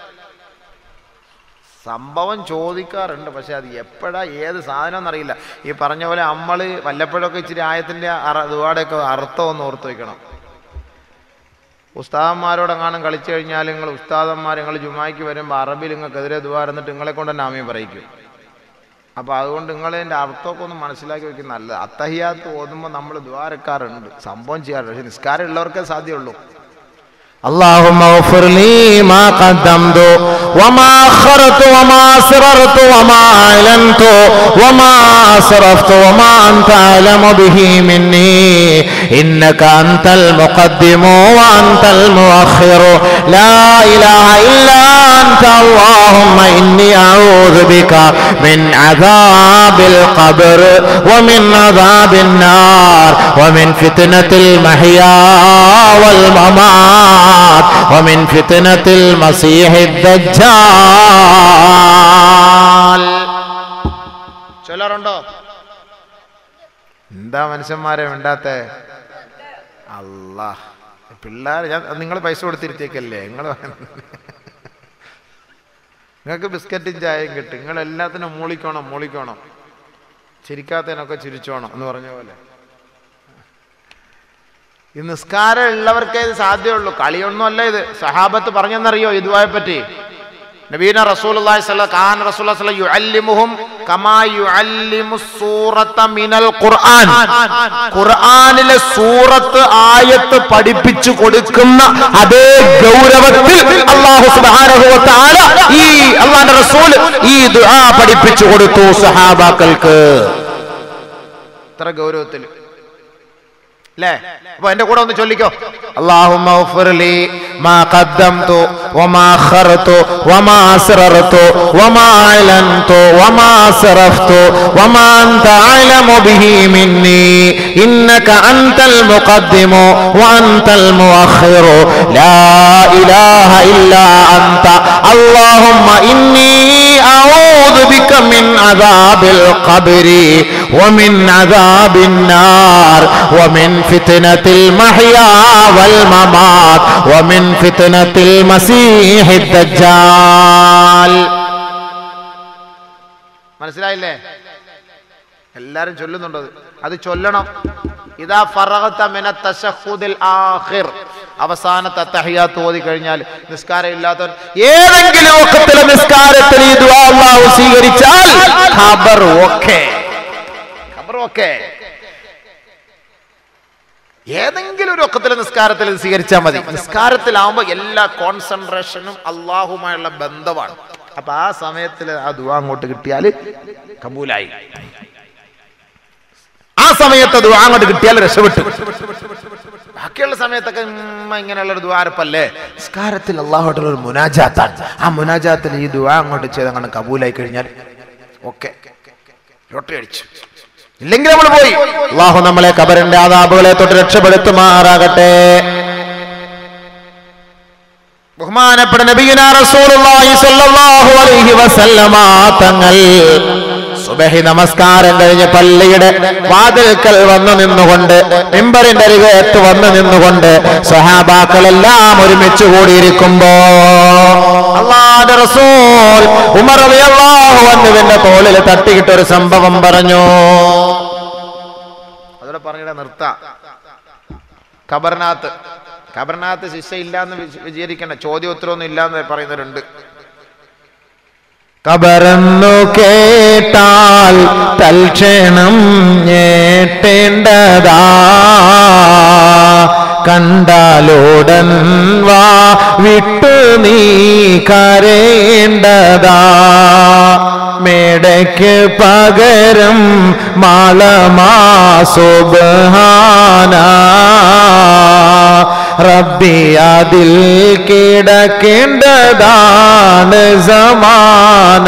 സംഭവം ചോദിക്കാറുണ്ട് പക്ഷെ അത് എപ്പോഴാ ഏത് സാധനം എന്നറിയില്ല ഈ പറഞ്ഞ പോലെ നമ്മൾ വല്ലപ്പോഴൊക്കെ ഇച്ചിരി ആയത്തിൻ്റെ ദുവാടെയൊക്കെ അർത്ഥം ഒന്ന് ഓർത്ത് വയ്ക്കണം ഉസ്താദന്മാരോടെങ്ങാനും കളിച്ചു കഴിഞ്ഞാൽ നിങ്ങൾ ഉസ്താദന്മാർ നിങ്ങൾ ജുമായ്ക്ക് വരുമ്പോൾ അറബിൽ നിങ്ങൾക്കെതിരെ ദുവാരുന്നിട്ട് നിങ്ങളെ കൊണ്ട് തന്നെ ആമയും പറയിക്കും അപ്പോൾ അതുകൊണ്ട് നിങ്ങൾ അതിൻ്റെ അർത്ഥമൊക്കെ ഒന്ന് മനസ്സിലാക്കി വെക്കുന്നത് നല്ലത് അത്തഹിയാത്ത് ഓതുമ്പോൾ നമ്മൾ ദ്വാരക്കാറുണ്ട് സംഭവം ചെയ്യാറുണ്ട് പക്ഷെ നിസ്കാരം ഉള്ളവർക്കേ സാധ്യമുള്ളൂ اللهم اغفر لي ما قدمت وما أخرت وما أسررت وما أعلنت وما أسرفت وما أنت أعلم به مني إنك أنت المقدم وأنت المؤخر لا إله إلا أنت اللهم إني أعوذ بك من عذاب القبر ومن عذاب النار ومن فتنة المحيا والممات ومن فتنة المسيح الدجال ചൊല്ലാറുണ്ടോ എന്താ മനുഷ്യന്മാരെ വേണ്ടാത്ത അല്ലാ പിള്ളേർ ഞാൻ നിങ്ങൾ പൈസ കൊടുത്തിരുത്തേക്കല്ലേ നിങ്ങൾ നിങ്ങൾക്ക് ബിസ്ക്കറ്റും ചായയും കിട്ടും നിങ്ങൾ എല്ലാത്തിനും മൂളിക്കോണം മൂളിക്കോണം ചിരിക്കാത്തതിനൊക്കെ ചിരിച്ചോണം എന്ന് പറഞ്ഞ പോലെ ഈ നിസ്കാരം ഉള്ളവർക്കേ ഇത് സാധ്യമുള്ളൂ കളിയൊന്നും അല്ല ഇത് സഹാബത്ത് പറഞ്ഞെന്നറിയോ ഇതുവായെ പറ്റി നബീന റസൂലുള്ളാഹി സ്വല്ലല്ലാഹു കാന റസൂലുള്ളാഹി സ്വല്ലല്ലാഹു യുഅല്ലിമുഹും കമാ യുഅല്ലിമു സൂറത മിനൽ ഖുർആൻ ഖുർആനിലെ സൂറത്ത് ആയത്ത് പഠിപ്പിച്ചു കൊടുക്കുന്ന അതേ ഗൗരവത്തിൽ അല്ലാഹു സുബ്ഹാനഹു വ തആല ഈ അല്ലാഹുവിന്റെ റസൂൽ ഈ ദുആ പഠിപ്പിച്ചു കൊടുത്തു സഹാബാക്കൾക്ക് ഇത്ര ഗൗരവത്തിൽ അല്ലേ അപ്പൊ എന്റെ കൂടെ ഒന്ന് ചൊല്ലിക്കോ اللهم اغفر لي ما قدمت وما أخرت وما أسررت وما أعلنت وما أسرفت وما أنت أعلم به مني إنك أنت المقدم وأنت المؤخر لا إله إلا أنت اللهم إني أعوذ بك من عذاب القبر ومن عذاب النار ومن فتنة المحيا والممات ومن فتنة المسيح الدجال മനസ്സിലായില്ലേ എല്ലാരും ചൊല്ലുന്നുണ്ട് അത്. അത് ചൊല്ലണം ഇതാ ഫറഗത മിന തശഹുദിൽ ആഖിർ അവസാനത്തെ തഹിയാത്ത് ഓതി കഴിഞ്ഞാൽ നിസ്കാരം ഇല്ലാത്തവൻ ഏതെങ്കിലും ഒക്കത്തിലെ നിസ്കാരത്തിൽ ഈ ദുആ അല്ലാഹു സ്വീകരിച്ചാൽ ഖബർ ഓക്കേ ഖബർ ഓക്കെ ഏതെങ്കിലും ഒരു ഒക്കത്തിലെ നിസ്കാരത്തിൽ ഇത് സ്വീകരിച്ചാൽ മതി നിസ്കാരത്തിലാവുമ്പോൾ എല്ലാ കോൺസെൻട്രേഷനും അള്ളാഹുമായുള്ള ബന്ധമാണ് അപ്പൊ ആ സമയത്തിൽ ആ ദുആ അങ്ങോട്ട് കിട്ടിയാൽ കബൂലായി ആ സമയത്ത് ദുആ അങ്ങോട്ട് കിട്ടിയാൽ രക്ഷപ്പെട്ടു ബാക്കിയുള്ള സമയത്തൊക്കെ ഉമ്മ ഇങ്ങനെയുള്ള ഒരു ദ്വാരപ്പല്ലേ നിസ്കാരത്തിൽ അള്ളാഹുട്ടുള്ള ഒരു മുനാജാത്താണ് ആ മുനാജാത്തിൽ ഈ ദുആ അങ്ങോട്ട് ചെയ്ത് അങ്ങനെ കബൂലായി കഴിഞ്ഞാൽ ഓക്കെ ലോട്ടറി അടിച്ചു ഇല്ലെങ്കിൽ നമ്മൾ പോയി അള്ളാഹു നമ്മളെ കബറിന്റെ ആദാബുകളെ തൊട്ട് രക്ഷപ്പെടുത്തുമാറാകട്ടെ ബഹുമാനപ്പെട്ട നബിയുന റസൂലുള്ളാഹി സ്വല്ലല്ലാഹു അലൈഹി വസല്ലമ തങ്ങൾ സുബഹി നമസ്കാരം കഴിഞ്ഞ് പള്ളിയുടെ വാതിൽക്കൽ വന്നു നിന്നുകൊണ്ട് മിമ്പറിന്റെ അരികത്ത് വന്നു നിന്നുകൊണ്ട് സഹാബാക്കളെല്ലാം ഒരുമിച്ച് കൂടിയിരിക്കുമ്പോ അള്ളാഹുവിന്റെ റസൂൽ ഉമർ റളിയല്ലാഹു അൻഹുവിന്റെ തോളിൽ തട്ടിയിട്ട ഒരു സംഭവം പറഞ്ഞു അതോടെ പറഞ്ഞിട നിർത്ത ഖബറിനകത്ത് ഖബറിനകത്ത് ശിക്ഷ ഇല്ലാന്ന് വിച- വിചാരിക്കണ്ട ചോദ്യോത്തരമൊന്നും ഇല്ലാന്ന് പറയുന്നവരുണ്ട് കബറന്നു കേട്ടാൽ തൽക്ഷണം ഞേട്ടേണ്ടതാ കണ്ടാലോടൻ വാ വിട്ടു നീ കരേണ്ടതാ മേടയ്ക്ക് പകരം മാളമാ സുബഹാന റബ്ബി അതിൽ കിടക്കേണ്ടതാണ് സമാന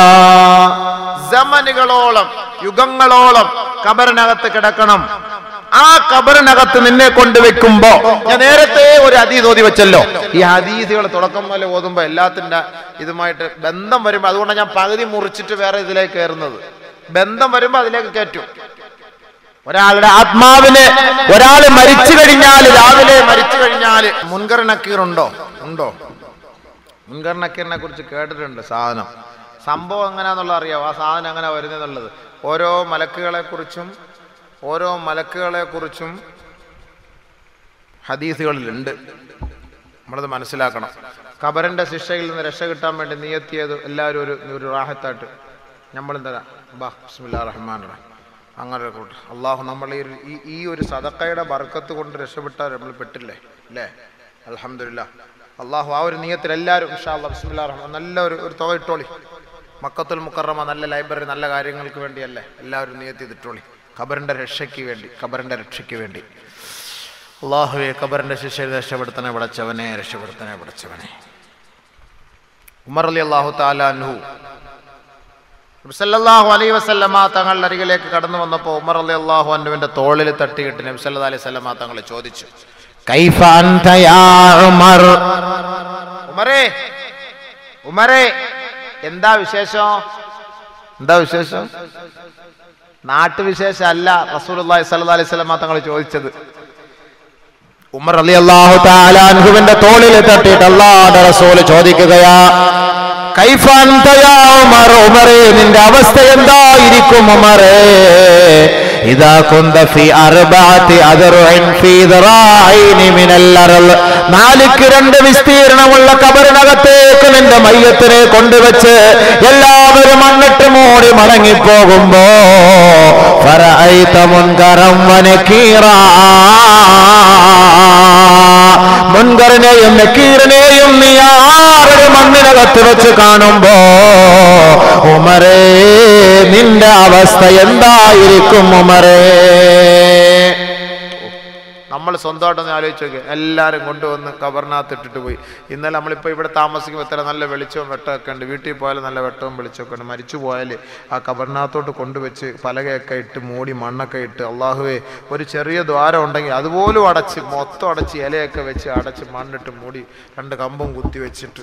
സമനുകളോളം യുഗങ്ങളോളം ഖബറിനകത്ത് കിടക്കണം ആ കബറിനകത്ത് നിന്നെ കൊണ്ടുവെക്കുമ്പോ ഞാൻ നേരത്തെ ഒരു ഹദീസ് ഓതി വെച്ചല്ലോ ഈ ഹദീസുകൾ തുടക്കം പോലെ ഓതുമ്പോ എല്ലാത്തിന്റെ ഇതുമായിട്ട് ബന്ധം വരുമ്പോ അതുകൊണ്ടാണ് ഞാൻ പകുതി മുറിച്ചിട്ട് വേറെ ഇതിലേക്ക് കയറുന്നത് ബന്ധം വരുമ്പോ അതിലേക്ക് കയറ്റും ഒരാളുടെ ആത്മാവിനെ ഒരാൾ മരിച്ചു കഴിഞ്ഞാൽ രാവിലെ മരിച്ചു കഴിഞ്ഞാല് മുൻകർ നക്കീർ ഉണ്ടോ ഉണ്ടോ മുൻകർ നക്കീറിനെ കുറിച്ച് കേട്ടിട്ടുണ്ട് സാധനം സംഭവം എങ്ങനെയാന്നുള്ള അറിയാം ആ സാധനം എങ്ങനെ വരുന്നെന്നുള്ളത് ഓരോ മലക്കുകളെ കുറിച്ചും ഓരോ മലക്കുകളെ കുറിച്ചും ഹദീസുകളിലുണ്ട് നമ്മളത് മനസ്സിലാക്കണം ഖബറിന്റെ ശിക്ഷയിൽ നിന്ന് രക്ഷ കിട്ടാൻ വേണ്ടി നിയത്തിയത് എല്ലാവരും ഒരു ഒരു റാഹത്തായിട്ട് നമ്മളും തരാം ബാ ബിസ്മില്ലാ റഹ്മാൻ റഹീം അങ്ങനെ ഒരു കൂട്ട് അള്ളാഹു നമ്മൾ ഈ ഒരു- ഈ- ഈ ഒരു സദക്കയുടെ ബർക്കത്ത് കൊണ്ട് രക്ഷപ്പെട്ടാൽ നമ്മൾ പെട്ടില്ലേ അല്ലേ അലഹമില്ല അള്ളാഹു ആ ഒരു നിയത്തിൽ എല്ലാവരും ഇൻഷാ അല്ലാ ബിസ്മില്ലാ റഹ്മാൻ നല്ല ഒരു ഒരു തുക ഇട്ടോളി മക്കത്തുൽ മുക്കറമ നല്ല ലൈബ്രറി നല്ല കാര്യങ്ങൾക്ക് വേണ്ടിയല്ലേ എല്ലാവരും നിയത്തി ഇതിട്ടോളി ഖബറിന്റെ രക്ഷയ്ക്ക് വേണ്ടി ഖബറിന്റെ രക്ഷയ്ക്ക് വേണ്ടി അള്ളാഹുവെ ഖബറിന്റെ ശിക്ഷയിൽ രക്ഷപ്പെടുത്തണേ പടച്ചവനെ രക്ഷപ്പെടുത്തണേ പടച്ചവനെ ഉമർ അലി അള്ളാഹു താലാൻഹു നബ്സല്ലാഹു അലൈ വസല്ലമ തങ്ങളുടെ അരികിലേക്ക് കടന്നു വന്നപ്പോൾ ഉമർ അലി അള്ളാഹു അന്നുവിന്റെ തോളിൽ തട്ടിയിട്ട് നബ്സല്ലാ അലൈഹി സ്വല്ലമ തങ്ങൾ ചോദിച്ചു കൈഫ അൻത യാ ഉമർ ഉമറേ ഉമറേ എന്താ വിശേഷം എന്താ വിശേഷം നാട്ടുവിശേഷം അല്ല റസൂലുള്ളാഹി സ്വല്ലല്ലാഹി അലൈഹി വസല്ലമ തങ്ങൾ ചോദിച്ചത് ഉമർ അലി അള്ളാഹു താലാൻഹുവിന്റെ തോളിൽ തട്ടിയിട്ട് അള്ളാഹുടെ റസൂല് ചോദിക്കുകയാ കൈഫ അൻത യാ ഉമർ ഉമറേ നിന്റെ അവസ്ഥ എന്തായിരിക്കും ഉമറേ ഇതാ കുന്ത ഫി അർബഅത്തി അദ്റുഇൻ ഫീ ദറാഇനി മിനൽ അർള് നാലുക്ക് രണ്ട് വിസ്തീർണമുള്ള കബറിനകത്തേക്ക് നിന്റെ മയ്യത്തിനെ കൊണ്ടുവച്ച് എല്ലാവരും മണ്ണിട്ട് മൂടി മടങ്ങിപ്പോകുമ്പോ ഫറഅയ്ത മുൻകറം വനകീറാ മുൻകറിനെയും നക്കീറിനെയും നീ ആറടി മണ്ണിനകത്ത് വെച്ച് കാണുമ്പോ ഉമറേ നിന്റെ അവസ്ഥ എന്തായിരിക്കും ഉമറേ നമ്മൾ സ്വന്തമായിട്ടൊന്ന് ആലോചിച്ച് നോക്കി എല്ലാവരും കൊണ്ടുവന്ന് കബറിനകത്ത് ഇട്ടിട്ട് പോയി ഇന്നലെ നമ്മളിപ്പോൾ ഇവിടെ താമസിക്കുമ്പോൾ ഇത്ര നല്ല വെളിച്ചവും വെട്ടമൊക്കെ ഉണ്ട് വീട്ടിൽ പോയാൽ നല്ല വെട്ടവും വെളിച്ചമൊക്കെ ഉണ്ട് മരിച്ചു പോയാൽ ആ കബറിനകത്തോട്ട് കൊണ്ടുവച്ച് പലകയൊക്കെ ഇട്ട് മൂടി മണ്ണൊക്കെ ഇട്ട് അള്ളാഹുവേ ഒരു ചെറിയ ദ്വാരം ഉണ്ടെങ്കിൽ അതുപോലും അടച്ച് മൊത്തം അടച്ച് ഇലയൊക്കെ വെച്ച് അടച്ച് മണ്ണിട്ട് മൂടി രണ്ട് കമ്പും കുത്തി വെച്ചിട്ട്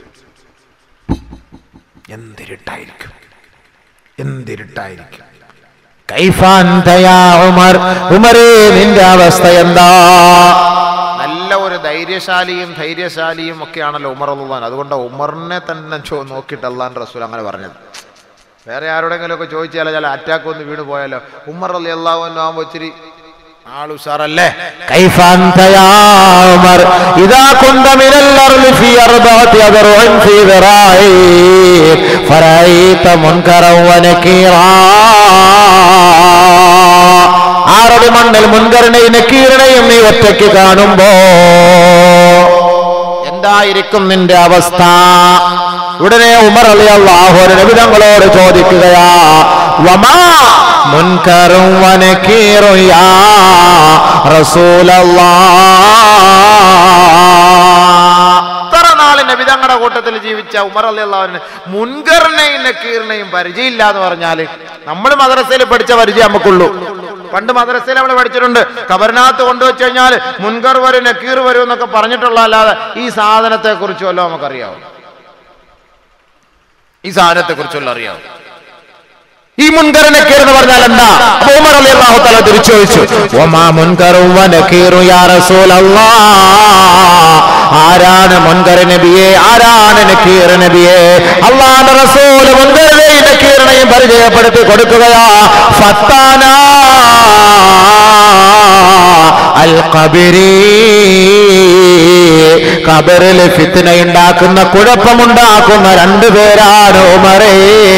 എന്തിരുട്ടായിരിക്കും എന്തിരുട്ടായിരിക്കും കൈഫാന്തയാ ഉമർ ഉമരേ നിന്റെ അവസ്ഥ എന്താ നല്ല ഒരു ധൈര്യശാലിയും ധൈര്യശാലിയും ഒക്കെയാണല്ലോ ഉമർ അള്ളഹാൻ അതുകൊണ്ട് ഉമറിനെ തന്നെ ചോ നോക്കിയിട്ട് അള്ളാൻ റസൂൽ അങ്ങനെ പറഞ്ഞത് വേറെ ആരോടെങ്കിലും ഒക്കെ ചോദിച്ചാലോ ചില അറ്റാക്ക് ഒന്ന് വീണ് പോയാലോ ഉമർ അള്ളി അള്ളാഹു ആകുമ്പോൾ ഇച്ചിരി ആൾ ഉഷാറല്ലേ كيف أنت يا عمر إذا كنت من الأرض في أربعة أذرع في ذراعيك فرأيت منكرا ونكيرا ആറടി മണ്ണിൽ മുൻകരണയും നക്കീരണയും നീ ഒറ്റയ്ക്ക് കാണുമ്പോ എന്തായിരിക്കും നിന്റെ അവസ്ഥ ഉടനെ ഉമർ അലി അള്ളാഹു നബിതങ്ങളോട് ചോദിക്കുകയാ വമാ മുൻകറും വനക്കീറും യാ റസൂലല്ലാഹ് ഇത്ര നാൾ നബിതങ്ങളുടെ കൂട്ടത്തിൽ ജീവിച്ച ഉമർ അലി അള്ളാഹുവിന് മുൻകറിനെയും നക്കീറിനെയും പരിചയമില്ല എന്ന് പറഞ്ഞാൽ നമ്മൾ മദ്രസയിൽ പഠിച്ച പരിചയം നമുക്കുള്ളൂ പണ്ട് മദ്രസയിൽ നമ്മൾ പഠിച്ചിട്ടുണ്ട് കബറിനകത്ത് കൊണ്ടുവച്ച് കഴിഞ്ഞാൽ മുൻകർ വരും നക്കീർ വരും എന്നൊക്കെ പറഞ്ഞിട്ടുള്ള അല്ലാതെ ഈ സാധനത്തെ കുറിച്ച് വല്ലതും നമുക്കറിയാവും ഈ സാധനത്തെ കുറിച്ചുള്ള അറിയാവും ഈ മുൻകർ നക്കീർ എന്ന് പറഞ്ഞാൽ എന്താ അപ്പൊ ഉമർ അലി അള്ളാഹു തല തിരിച്ചു ചോദിച്ചു ഒമാ മുൻകറും വനക്കീറു യാ റസൂലല്ലാ ആരാണ് മുൻകർ നബിയെ ആരാണ് നക്കീർ നബിയെ അള്ളാഹുന്റെ റസൂൽ മുൻകറിനെയും നക്കീറിനെയും പരിചയപ്പെടുത്തി കൊടുക്കുകയാ ഫത്താന അൽ ഖബരി ഖബറിൽ ഫിത്ന ഉണ്ടാക്കുന്ന കുഴപ്പമുണ്ടാക്കുന്ന രണ്ടുപേരാണ് ഉമറേ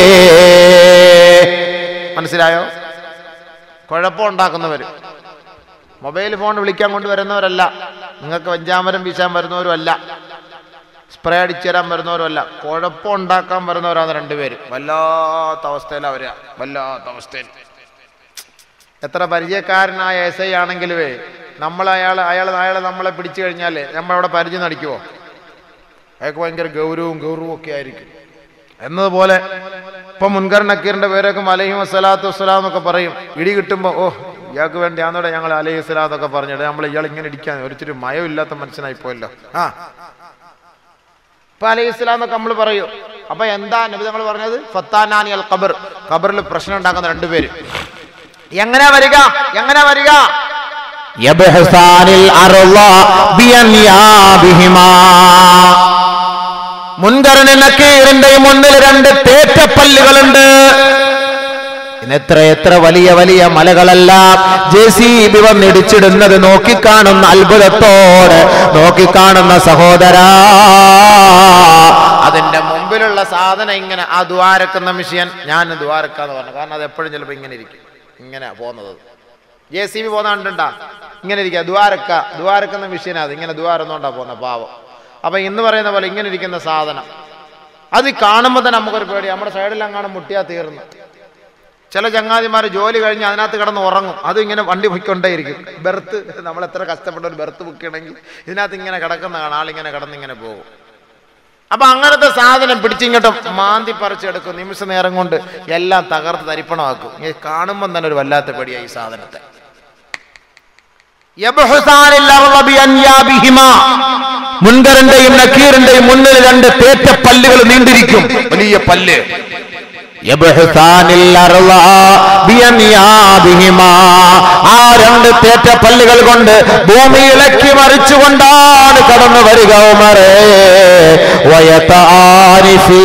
മനസ്സിലായോ കുഴപ്പമുണ്ടാക്കുന്നവർ മൊബൈൽ ഫോൺ വിളിക്കാൻ കൊണ്ടുവരുന്നവരല്ല നിങ്ങൾക്ക് വെഞ്ചാമരം വീശാൻ വരുന്നവരും അല്ല സ്പ്രേ അടിച്ചു തരാൻ വരുന്നവരും അല്ല കുഴപ്പമുണ്ടാക്കാൻ വരുന്നവരാണ് രണ്ടുപേര് വല്ലാത്ത അവസ്ഥയിൽ അവരാ വല്ലാത്ത അവസ്ഥയിൽ എത്ര പരിചയക്കാരനായ എസ് ഐ ആണെങ്കിലുവേ നമ്മൾ അയാൾ അയാൾ അയാളെ നമ്മളെ പിടിച്ചു കഴിഞ്ഞാൽ നമ്മളവിടെ പരിചയം നടിക്കുമോ അയാൾക്ക് ഭയങ്കര ഗൗരവവും ഗൗരവവും ഒക്കെ ആയിരിക്കും എന്നതുപോലെ ഇപ്പൊ മുൻകർ നക്കീറിന്റെ പേരൊക്കെ അലഹിം വസ്സലാത്തു വസ്സലാം എന്നൊക്കെ പറയും ഇടി കിട്ടുമ്പോൾ ഓ ഇയാൾക്ക് വേണ്ടി ആന്നോടെ ഞങ്ങൾ അലഹി വസ്സലാം എന്നൊക്കെ പറഞ്ഞിട്ട് നമ്മൾ ഇയാൾ ഇങ്ങനെ ഇടിക്കാൻ ഒരിച്ചിരി മയമില്ലാത്ത മനുഷ്യനായി പോയല്ലോ ആ ഇപ്പൊ അലൈഹി സ്വലാം എന്നൊക്കെ നമ്മൾ പറയും അപ്പൊ എന്താ നബി നമ്മൾ പറഞ്ഞത് ഫത്താനാനി അൽ ഖബർ ഖബറിൽ പ്രശ്നം ഉണ്ടാക്കുന്ന രണ്ടുപേര് എങ്ങനെ വരിക എങ്ങനെ വരിക യബ്ഹസാനിൽ അർള ബിയൻയാബിഹിമാ മുൻകരന് നക്കീറിന്റെ മുന്നിൽ രണ്ട് തേറ്റപ്പല്ലുകളുണ്ട് ഇന്ന് എത്ര എത്ര വലിയ വലിയ മലകളെല്ലാം ജെ സി ബി വന്നിടിച്ചിടുന്നത് നോക്കിക്കാണുന്ന അത്ഭുതത്തോടെ നോക്കിക്കാണുന്ന സഹോദരാ അതിന്റെ മുമ്പിലുള്ള സാധനം ഇങ്ങനെ ആ ദ്വാരക്കുന്ന മിഷ്യൻ ഞാൻ ദ്വാരക്കാന്ന് പറഞ്ഞു കാരണം അത് എപ്പോഴും ചിലപ്പോൾ ഇങ്ങനെ ഇരിക്കും ഇങ്ങനെ പോകുന്നത് ജെ സി ബി പോകുന്ന കണ്ടുണ്ടാ ഇങ്ങനെ ഇരിക്കുക ദ്വാരക്ക ദ്വാരക്കുന്ന മിഷ്യനാ അത് ഇങ്ങനെ ദ്വാരന്നുകൊണ്ടാ പോകുന്ന പാവം അപ്പൊ ഇന്ന് പറയുന്ന പോലെ ഇങ്ങനെ ഇരിക്കുന്ന സാധനം അത് കാണുമ്പോൾ തന്നെ നമുക്കൊരു പേടി നമ്മുടെ സൈഡിലെങ്ങാനും കാണും മുട്ടിയാ തീർന്നു ചില ചങ്ങാതിമാർ ജോലി കഴിഞ്ഞ് അതിനകത്ത് കിടന്ന് ഉറങ്ങും അത് ഇങ്ങനെ വണ്ടി പൊയ്ക്കൊണ്ടേയിരിക്കും ബെർത്ത് നമ്മൾ എത്ര കഷ്ടപ്പെട്ട ഒരു ബെർത്ത് ബുക്ക് ചെയ്യണമെങ്കിൽ ഇതിനകത്ത് ഇങ്ങനെ കിടക്കുന്ന കാണാം ആളിങ്ങനെ കിടന്ന് ഇങ്ങനെ പോകും അപ്പൊ അങ്ങനത്തെ സാധനം പിടിച്ചിങ്ങോട്ടും മാന്തി പറിച്ചെടുക്കും നിമിഷ നേരം കൊണ്ട് എല്ലാം തകർത്ത് തരിപ്പണമാക്കും ഈ കാണുമ്പം തന്നെ ഒരു വല്ലാത്ത പേടിയായി ഈ സാധനത്തെ യബ്ഹസാനിൽ അർള ബിയൻയാബിഹിമാ. മുൻകരന്റെയും നക്കീറിന്റെയും മുന്നിൽ രണ്ട് തേറ്റ പല്ലുകൾ നീണ്ടിരിക്കും വലിയ പല്ല് യബ്ഹസാനിൽ അർള ബിയൻയാബിഹിമാ. ആ രണ്ട് തേറ്റ പല്ലുകൾ കൊണ്ട് ഭൂമി ഇളക്കി മറിച്ചുകൊണ്ടാണ് കടന്നു വരിക ഉമറേ വയതാനി ഫി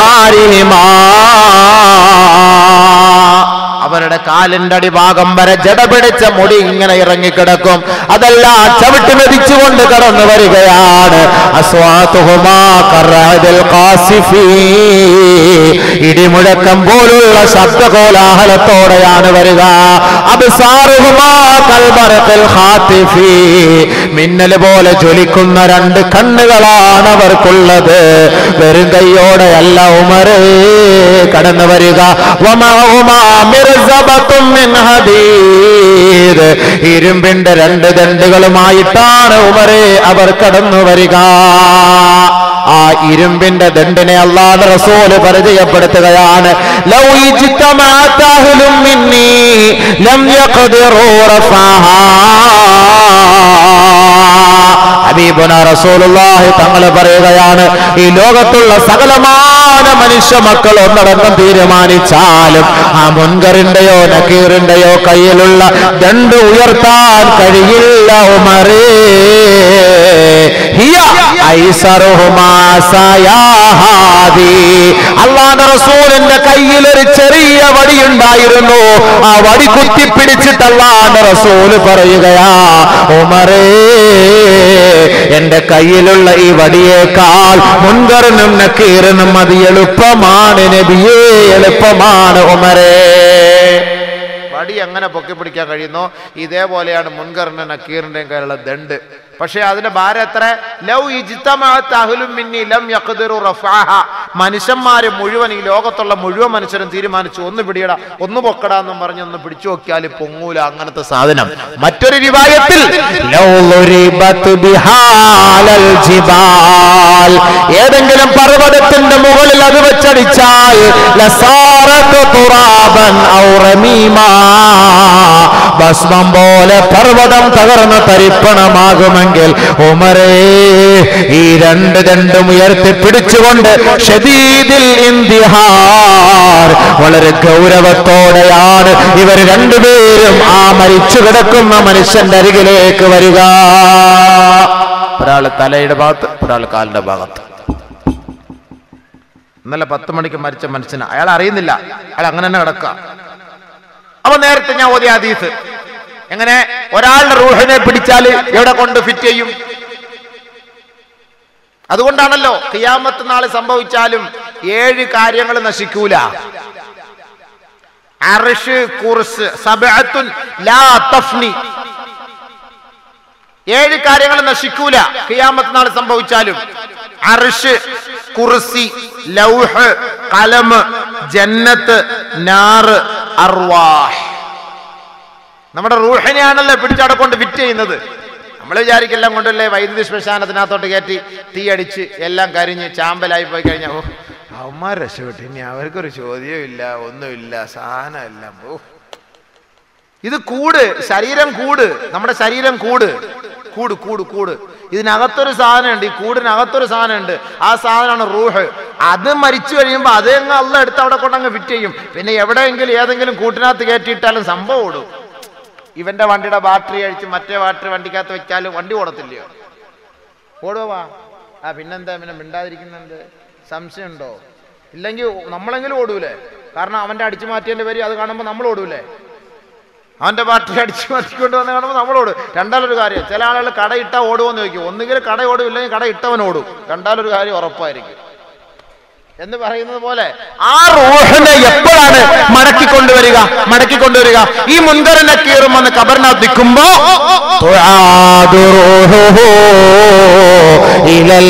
അശാരിഹിമാ. അവരുടെ കാലിന്റെ അടിഭാഗം വരെ ജട പിടിച്ച മുടി ഇങ്ങനെ ഇറങ്ങിക്കിടക്കും അതെല്ലാം ചവിട്ടി മെതിച്ചുകൊണ്ട് കടന്നു വരികയാണ് അസ്വാതുഹുമാ കറാദിൽ ഖാസിഫീ. ഇടിമുഴക്കം പോലുള്ള ശബ്ദകോലാഹലത്തോടെയാണ് വരിക അബ്സാറുഹുമാ കൽബറത്തിൽ ഖാത്തിഫീ. മിന്നൽ പോലെ ജ്വലിക്കുന്ന രണ്ട് കണ്ണുകളാണ് അവർക്കുള്ളത് വെറും കൈയോടെയല്ല ഉമരേ കടന്നു വരിക വമഅഹുമാ മിർസബത്തും മിൻ ഹദീദ് ഇരുമ്പിന്റെ രണ്ട് ദണ്ടുകളുമായിട്ടാണ് ഉമരെ അവർ കടന്നു വരിക ആ ഇരുമ്പിന്റെ ദണ്ടിനെ അള്ളാഹ് റസൂല് പരിചയപ്പെടുത്തുകയാണ് ലൗ ഇജ്തമഅത അഹ്ലും മിന്നി ലം യഖ്ദിറൂ റഫാഹാ ഹബീബുന റസൂലുള്ളാഹി തങ്ങൾ പറയുകയാണ് ഈ ലോകത്തുള്ള സകലമാന മനുഷ്യ മക്കൾ ഒന്നടങ്കം തീരുമാനിച്ചാലും ആ മുൻകറിന്റെയോ നക്കീറിന്റെയോ കയ്യിലുള്ള ദണ്ട് ഉയർത്താൻ കഴിയില്ല ഉമറേ ഹിയ ഐസറുഹുമാ സയാഹാദി. അള്ളാഹുവിന്റെ റസൂലിന്റെ കയ്യിൽ ഒരു ചെറിയ വടിയുണ്ടായിരുന്നു ആ വടി കുത്തിപ്പിടിച്ചിട്ട് അള്ളാഹുവിന്റെ റസൂല് പറയുകയാ ഉമറേ എന്റെ കയ്യിലുള്ള ഈ വടിയേക്കാൾ മുൻകറിനും നക്കീറിനും അത് എളുപ്പമാണ് നബിയേ എളുപ്പമാണ് ഉമരേ വടി എങ്ങനെ പൊക്കി പിടിക്കാൻ കഴിയുന്നോ ഇതേപോലെയാണ് മുൻകറിന്റെ നക്കീറിന്റെയും കയ്യിലുള്ള ദണ്ട് പക്ഷേ അതിന്റെ ഭാരം എത്ര ലൗ ഇജ്തമഅത്ത് അഹ്ലും മിന്നി ലം യഖ്ദിറു റഫാഹ മനുഷ്യന്മാര് മുഴുവൻ ഈ ലോകത്തുള്ള മുഴുവൻ മനുഷ്യരും തീരുമാനിച്ചു ഒന്ന് പിടിയടാ ഒന്ന് പൊക്കടാ എന്നും പറഞ്ഞ് ഒന്ന് പിടിച്ചു നോക്കിയാൽ പൊങ്ങൂല അങ്ങനത്തെ സാധനം മറ്റൊരു റിവായത്തിൽ ലൗ ളുരിബത് ബിഹാലൽ ജിബാൽ ഏതെങ്കിലും പർവ്വതത്തിന്റെ മുകളിൽ അത് വെച്ചടിച്ചാൽ ലസാറത്ത് തുറാബൻ ഔ റമീമാ ഭസ്മം പോലെ പർവ്വതം തകർന്ന് തരിപ്പണമാകുമെങ്കിൽ ഉമരേ ഈ രണ്ട് രണ്ടും ഉയർത്തി പിടിച്ചുകൊണ്ട് ഷദീദിൽ ഇന്തിഹാർ വളരെ ഗൗരവത്തോടെയാണ് ഇവർ രണ്ടുപേരും ആ മരിച്ചു കിടക്കുന്ന മനുഷ്യന്റെ അരികിലേക്ക് വരിക ഒരാൾ തലയുടെ ഭാഗത്ത് ഒരാൾ കാലിന്റെ ഭാഗത്ത് ഇന്നലെ പത്ത് മണിക്ക് മരിച്ച മനുഷ്യന് അയാൾ അറിയുന്നില്ല അയാൾ അങ്ങനെ തന്നെ കിടക്കുക അപ്പൊ നേരത്തെ ഞാൻ ഓതിയ ഹദീസ് എങ്ങനെ ഒരാളുടെ റൂഹിനെ പിടിച്ചാൽ എവിടെ കൊണ്ട് ഫിറ്റ് ചെയ്യും അതുകൊണ്ടാണല്ലോ ഖിയാമത്ത് നാളെ സംഭവിച്ചാലും ഏഴ് കാര്യങ്ങൾ നശിക്കൂല അർഷ് കുർസ് സബഅത്തുൻ ലാ തഫ്നി ഏഴ് കാര്യങ്ങൾ നശിക്കൂല ഖിയാമത്ത് നാൾ സംഭവിച്ചാലും അർഷ് കുർസി ലൗഹ് കലമ് ജന്നത്ത് നാറ് അർവാഹ് നമ്മുടെ റൂഹിനെയാണല്ലോ പിടിച്ചവിടെ കൊണ്ട് ഫിറ്റ് ചെയ്യുന്നത് നമ്മൾ വിചാരിക്കെല്ലാം കൊണ്ടല്ലേ വൈദ്യുതി ശ്മശാനത്തിനകത്തോട്ട് കയറ്റി തീ അടിച്ച് എല്ലാം കരിഞ്ഞ് ചാമ്പലായി പോയി കഴിഞ്ഞാൽ ഓ അവന്മാർ രക്ഷപ്പെട്ടു ഇനി അവർക്കൊരു ചോദ്യമില്ല ഒന്നുമില്ല സാധനമില്ല ഓ ഇത് കൂട് ശരീരം കൂട് നമ്മുടെ ശരീരം കൂട് കൂട് കൂട് കൂട് ഇതിനകത്തൊരു സാധനമുണ്ട് ഈ കൂടിനകത്തൊരു സാധനമുണ്ട് ആ സാധനമാണ് റൂഹ് അത് മരിച്ചു കഴിയുമ്പോൾ അത് അങ്ങ് അല്ല എടുത്ത് അവിടെ കൊണ്ടങ്ങ് ഫിറ്റ് ചെയ്യും പിന്നെ എവിടെയെങ്കിലും ഏതെങ്കിലും കൂട്ടിനകത്ത് കയറ്റിയിട്ടാലും സംഭവം ഓടും ഇവന്റെ വണ്ടിയുടെ ബാറ്ററി അഴിച്ച് മറ്റേ ബാറ്ററി വണ്ടിക്കകത്ത് വെച്ചാലും വണ്ടി ഓടത്തില്ലയോ ഓടുവാ ആ പിന്നെന്താ പിന്നെ മിണ്ടാതിരിക്കുന്നുണ്ട് സംശയമുണ്ടോ ഇല്ലെങ്കിൽ നമ്മളെങ്കിലും ഓടൂലേ കാരണം അവന്റെ അടിച്ചു മാറ്റിയതിന്റെ പേര് അത് കാണുമ്പോൾ നമ്മൾ ഓടൂലേ അവന്റെ ബാറ്ററി അടിച്ചു മാറ്റിക്കൊണ്ട് വന്ന് കാണുമ്പോൾ നമ്മൾ ഓടും രണ്ടാലൊരു കാര്യം ചില ആളുകൾ കട ഇട്ടാ ഓടുമെന്ന് ചോദിക്കും ഒന്നുകിൽ കട ഓടും ഇല്ലെങ്കിൽ കട ഇട്ടവൻ ഓടും രണ്ടാലൊരു കാര്യം ഉറപ്പായിരിക്കും എന്ന് പറയുന്നത് പോലെ ആ റൂഹിനെ എപ്പോഴാണ് മടക്കി കൊണ്ടുവരിക മടക്കി കൊണ്ടുവരിക ഈ മുൻകറിനെ കീറുമെന്ന് കബറിനകത്ത് നിൽക്കുമ്പോ തുആദു റൂഹുഹു ഇലൽ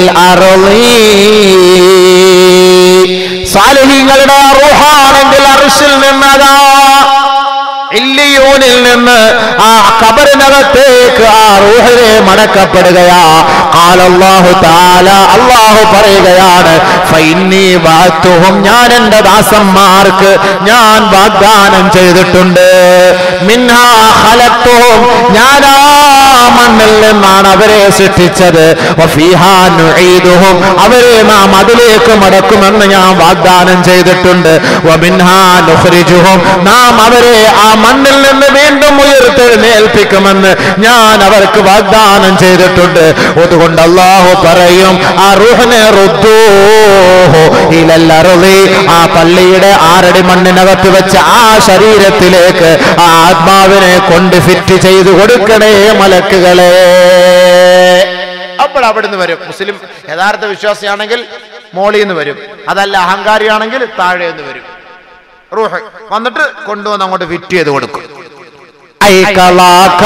അർളി സാലിഹീങ്ങളുടെ റൂഹാണെങ്കിൽ അർഷിൽ നിന്നതാ ഇല്ലിയൂനിൽ നിന്ന് ആ കബറിനകത്തേക്ക് ആ റൂഹിനെ മടക്കപ്പെടുകയാ കാലല്ലാഹു താല അള്ളാഹു പറയുകയാണ് ഫൈന്നി വാത്തുഹും ഞാൻ എന്റെ ദാസന്മാർക്ക് ഞാൻ വാഗ്ദാനം ചെയ്തിട്ടുണ്ട് മിന്നാ ഖലത്തുഹും ഞാൻ ആ മണ്ണിൽ നിന്നാണ് അവരെ സൃഷ്ടിച്ചത് വഫീഹാ നുഈദുഹും അവരെ നാം അതിലേക്ക് മടക്കുമെന്ന് ഞാൻ വാഗ്ദാനം ചെയ്തിട്ടുണ്ട് വമിൻഹാ നുഖ്രിജുഹും നാം അവരെ ആ മണ്ണിൽ നിന്ന് വീണ്ടും ഉയർത്തെഴുന്നേൽപ്പിക്കുമെന്ന് ഞാൻ അവർക്ക് വാഗ്ദാനം ചെയ്തിട്ടുണ്ട് അതുകൊണ്ട് അള്ളാഹു പറയും ആ റുഹനെ ഇലല്ലറുതി ആ പള്ളിയുടെ ആറടി മണ്ണിനകത്ത് വെച്ച ആ ശരീരത്തിലേക്ക് ആ ആത്മാവിനെ കൊണ്ട് ഫിറ്റ് ചെയ്ത് കൊടുക്കണേ മലക്കുകളെ അപ്പോൾ അവിടുന്ന് വരും മുസ്ലിം യഥാർത്ഥ വിശ്വാസിയാണെങ്കിൽ മോളിൽ നിന്ന് വരും അതല്ല അഹങ്കാരിയാണെങ്കിൽ താഴെ നിന്ന് വരും റൂഹ് വന്നിട്ട് കൊണ്ടുവന്ന് അങ്ങോട്ട് ഫിറ്റ് ചെയ്ത് കൊടുക്കും ഐക്കലാക്ക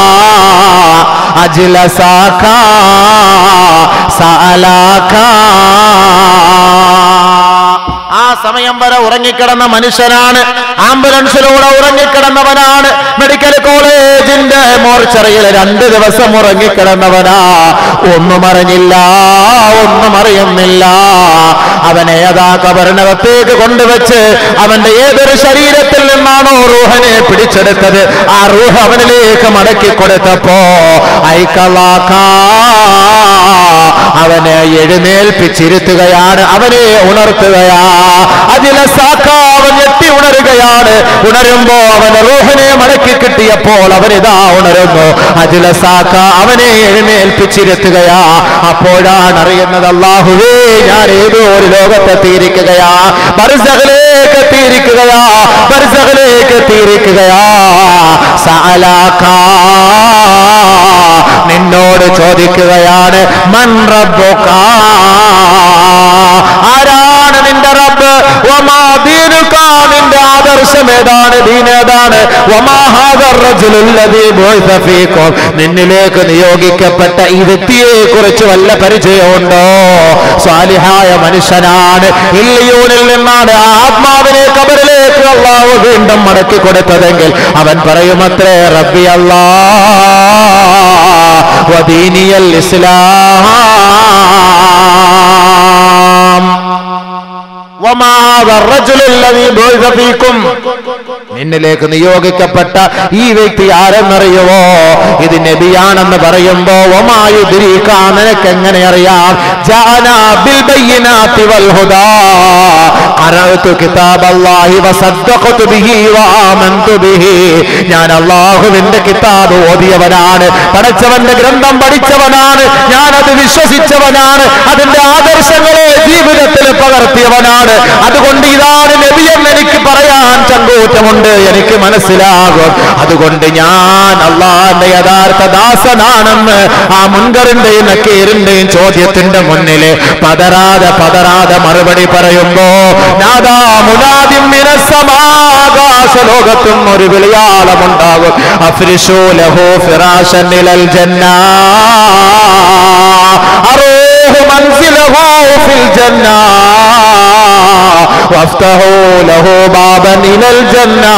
അജിലസാക്ക സഅലാക്ക ആ സമയം വരെ ഉറങ്ങിക്കിടന്ന മനുഷ്യനാണ് ആംബുലൻസിലൂടെ ഉറങ്ങിക്കിടന്നവനാണ് മെഡിക്കൽ കോളേജിന്റെ മോർച്ചറിയിൽ രണ്ട് ദിവസം ഉറങ്ങിക്കിടന്നവനാ ഒന്നും അറിഞ്ഞില്ല ഒന്നും അറിയുന്നില്ല അവനെ യഥാ കബറിനകത്തേക്ക് കൊണ്ടുവച്ച് അവന്റെ ഏതൊരു ശരീരത്തിൽ നിന്നാണോ റൂഹനെ പിടിച്ചെടുത്തത് ആ റൂഹ് അവനിലേക്ക് മടക്കി കൊടുത്തപ്പോ ഐക്കളാക്കാ അവനെ എഴുന്നേൽപ്പിച്ചിരുത്തുകയാണ് അവനെ ഉണർത്തുകയാ അതിലെ സാക്കാവൻ ഞെട്ടി ഉണരുകയാണ് ഉണരുമ്പോ അവന് റൂഹിനെ മടക്കി കിട്ടിയപ്പോൾ അവനിതാ ഉണരുന്നു അതിലെ സാക്ക അവനെ എഴുന്നേൽപ്പിച്ചിരുത്തുകയാ അപ്പോഴാണ് അറിയുന്നത് അള്ളാഹുവേ ഞാൻ ഏതോ ഒരു ലോകത്തെത്തിയിരിക്കുകയാ ബർസഖിലേക്ക് എത്തിയിരിക്കുകയാ ബർസഖിലേക്ക് എത്തിയിരിക്കുകയാ സഅലാക്കാ നിന്നോട് ചോദിക്കുകയാണ് മൻ റബ്ബുക ആരാണ് നിന്റെ റബ്ബ് വമാ ദീനുക നിന്റെ ആദർശം ഏതാണ് ദീൻ ഏതാണ് വമാ ഹാദർ റജുലുല്ലദീ ബുഇസ ഫീകും നിന്നിലേക്ക് നിയോഗിക്കപ്പെട്ട ഈ വ്യക്തിയെ കുറിച്ച് വല്ല പരിചയമുണ്ടോ സ്വാലിഹായ മനുഷ്യനാണ് ഇല്ലിയൂനിൽ നിന്നാണ് ആ ആത്മാവിനെ കബറിലേക്ക് അള്ളാഹു വീണ്ടും മടക്കി കൊടുത്തതെങ്കിൽ അവൻ പറയുമത്രേ റബ്ബി അല്ലാ وديني الإسلام وما هذا الرجل الذي بعث فيكم നിന്നിലേക്ക് നിയോഗിക്കപ്പെട്ട ഈ വ്യക്തി ആരെന്നറിയുവോ ഇത് നബിയാണെന്ന് പറയുമ്പോ ഒമായുദിരിക്ക നിനക്ക് എങ്ങനെ അറിയാം ജാനാ ബിൽ ബയ്യിനാത്തി വൽ ഹുദാ ഖറഅതു കിതാബല്ലാഹി വസദ്ദഖതു ബിഹി വആമൻതു ബിഹി ഞാൻ അല്ലാഹുവിന്റെ കിതാബ് ഓതിയവനാണ് പഠിച്ചവന്റെ ഗ്രന്ഥം പഠിച്ചവനാണ് ഞാൻ അത് വിശ്വസിച്ചവനാണ് അതിന്റെ ആദർശങ്ങളെ ജീവിതത്തിൽ പകർത്തിയവനാണ് അതുകൊണ്ട് ഇതാണ് നബിയെന്ന് എനിക്ക് പറയാൻ ചങ്കൂറ്റമുണ്ട് എനിക്ക് മനസ്സിലാകും അതുകൊണ്ട് ഞാൻ അള്ളാന്റെ യഥാർത്ഥ ദാസനാണെന്ന് ആ മുൻകറിന്റെയും നക്കീറിന്റെയും ചോദ്യത്തിന്റെ മുന്നില് പതറാതെ പതറാതെ മറുപടി പറയുമ്പോ നാദാ മുനാദിം മിനസ്സമാകാശ ലോകത്തും ഒരു വിളിയാളമുണ്ടാകും അഫ്രിഷു ലഹു ഫിറാശൻ ഇലൽ ജന്നാ അറൂഹു മൻസിലഹു ഫിൽ ജന്നാ وافتحوا له بابا الى الجنه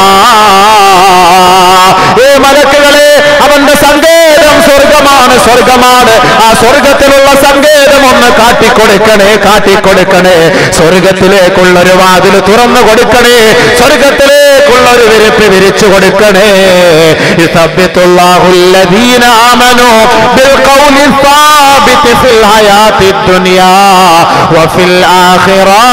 ഏ മലക്കുകളെ അവന്റെ സങ്കേതം സ്വർഗമാണ് സ്വർഗമാണ് ആ സ്വർഗത്തിലുള്ള സങ്കേതം ഒന്ന് കാട്ടിക്കൊടുക്കണേ കാട്ടിക്കൊടുക്കണേ സ്വർഗത്തിലേക്കുള്ള ഒരു വാതിൽ തുറന്നു കൊടുക്കണേ സ്വർഗത്തിലേക്കുള്ള ഒരു വിരിപ്പ് വിരിച്ചു കൊടുക്കണേ യുസബ്ബിത്തുല്ലാഹുല്ലദീന ആമനു ബിൽഖൗലി الثابت في الحياة الدنيا وفي الآخرة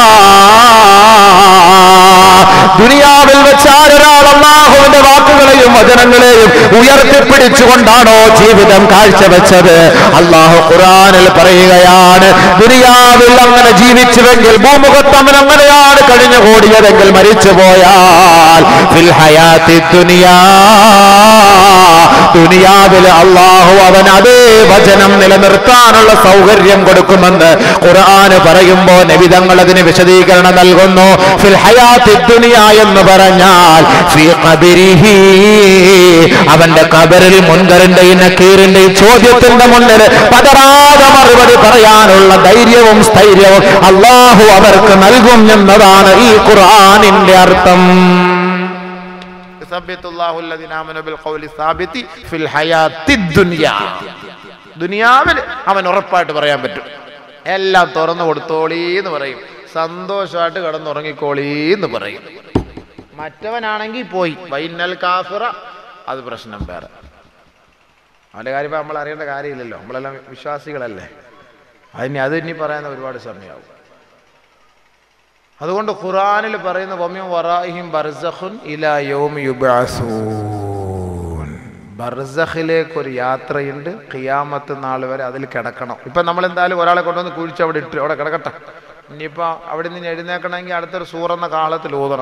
ദുനിയാവിൽ വെച്ച് ആരൊരാൾ അള്ളാഹുവിന്റെ വാക്കുകളെയും വചനങ്ങളെയും ഉയർത്തിപ്പിടിച്ചുകൊണ്ടാണോ ജീവിതം കാഴ്ചവെച്ചത് അള്ളാഹു ഖുറാനിൽ പറയുകയാണ് ദുനിയാവിൽ അങ്ങനെ ജീവിച്ചുവെങ്കിൽ ഭൂമുഖത്ത് അവൻ അങ്ങനെയാണ് കഴിഞ്ഞുകൂടിയതെങ്കിൽ മരിച്ചുപോയാൽ ഫിൽ ഹയാത്തി ദുനിയാ ദുനിയാവിൽ അള്ളാഹു അവൻ അതേ വചനം നിലനിർത്താനുള്ള സൗകര്യം കൊടുക്കുമെന്ന് ഖുർആന് പറയുമ്പോ നബിതങ്ങൾ അതിന് വിശദീകരണം നൽകുന്നു ഫിൽ ഹയാത്തി ദുനിയ എന്ന് പറഞ്ഞാൽ ഫി ഖബരിഹി അവന്റെ കബറിൽ മുൻകറിന്റെയും നക്കീറിന്റെയും ചോദ്യത്തിന്റെ മുന്നിൽ പതറാതെ മറുപടി പറയാനുള്ള ധൈര്യവും സ്ഥൈര്യവും അള്ളാഹു അവർക്ക് നൽകും എന്നതാണ് ഈ ഖുർആനിന്റെ അർത്ഥം യുസബ്ബിത്തുല്ലാഹു അല്ലദീന ആമനു ബിൽ ഖൗലി സാബിതി ഫിൽ ഹയാത്തി ദുനിയ ദുനിയാവിൽ അവൻ ഉറപ്പായിട്ട് പറയാൻ പറ്റും എല്ലാം തുറന്നു കൊടുത്തോളീ എന്ന് പറയും സന്തോഷമായിട്ട് കിടന്നുറങ്ങിക്കോളീ എന്ന് പറയും മറ്റവനാണെങ്കിൽ പോയി വൈനൽ കാഫിറ അത് പ്രശ്നം വേറെ അവൻ്റെ കാര്യം ഇപ്പം നമ്മൾ അറിയേണ്ട കാര്യമില്ലല്ലോ നമ്മളെല്ലാം വിശ്വാസികളല്ലേ അതിന് അത് ഇനി പറയാൻ ഒരുപാട് സമയമാവും അതുകൊണ്ട് ഖുറാനിൽ പറയുന്ന വമ്യം വറാഹിം ബർസഖുൻ ഇലാ യൗമി യുബ്അസൂൻ ബർസഖിലേക്ക് ഒരു യാത്രയുണ്ട് ഖിയാമത്ത് നാൾ വരെ അതിൽ കിടക്കണം ഇപ്പം നമ്മൾ എന്തായാലും ഒരാളെ കൊണ്ടുവന്ന് കുഴിച്ച് അവിടെ ഇട്ട് അവിടെ കിടക്കട്ടെ ഇനിയിപ്പോൾ അവിടെ നിന്ന് എഴുന്നേക്കണമെങ്കിൽ അടുത്തൊരു സൂറെന്ന കാലത്തിൽ ഊതണം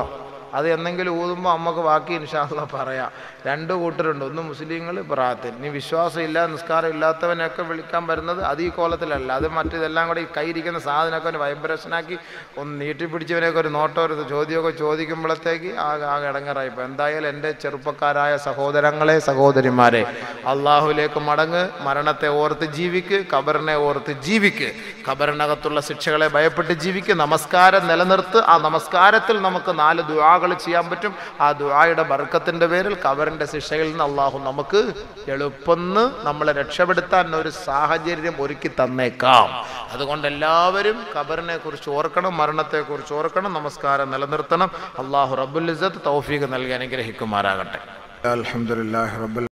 അത് എന്തെങ്കിലും ഊതുമ്പോൾ അമ്മക്ക് ബാക്കി ഇൻഷാല്ല പറയാം രണ്ട് കൂട്ടരുണ്ട് ഒന്ന് മുസ്ലിങ്ങൾ പ്രാർത്ഥന ഇനി വിശ്വാസം ഇല്ല നിസ്കാരം ഇല്ലാത്തവനെയൊക്കെ വിളിക്കാൻ വരുന്നത് അത് ഈ കോലത്തിലല്ല അത് മറ്റിതെല്ലാം കൂടെ ഈ കയ്യിരിക്കുന്ന സാധനമൊക്കെ ഒന്ന് വൈബ്രേഷനാക്കി ഒന്ന് നീട്ടിപ്പിടിച്ചവനെയൊക്കെ ഒരു നോട്ടോ ഒരു ചോദ്യമൊക്കെ ചോദിക്കുമ്പോഴത്തേക്ക് ആകെ ആകെ ഇടങ്ങറായി ഇപ്പോൾ എന്തായാലും എൻ്റെ ചെറുപ്പക്കാരായ സഹോദരങ്ങളെ സഹോദരിമാരെ അള്ളാഹുലേക്ക് മടങ്ങ് മരണത്തെ ഓർത്ത് ജീവിക്ക് ഖബറിനെ ഓർത്ത് ജീവിക്ക് ഖബറിനകത്തുള്ള ശിക്ഷകളെ ഭയപ്പെട്ട് ജീവിക്ക് നമസ്കാരം നിലനിർത്ത് ആ നമസ്കാരത്തിൽ നമുക്ക് നാല് ദുആകൾ ചെയ്യാൻ പറ്റും ആ ദുആയുടെ ബർക്കത്തിന്റെ പേരിൽ ഖബറിന്റെ ശിക്ഷയിൽ നിന്ന് അള്ളാഹു നമുക്ക് എളുപ്പന്ന് നമ്മളെ രക്ഷപ്പെടുത്താൻ ഒരു സാഹചര്യം ഒരുക്കി തന്നേക്കാം അതുകൊണ്ട് എല്ലാവരും ഖബറിനെ കുറിച്ച് ഓർക്കണം മരണത്തെ കുറിച്ച് ഓർക്കണം നമസ്കാരം നിലനിർത്തണം അള്ളാഹു റബ്ബുൽ ഇസ്സത്ത് തൗഫീഖ് നൽകി അനുഗ്രഹിക്കുമാറാകട്ടെ الحمد لله رب